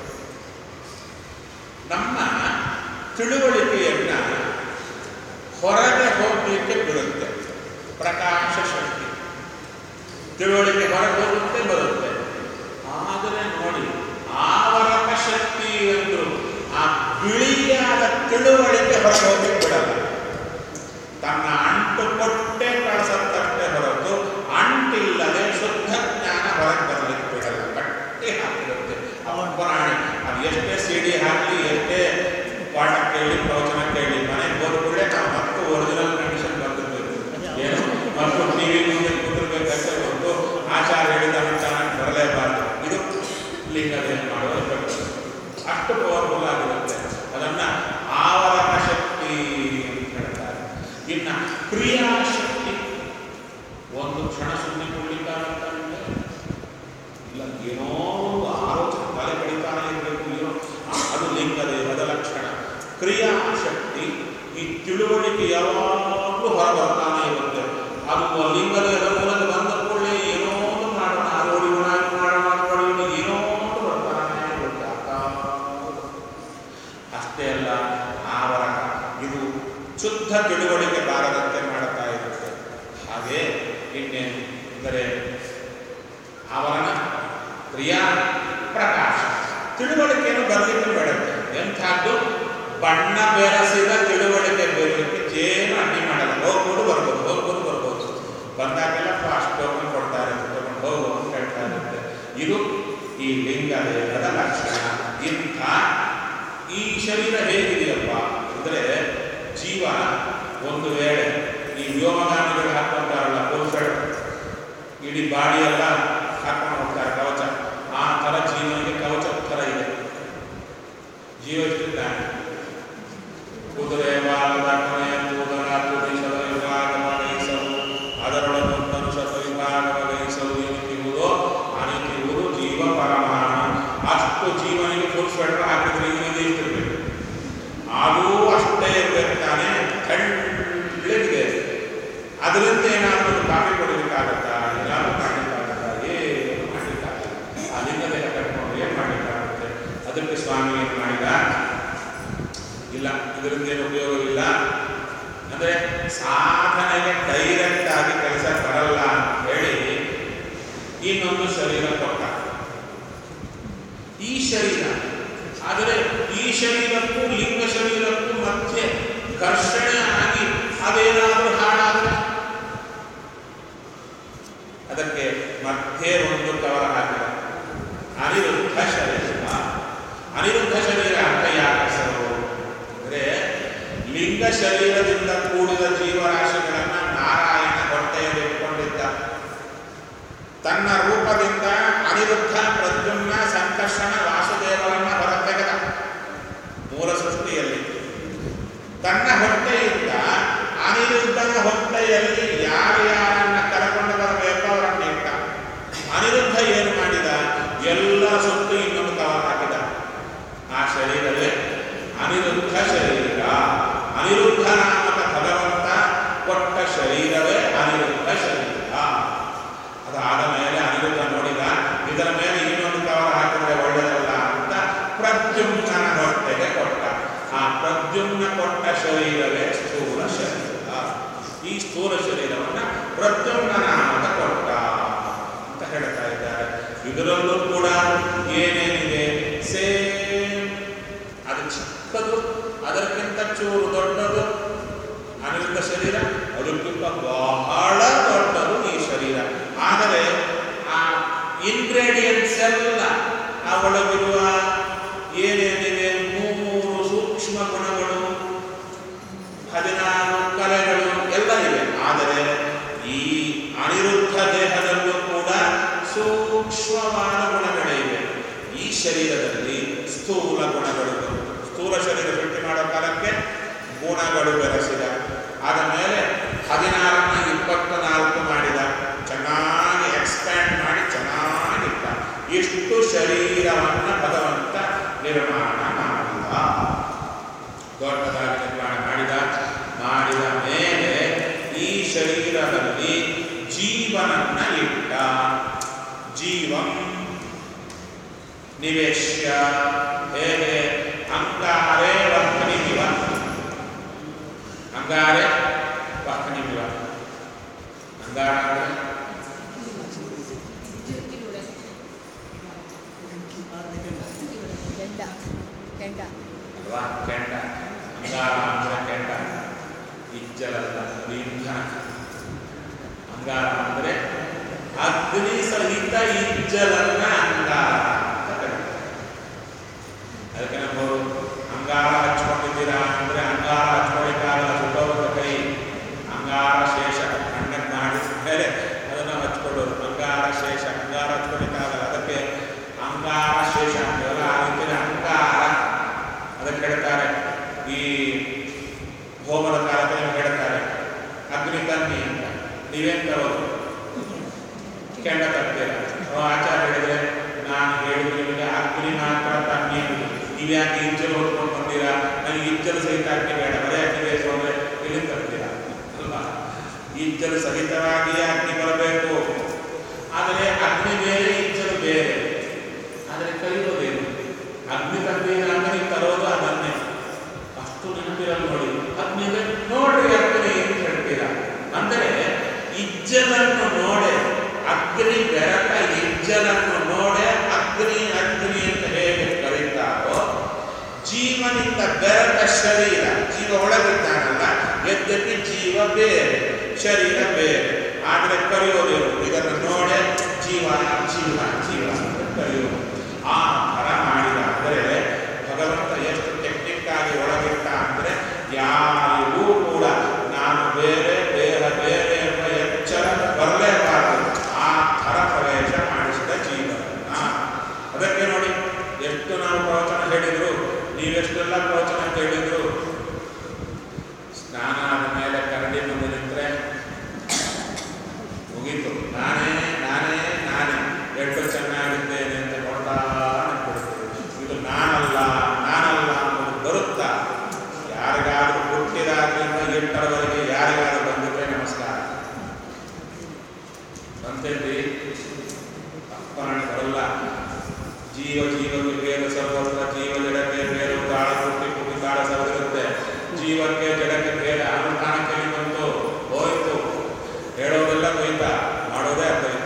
ನಮ್ಮ ತಿಳುವಳಿಕೆಯನ್ನ ಹೊರಗೆ ಹೋಗಲಿಕ್ಕೆ ಬಿಡುತ್ತೆ ಪ್ರಕಾಶ ಶಕ್ತಿ ತಿಳುವಳಿಕೆ ಹೊರಗೆ ಹೋಗುತ್ತೆ ಬರುತ್ತೆ ಆದರೆ ನೋಡಿ ಆವರಕ ಶಕ್ತಿ ಎಂದು ಆ ಬಿಳಿಯಾದ ತಿಳುವಳಿಕೆ ಹೊರಗೆ ಹೋಗಲಿಕ್ಕೆ ಬಿಡಲ್ಲ ತನ್ನ ಅಂಟು ಕೊಟ್ಟೆ ಕಳಿಸತ್ತಷ್ಟೇ ಹೊರತು ಅಂಟಿಲ್ಲದೆ ಶುದ್ಧ ಜ್ಞಾನ ಹೊರಗೆ ಬರಲಿಕ್ಕೆ ಬಿಡಲ್ಲ ಕಟ್ಟಿ ಹಾಕಿರುತ್ತೆ ಅವನ ಪುರಾಣಿ ಅದು ಎಷ್ಟೇ ಸಿಡಿ ಹಾಕಲಿ ಎಷ್ಟೇ ಪಾಠ ಕೇಳಿ ಪ್ರವಚನ ಕೇಳಿ ಮನೆಗೆ ಹೋದ ಕೂಡಲೇ ನಾವು ಮತ್ತೆ ಒರಿಜಿನಲ್ ಕಂಡೀಷನ್ ಬಂದಿರ್ಬೇಕು ಏನು ಮತ್ತು ಟಿವಿ ಮುಂದೆ ಕೂತಿರ್ಬೇಕಂತ ಒಂದು ಆಚಾರ ಹೇಳಿದ ಚೆನ್ನಾಗಿ ಬರಲೇಬಾರದು ಇದು ಲಿಂಗದೇಹ ಮಾಡುವ effect. ಅಷ್ಟು ಪವರ್ಫುಲ್ ಆಗಿರುತ್ತೆ ಅದನ್ನ ಆವರಣ ಶಕ್ತಿ ಅಂತ ಹೇಳ್ತಾರೆ ಇನ್ನ ಕ್ರಿಯಾಶಕ್ತಿ ಒಂದು ಕ್ಷಣ ಸುಮ್ಮನೆ ಕೊಡ್ಲಿಕ್ಕಾಗತ್ತಂದ್ರೆ ಇಲ್ಲ ಏನೋ ಒಂದು ಆಲೋಚನೆ ತಲೆ ಕಡಿತಾನೆ ಇರಬೇಕು ಏನೋ ಆ, ಅದು ಲಿಂಗದೇಹದ ಲಕ್ಷಣ ಕ್ರಿಯಾಶಕ್ತಿ ಈ ತಿಳುವಳಿಕೆ ಯಾವಾಗಲೂ ಹೊರ ಬರ್ತಾನೆ ಇರುತ್ತೆ ಅದು ಲಿಂಗದೇಹದ ಮೂಲಕ ಬಂದ ಕೂಡಲೇ ಏನೋ ಒಂದು ಮಾಡೋಣ ಅದು ಹೊಡಿಯೋಣ ಇದು ಮಾಡೋಣ ಅದು ಹೊಡಿಯೋಣ ಏನೋ ಒಂದು ಬರ್ತಾನೆ ಇರುತ್ತೆ ಆಗ್ತಾ ಅಷ್ಟೇ ಅಲ್ಲ ಆವರಣ ಇದು ಶುದ್ಧ ತಿಳುವಳಿಕೆ ಬಾರದಂತೆ ಮಾಡುತ್ತಾ ಇರುತ್ತೆ ಹಾಗೆ ಇನ್ನೇನು ಅಂದರೆ ಆವರಣ ಕ್ರಿಯಾ ಪ್ರಕಾಶ ತಿಳುವಳಿಕೆಯನ್ನು ಬರಲಿಕ್ಕೆ ಬೇಡುತ್ತೆ ಎಂಥದ್ದು ಬಣ್ಣ ಬೆರೆಸಿದ ತಿಳುವಳಿಕೆ ಬರಲಿಕ್ಕೆ ಏನು ಅಡ್ಡಿ ಮಾಡಲ್ಲ ಹೋಗ್ಬೋದು ಬರ್ಬೋದು ಹೋಗ್ಬೋದು ಬರ್ಬೋದು ಬಂದಾಗೆಲ್ಲ ಫಾಸ್ಟ್ ಟೋಕನ್ ಕೊಡ್ತಾರೆ ತಗೊಂಡು ಹೋಗು ಅಂತ ಹೇಳ್ತಾ ಇರುತ್ತೆ ಇದು ಈ ಲಿಂಗ ದೇಹದ ಲಕ್ಷಣ ಇಂಥ ಈ ಶರೀರ ಹೇಗಿದೆಯಪ್ಪ ಅಂದರೆ ಜೀವ ಒಂದು ವೇಳೆ ಈ ವ್ಯೋಮಗಾಮಿಗಳು ಹಾಕೊಂತಾರಲ್ಲ ಪುರುಷರು ಇಡೀ ಬಾಡಿ ಎಲ್ಲ ಹಾಕೊಂಡು ಹೋಗ್ತಾರೆ ಕವಚ ಆ ಥರ ಜೀವನಿಗೆ ಕವಚ ಥರ ಇದೆ ಜೀವ ಇಟ್ಟಿದ್ದಾನೆ ಕುದುರೆ ಬಾಲದ ಕೊನೆಯ ಕೂದಲ ತುದಿಸದ ವಿಭಾಗವ ವಹಿಸಲು ಅದರೊಳಗೊಂದನು ಶತ ವಿಭಾಗವ ವಹಿಸಲು ಏನಿರುವುದೋ ಅನಿತಿರುವುದು ಜೀವ ಪರಮಾಣು ಅಷ್ಟು ಜೀವನಿಗೆ ಫುಲ್ ಸ್ವೆಟರ್ ಹಾಕಿದ್ರೆ ಇವನಿಗೆ ಇಷ್ಟಿರ್ಬೇಕು ಆದರೂ ಅಷ್ಟೇ ಇರ್ಬೇಕು ತಾನೇ ತೆಳ್ಳಗಿದೆ ಅದರಿಂದ ಏನಾದರೂ ಒಂದು ಕಾಫಿ ಕೊಡಲಿಕ್ಕಾಗತ್ತಾ ಏನಾದರೂ ಮಾಡಲಿಕ್ಕಾಗತ್ತಾ ಏನು ಮಾಡಲಿಕ್ಕಾಗಲ್ಲ ಆ ಲಿಂಗದೇಹ ಕಟ್ಕೊಂಡು ಏನು ಮಾಡಲಿಕ್ಕಾಗುತ್ತೆ ಅದಕ್ಕೆ ಸ್ವಾಮಿ ಏನು ಮಾಡಿದ ಇಲ್ಲ ಇದರಿಂದ ಏನು ಉಪಯೋಗವಿಲ್ಲ ಅಂದರೆ ಸಾಧನೆಗೆ ಡೈರೆಕ್ಟ್ ಆಗಿ ಕೆಲಸ ಬರಲ್ಲ ಅಂತ ಹೇಳಿ ಇನ್ನೊಂದು ಶರೀರ ಕೊಟ್ಟ ಈ ಶರೀರ ಆದರೆ ಈ ಶರೀರಕ್ಕೂ ಲಿಂಗ ಶರೀರಕ್ಕೂ ಮಧ್ಯೆ ಘರ್ಷಣೆ ಆಗಿ ಅದೇನಾದರೂ ಹಾಳಾದರೆ ಅದಕ್ಕೆ ಮಧ್ಯೆ ಒಂದು ಕವರ ಹಾಕಿದ ಅನಿರುದ್ಧ ಶರೀರ ಅನಿರುದ್ಧ ಶರೀರ ಅಂತ ಯಾಕೆ ಹೆಸರು ಅಂದರೆ ಲಿಂಗ ಶರೀರದಿಂದ ಕೂಡಿದ ಜೀವರಾಶಿಗಳನ್ನ ನಾರಾಯಣ ಹೊಟ್ಟೆಯಲ್ಲಿ ಇಟ್ಕೊಂಡಿದ್ದ ತನ್ನ ರೂಪದಿಂದ ಅನಿರುದ್ಧ ಪ್ರದ್ಯುಮ್ನ ಸಂಕರ್ಷಣ ವಾಸುದೇವರನ್ನ ಹೊರತೆಗೆದ ಮೂಲ ಸೃಷ್ಟಿಯಲ್ಲಿ ತನ್ನ ಹೊಟ್ಟೆಯಿಂದ ಅನಿರುದ್ಧನ ಹೊಟ್ಟೆಯಲ್ಲಿ ಯಾರ್ಯಾರನ್ನ ಕರಕೊಂಡು ಬರಬೇಕೋ ಅವರನ್ನ ಇಟ್ಟ ಅನಿರುದ್ಧ ಏನು ಮಾಡಿದ ಎಲ್ಲ ಸುತ್ತು ಇನ್ನೊಂದು ಕವರ್ ಹಾಕಿದ ಆ ಶರೀರವೇ ಅನಿರುದ್ಧ ಶರೀರ ಅನಿರುದ್ಧ ನಾಮಕ ಭಗವಂತ ಕೊಟ್ಟ ಶರೀರವೇ ಅನಿರುದ್ಧ ಶರೀರ ಅದಾದ ಮೇಲೆ ಅನಿರುದ್ಧ ನೋಡಿದ ಇದರ ಮೇಲೆ ಇನ್ನೊಂದು ಕವರ್ ಹಾಕಿದ್ರೆ ಒಳ್ಳೆಯದಲ್ಲ ಅಂತ ಪ್ರದ್ಯುಮ್ನ ಹೊಟ್ಟೆಗೆ ಕೊಟ್ಟ ಆ ಪ್ರದ್ಯುಮ್ನ ಕೊಟ್ಟ ಶರೀರವೇ ಸ್ಥೂಲ ಶರೀರ ಈ ಸ್ಥೂಲ ಶರೀರವನ್ನು ಪ್ರದ್ಯುಮ್ನ ಅಂತ ಕೊಟ್ಟ ಅಂತ ಹೇಳ್ತಾ ಇದ್ದಾರೆ ಇದರಲ್ಲೂ ಕೂಡ ಏನೇನಿದೆ ಸೇಮ್ ಅದು ಚಿಕ್ಕದು ಅದಕ್ಕಿಂತ ಚೂರು ದೊಡ್ಡದು ಅನಿರುದ್ಧ ಶರೀರ ಅದಕ್ಕಿಂತ ಬಹಳ ದೊಡ್ಡದು ಈ ಶರೀರ ಆದರೆ ಆ ಇಂಗ್ರೀಡಿಯೆಂಟ್ಸ್ ಎಲ್ಲ ಆ ಒಳಗಿರುವ ಏನೇನಿವೆ ಮೂರು ಸೂಕ್ಷ್ಮ ಗುಣಗಳು ಹದಿನಾರು ಕಲೆಗಳು ಎಲ್ಲ ಇವೆ ಆದರೆ ಈ ಅನಿರುದ್ಧ ದೇಹದಲ್ಲೂ ಕೂಡ ಸೂಕ್ಷ್ಮವಾದ ಗುಣಗಳಿವೆ ಈ ಶರೀರದಲ್ಲಿ ಸ್ಥೂಲ ಗುಣಗಳು ಸ್ಥೂಲ ಶರೀರ ಸೃಷ್ಟಿ ಮಾಡೋ ಕಾಲಕ್ಕೆ ಗುಣಗಳು ಬೆರೆಸಿದ ಆದ ಮೇಲೆ ಹದಿನಾರನ್ನ ಇಪ್ಪತ್ತ ನಾಲ್ಕು ಮಾಡಿದ ಚೆನ್ನಾಗಿ ಎಕ್ಸ್ಪ್ಯಾಂಡ್ ಮಾಡಿ ಚೆನ್ನಾಗಿಟ್ಟ ಇಷ್ಟು ಶರೀರವನ್ನು ಭಗವಂತ ನಿರ್ಮಾಣ ಮಾಡಿದ ದೊಡ್ಡದಾಗಿ ನಿರ್ಮಾಣ ಮಾಡಿದ ಮಾಡಿದ ಮೇಲೆ ಈ ಶರೀರದಲ್ಲಿ ಜೀವನನ್ನ ಇಟ್ಟ ಜೀವಂ ನಿವೇಶ್ಯ ಹೇಗೆ ಅಂಗಾರೇ ವರ್ತನಿಮಿವ ಅಂಗಾರೆ ವರ್ತನಿಮಿವ ಅಂಗಾರ ಅಂದ್ರೆ ಕೆಂಡ ಕೆಂಡ ಅಲ್ವಾ ಕೆಂಡ ಅಂಗಾರ ಅಂದ್ರೆ ಕೆಂಡ ಇಜ್ಜಲಲ್ಲ ಅದು ಇಂಧನ ಅಂಗಾರ ಅಂದ್ರೆ ಅಗ್ನಿ ಸಹಿತ ಇಜ್ಜಲನ್ನ ಅಂಗಾರ ಅಂತ ಕರೀತಾರೆ ಅದಕ್ಕೆ ನಮ್ಮವರು ಅಂಗಾರ ಹಚ್ಕೊಂಡಿದ್ದೀರಾ ಅಂದ್ರೆ ಅಂಗಾರ ಹಚ್ಕೊಳ್ಳಿಕ್ಕಾಗಲ್ಲ ಸುಟ್ಟೋಗುತ್ತೆ ಕೈ ಅಂಗಾರ ಶೇಷ ಕಣ್ಣಕ್ಕೆ ಮಾಡಿ ಮೇಲೆ ಅದನ್ನು ಹಚ್ಕೊಳ್ಳೋದು ಅಂಗಾರ ಶೇಷ ಅಂಗಾರ ಹಚ್ಕೊಳ್ಳಿಕ್ಕಾಗಲ್ಲ ಅದಕ್ಕೆ ಅಂಗಾರ ಶೇಷ ಅಂತೆಲ್ಲ ಆ ರೀತಿಯ ಅಂಗಾರ ಅದಕ್ಕೆ ಹೇಳ್ತಾರೆ ಈ ಹೋಮದ ಕಾಲಕ್ಕೆ ನಿಮ್ಗೆ ಹೇಳ್ತಾರೆ ಅಗ್ನಿ ತನ್ನಿ ಅಂತ ನೀವೇನ್ ತರೋದು ಕೆಂಡ ತರ್ತೀರ ಅವ ಆಚಾರ ಹೇಳಿದ್ರೆ ನಾನು ಹೇಳಿದ್ರೆ ನಿಮಗೆ ಅಗ್ನಿ ಮಾತ್ರ ತನ್ನಿ ಅನ್ನೋದು. ನೀವ್ಯಾಕೆ ಇಂಚಲು ಹೊತ್ಕೊಂಡು ಬಂದೀರಾ ನನಗೆ ಇಂಚಲು ಸಹಿತ ಅಗ್ನಿ ಬೇಡ ಬರೇ ಅಗ್ನಿ ಬೇಕು ಅಂದ್ರೆ ಎಲ್ಲಿ ತರ್ತೀರಾ ಅಲ್ವಾ ಇಂಚಲು ಸಹಿತವಾಗಿ ಅಗ್ನಿ ಬರಬೇಕು ಆದರೆ ಅಗ್ನಿ ಬೇರೆ ಇಂಚಲು ಬೇರೆ ಆದರೆ ಕಲಿಯೋದೇನು ಅಗ್ನಿ ತಂದೀನ ಅಂತ ನೀವು ತರೋದು ಅದನ್ನೇ ಅಷ್ಟು ನೆನಪಿರಲ್ಲ ನೋಡಿ ಅಗ್ನಿ ಅಂದ್ರೆ ನೋಡ್ರಿ ಅಗ್ನಿ ಅಂತ ಹೇಳ್ತೀರಾ ಅಂದರೆ ಇಜ್ಜಲನ್ನು ನೋಡೆ ಅಗ್ನಿ ಬೆರಕ ಇಜ್ಜಲನ್ನು ನೋಡೆ ಅಗ್ನಿ ಅಗ್ನಿ ಅಂತ ಹೇಗೆ ಕರೀತಾರೋ ಜೀವನಿಂದ ಬೆರಕ ಶರೀರ ಜೀವ ಒಳಗಿದ್ದಾನಲ್ಲ ಯದ್ಯಪಿ ಜೀವ ಬೇರೆ ಶರೀರ ಬೇರೆ ಆದರೆ ಕರೆಯೋದೇನು ಇದನ್ನು ನೋಡೆ ಜೀವ ಜೀವ ಜೀವ ಅಂತ ಕರೆಯೋದು ಆ ಥರ ಮಾಡಿದ ಅಂದರೆ ಭಗವಂತ ಎಷ್ಟು ಟೆಕ್ನಿಕ್ ಆಗಿ ಒಳಗಿಟ್ಟ ಅಂದರೆ ಯಾರಿಗೂ ಕೂಡ ನಾನು ಬೇರೆ ದೇಹ ಬೇರೆ ಎಂಬ ಎಚ್ಚರ ಬರಲೇಬಾರದು ಆ ಥರ ಪ್ರವೇಶ ಮಾಡಿಸಿದ ಜೀವನ ಅದಕ್ಕೆ ನೋಡಿ ಎಷ್ಟು ನಾವು ಪ್ರವಚನ ಹೇಳಿದ್ರು ನೀವೆಷ್ಟೆಲ್ಲ ಪ್ರವಚನ ಕೇಳಿದ್ರು ಸ್ನಾನ ಆದ ಮೇಲೆ ಕರಡಿ ಮುಂದೆ ನಿಂತರೆ ಮುಗೀತು ನಾನೇ ನಾನೇ ನಾನೇ ಎಷ್ಟು ಚೆನ್ನಾಗಿದ್ದೇನೆ ಅಂತ ಕೊಡ್ತಾ ನಿಂತ್ಬಿಡ್ತೀವಿ. ಇದು ನಾನಲ್ಲ ನಾನಲ್ಲ ಅನ್ನೋದು ಬರುತ್ತಾ ಯಾರಿಗಾದ್ರೂ ಹುಟ್ಟಿದಾಗಲಿಂದ ಎಂಟರವರೆಗೆ ಯಾರಿಗಾದ್ರೂ ಬಂದಿದ್ರೆ ನಮಸ್ಕಾರ ಬಂತೇನ್ರಿ ಅಪ್ಪನ ಬರಲ್ಲ ಜೀವ ಜೀವಕ್ಕೆ ಬೇರೆ ಸರ್ವತ್ರ ಜೀವ ಜಡಕ್ಕೆ ಬೇರೆ ಕಾಳ ಹುಟ್ಟಿ ಹುಟ್ಟಿ ಕಾಳ ಸವರಿರುತ್ತೆ ಜೀವಕ್ಕೆ ಜಡಕ್ಕೆ ಬೇರೆ ಅನುಷ್ಠಾನಕ್ಕೆ ಎಲ್ಲಿ ಬಂತು ಹೋಯ್ತು ಹೇಳೋದೆಲ್ಲ ದ್ವೈತ ಮಾಡೋದೇ ಅದ್ವೈತ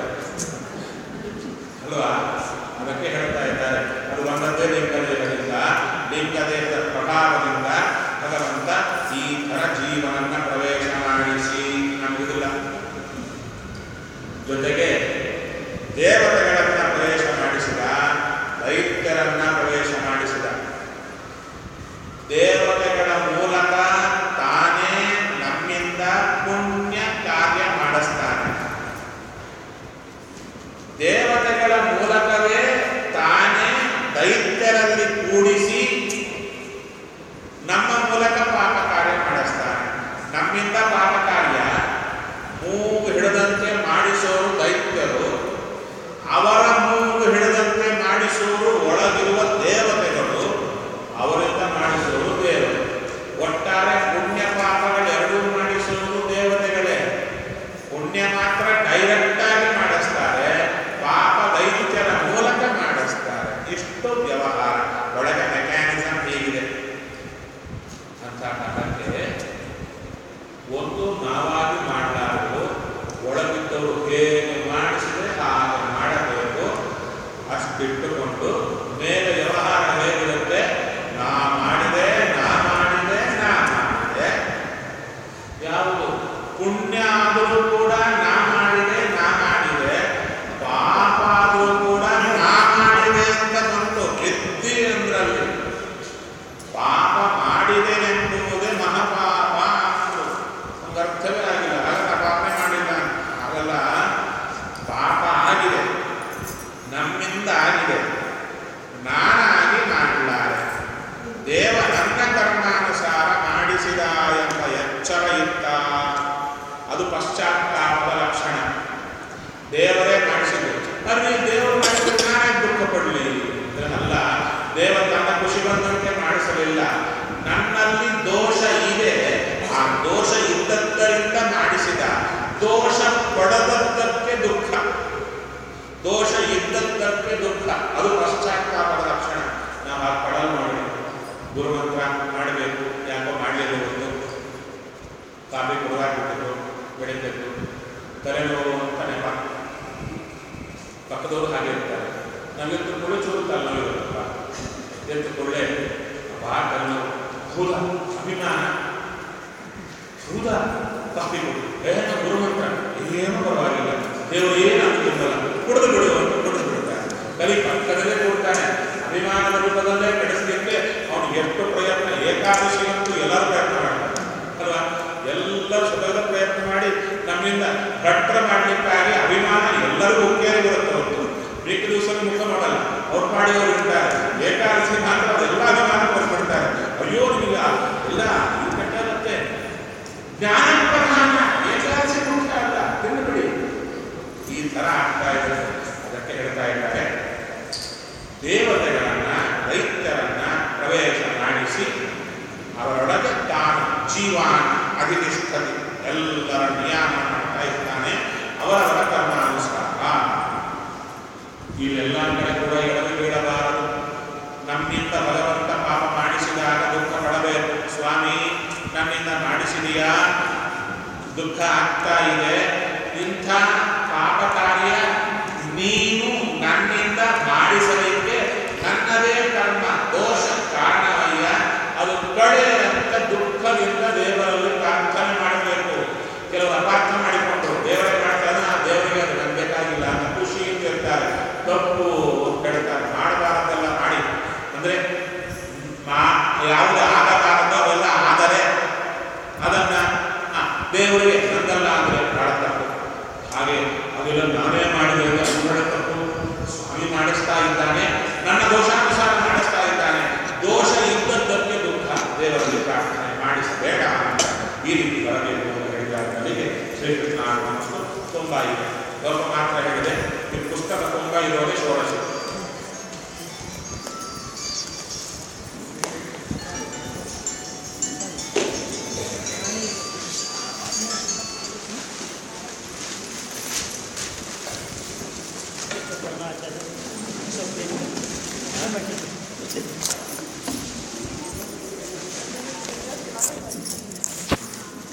ಅಲ್ವಾ ಅದಕ್ಕೆ ಹೇಳ್ತಾ ಇದ್ದಾರೆ ಅದು ಒಂದದ್ದೇ ಲಿಂಗದೇಹದಿಂದ ಲಿಂಗದೇಹದ ಪ್ರಭಾವದಿಂದ ಭಗವಂತ ಈ ಥರ ಜೀವನನ್ನ ಪ್ರವೇಶ ಮಾಡಿಸಿ ನಮಗಿದಿಲ್ಲ ಜೊತೆಗೆ ದೇವತೆಗಳನ್ನ ಪ್ರವೇಶ ಮಾಡಿಸಿದ ದೈತ್ಯರನ್ನ ಪ್ರವೇಶ ಮಾಡಿಸಿದ ದೇವತೆಗಳ ಮೂಲಕ ತಾನೇ ಯಾವುದು ಪುಣ್ಯ ಆದರೂ ಕೂಡ ನಾ ಮಾಡಿದೆ ನಾ ಮಾಡಿದೆ ಪಾಪ ಆದರೂ ಕೂಡ ನಾ ಮಾಡಿದೆ ಅಂತ ಬಂತು ಎದ್ದಿ ಅಂದ್ರಲ್ಲಿ ಪಾಪ ಮಾಡಿದೆನೆಂಬುವುದೇ ಮಹಾಪಾಪ ಅಂದ್ರು. ಒಂದು ಅರ್ಥವೇ ಆಗಿಲ್ಲ ಹಾಗಾದ್ರೆ ಪಾಪನೇ ಮಾಡಿಲ್ಲ ಹಾಗಲ್ಲ ಪಾಪ ಆಗಿದೆ ನಮ್ಮಿಂದ ಆಗಿದೆ ನಾನಾಗಿ ಮಾಡಲಾರೆ ದೇವ ನನ್ನ ಕರ್ಮಾನುಸಾರ ಮಾಡಿಸಿದ ಎಂಬ ಎಚ್ಚರ ಇತ್ತ ಅದು ಪಶ್ಚಾತ್ತಾಪದ ಲಕ್ಷಣ ದೇವರೇ ಮಾಡಿಸಿದ್ರು ಅಲ್ಲಿ ದೇವರು ಮಾಡಿಸಿದ್ರೆ ನಾನೇ ದುಃಖ ಪಡಲಿ ಅಲ್ಲ ದೇವ ತನ್ನ ಖುಷಿ ಬಂದಂತೆ ಮಾಡಿಸಲಿಲ್ಲ ನನ್ನಲ್ಲಿ ದೋಷ ಇದೆ ಆ ದೋಷ ಇದ್ದದ್ದರಿಂದ ಮಾಡಿಸಿದ ದೋಷ ಪಡದದ್ದಕ್ಕೆ ದುಃಖ ದೋಷ ಇದ್ದದ್ದಕ್ಕೆ ದುಃಖ ಅದು ಪಶ್ಚಾತ್ತಾಪದ ಲಕ್ಷಣ ನಾವು ಆ ಪಡಲ್ ನೋಡಿ ಗುರುಮಂತ್ರ ಮಾಡಬೇಕು ಯಾಕೋ ಮಾಡಲಿಲ್ಲ ಒಂದು ಕಾಫಿ ಕುಡಿದಾಕ್ಬಿಟ್ಟಿದ್ರು ಬೆಳಿಬೇಕು ತಲೆನೋವು ಅಂತ ನೆಪ ಪಕ್ಕದವರು ಹಾಗೆ ಇರ್ತಾರೆ ನಮಗೆಂತೂ ಕೊಳ್ಳೆ ಚೂರು ತಲೆನೋವಿರುತ್ತಪ್ಪ ಎಂತ ಕೊಳ್ಳೆ ಅಪ್ಪ ತಲೆನೋವು ಹೌದಾ ಅಭಿಮಾನ ಹೌದಾ ಕಾಫಿ ಕುಡಿ ಏನೋ ಗುರುಮಂತ್ರ ಏನೂ ಪರವಾಗಿಲ್ಲ ದೇವರು ಏನು ಅನುಕೂಲಲ್ಲ ಕುಡಿದು ಬಿಡು ಅಂತ ಕುಡಿದು ಬಿಡ್ತಾರೆ ಕಲಿ ಪಕ್ಕದಲ್ಲೇ ಕೊಡ್ತಾನೆ ಅಭಿಮಾನದ ರೂಪದಲ್ಲೇ ಕೆಡಿಸಲಿಕ್ಕೆ ಅವನು ಎಷ್ಟು ಪ್ರಯತ್ನ ಏಕಾದಶಿ ಅಂತೂ ಎಲ್ಲರೂ ಪ್ರಯತ್ನ ಮಾಡ್ತಾರೆ ಅಲ್ವಾ ಎಲ್ಲರೂ ಸತತ ಪ್ರಯತ್ನ ಮಾಡಿ ನಮ್ಮಿಂದ ಭಟ್ರ ಮಾಡಲಿಕ್ಕಾಗಿ ಅಭಿಮಾನ ಎಲ್ಲರಿಗೂ ಉಕ್ಕೇರಿ ಬರುತ್ತೆ ಹೊರತು ಮಿಕ್ಕ ದಿವಸ ಮುಖ ನೋಡಲ್ಲ ಅವ್ರು ಮಾಡಿ ಅವ್ರು ಇರ್ತಾರೆ ಏಕಾದಶಿ ಮಾತ್ರ ಅದೆಲ್ಲ ಅಭಿಮಾನ ಬಂದ್ಬಿಡ್ತಾರೆ ಅಯ್ಯೋ ನಿಮಗೆ ಎಲ್ಲ ಇದು ಕೆಟ್ಟಾಗುತ್ತೆ ಜ್ಞಾನ ಪ್ರಧಾನ ಏಕಾದಶಿ ಮುಖ್ಯ ಅಲ್ಲ ತಿಂದುಬಿಡಿ ಈ ತರ ಆಗ್ತಾ ಇದೆ ಅದಕ್ಕೆ ಹೇಳ್ತಾ ಇದ್ದಾರೆ ದೇವತೆಗಳನ್ನ ದೈತ್ಯರನ್ನ ಪ್ರವೇಶ ಮಾಡಿಸಿ ಅವರೊಳಗೆ ತಾನು ಜೀವಾನ್ ಅಧಿನಿಷ್ಠತಿ ಎಲ್ಲರ ನಿಯಮ ಮಾಡ್ತಾ ಇರ್ತಾನೆ ಅವರವರ ಕರ್ಮಾನುಸಾರ ಇಲ್ಲೆಲ್ಲ ಕಡೆ ಕೂಡ ಎಡವಿ ಬೀಳಬಾರದು ನಮ್ಮಿಂದ ಭಗವಂತ ಪಾಪ ಮಾಡಿಸಿದಾಗ ದುಃಖ ಪಡಬೇಕು ಸ್ವಾಮಿ ನನ್ನಿಂದ ಮಾಡಿಸಿದೀಯಾ ದುಃಖ ಆಗ್ತಾ ಇದೆ ಇಂಥ ಪಾಪ ಕಾರ್ಯ ನೀನು ನನ್ನಿಂದ ಮಾಡಿಸಲಿಕ್ಕೆ ನನ್ನದೇ ಕರ್ಮ ದೋಷ ಕಾರಣವಯ್ಯ ಅದು ಕಳೆ ಅಂತ ದುಃಖದಿಂದ ದೇವರಲ್ಲಿ ಪ್ರಾರ್ಥನೆ ಮಾಡಬೇಕು ಕೆಲವರು ಅಪಾರ್ಥ ಮಾಡಿಕೊಂಡು ದೇವರೇ ಮಾಡ್ತಾರೆ ಆ ದೇವರಿಗೆ ಅದು ನನ್ಗೆ ಬೇಕಾಗಿಲ್ಲ ಅಂತ ಖುಷಿಯಿಂದ ಇರ್ತಾರೆ ತಪ್ಪು ಅಂತ ಹೇಳ್ತಾರೆ ಮಾಡಬಾರದೆಲ್ಲ ಮಾಡಿ ಅಂದ್ರೆ ಮಾ ಯಾವುದು ಆಗಬಾರದೋ ಅವೆಲ್ಲ ಆದರೆ ಅದನ್ನ ಆ, ದೇವರಿಗೆ ನಂದಲ್ಲ ಅಂದ್ರೆ ಬಹಳ ತಪ್ಪು ಹಾಗೆ ಅದೆಲ್ಲ ನಾನೇ ಮಾಡಿದೆ ಅಂತ ಬಹಳ ತಪ್ಪು ಸ್ವಾಮಿ ಮಾಡಿಸ್ತಾ ಇದ್ದಾನೆ ನನ್ನ ದೋಷಾನುಸಾರ ಮಾಡಿಸ್ತಾ ಇದ್ದಾನೆ ದೋಷ ಇದ್ದದ್ದಕ್ಕೆ ದುಃಖ ದೇವರಲ್ಲಿ ಪ್ರಾರ್ಥನೆ ಮಾಡಿಸಬೇಡ ಅಂತ ಈ ರೀತಿ ಬರಬೇಕು ಅಂತ ಹೇಳಿದಾಗ ನನಗೆ ಶ್ರೀಕೃಷ್ಣ ಅನ್ನೋದು ತುಂಬ ಇದೆ ಸ್ವಲ್ಪ ಮಾತ್ರ ಹೇಳಿದೆ ಈ ಪುಸ್ತಕ ತುಂಬ ಇರೋದೇ ಷೋಡಶ ಕರ್ನಾಟಕ ಸ್ವಲ್ಪ ಆಮೇಲೆ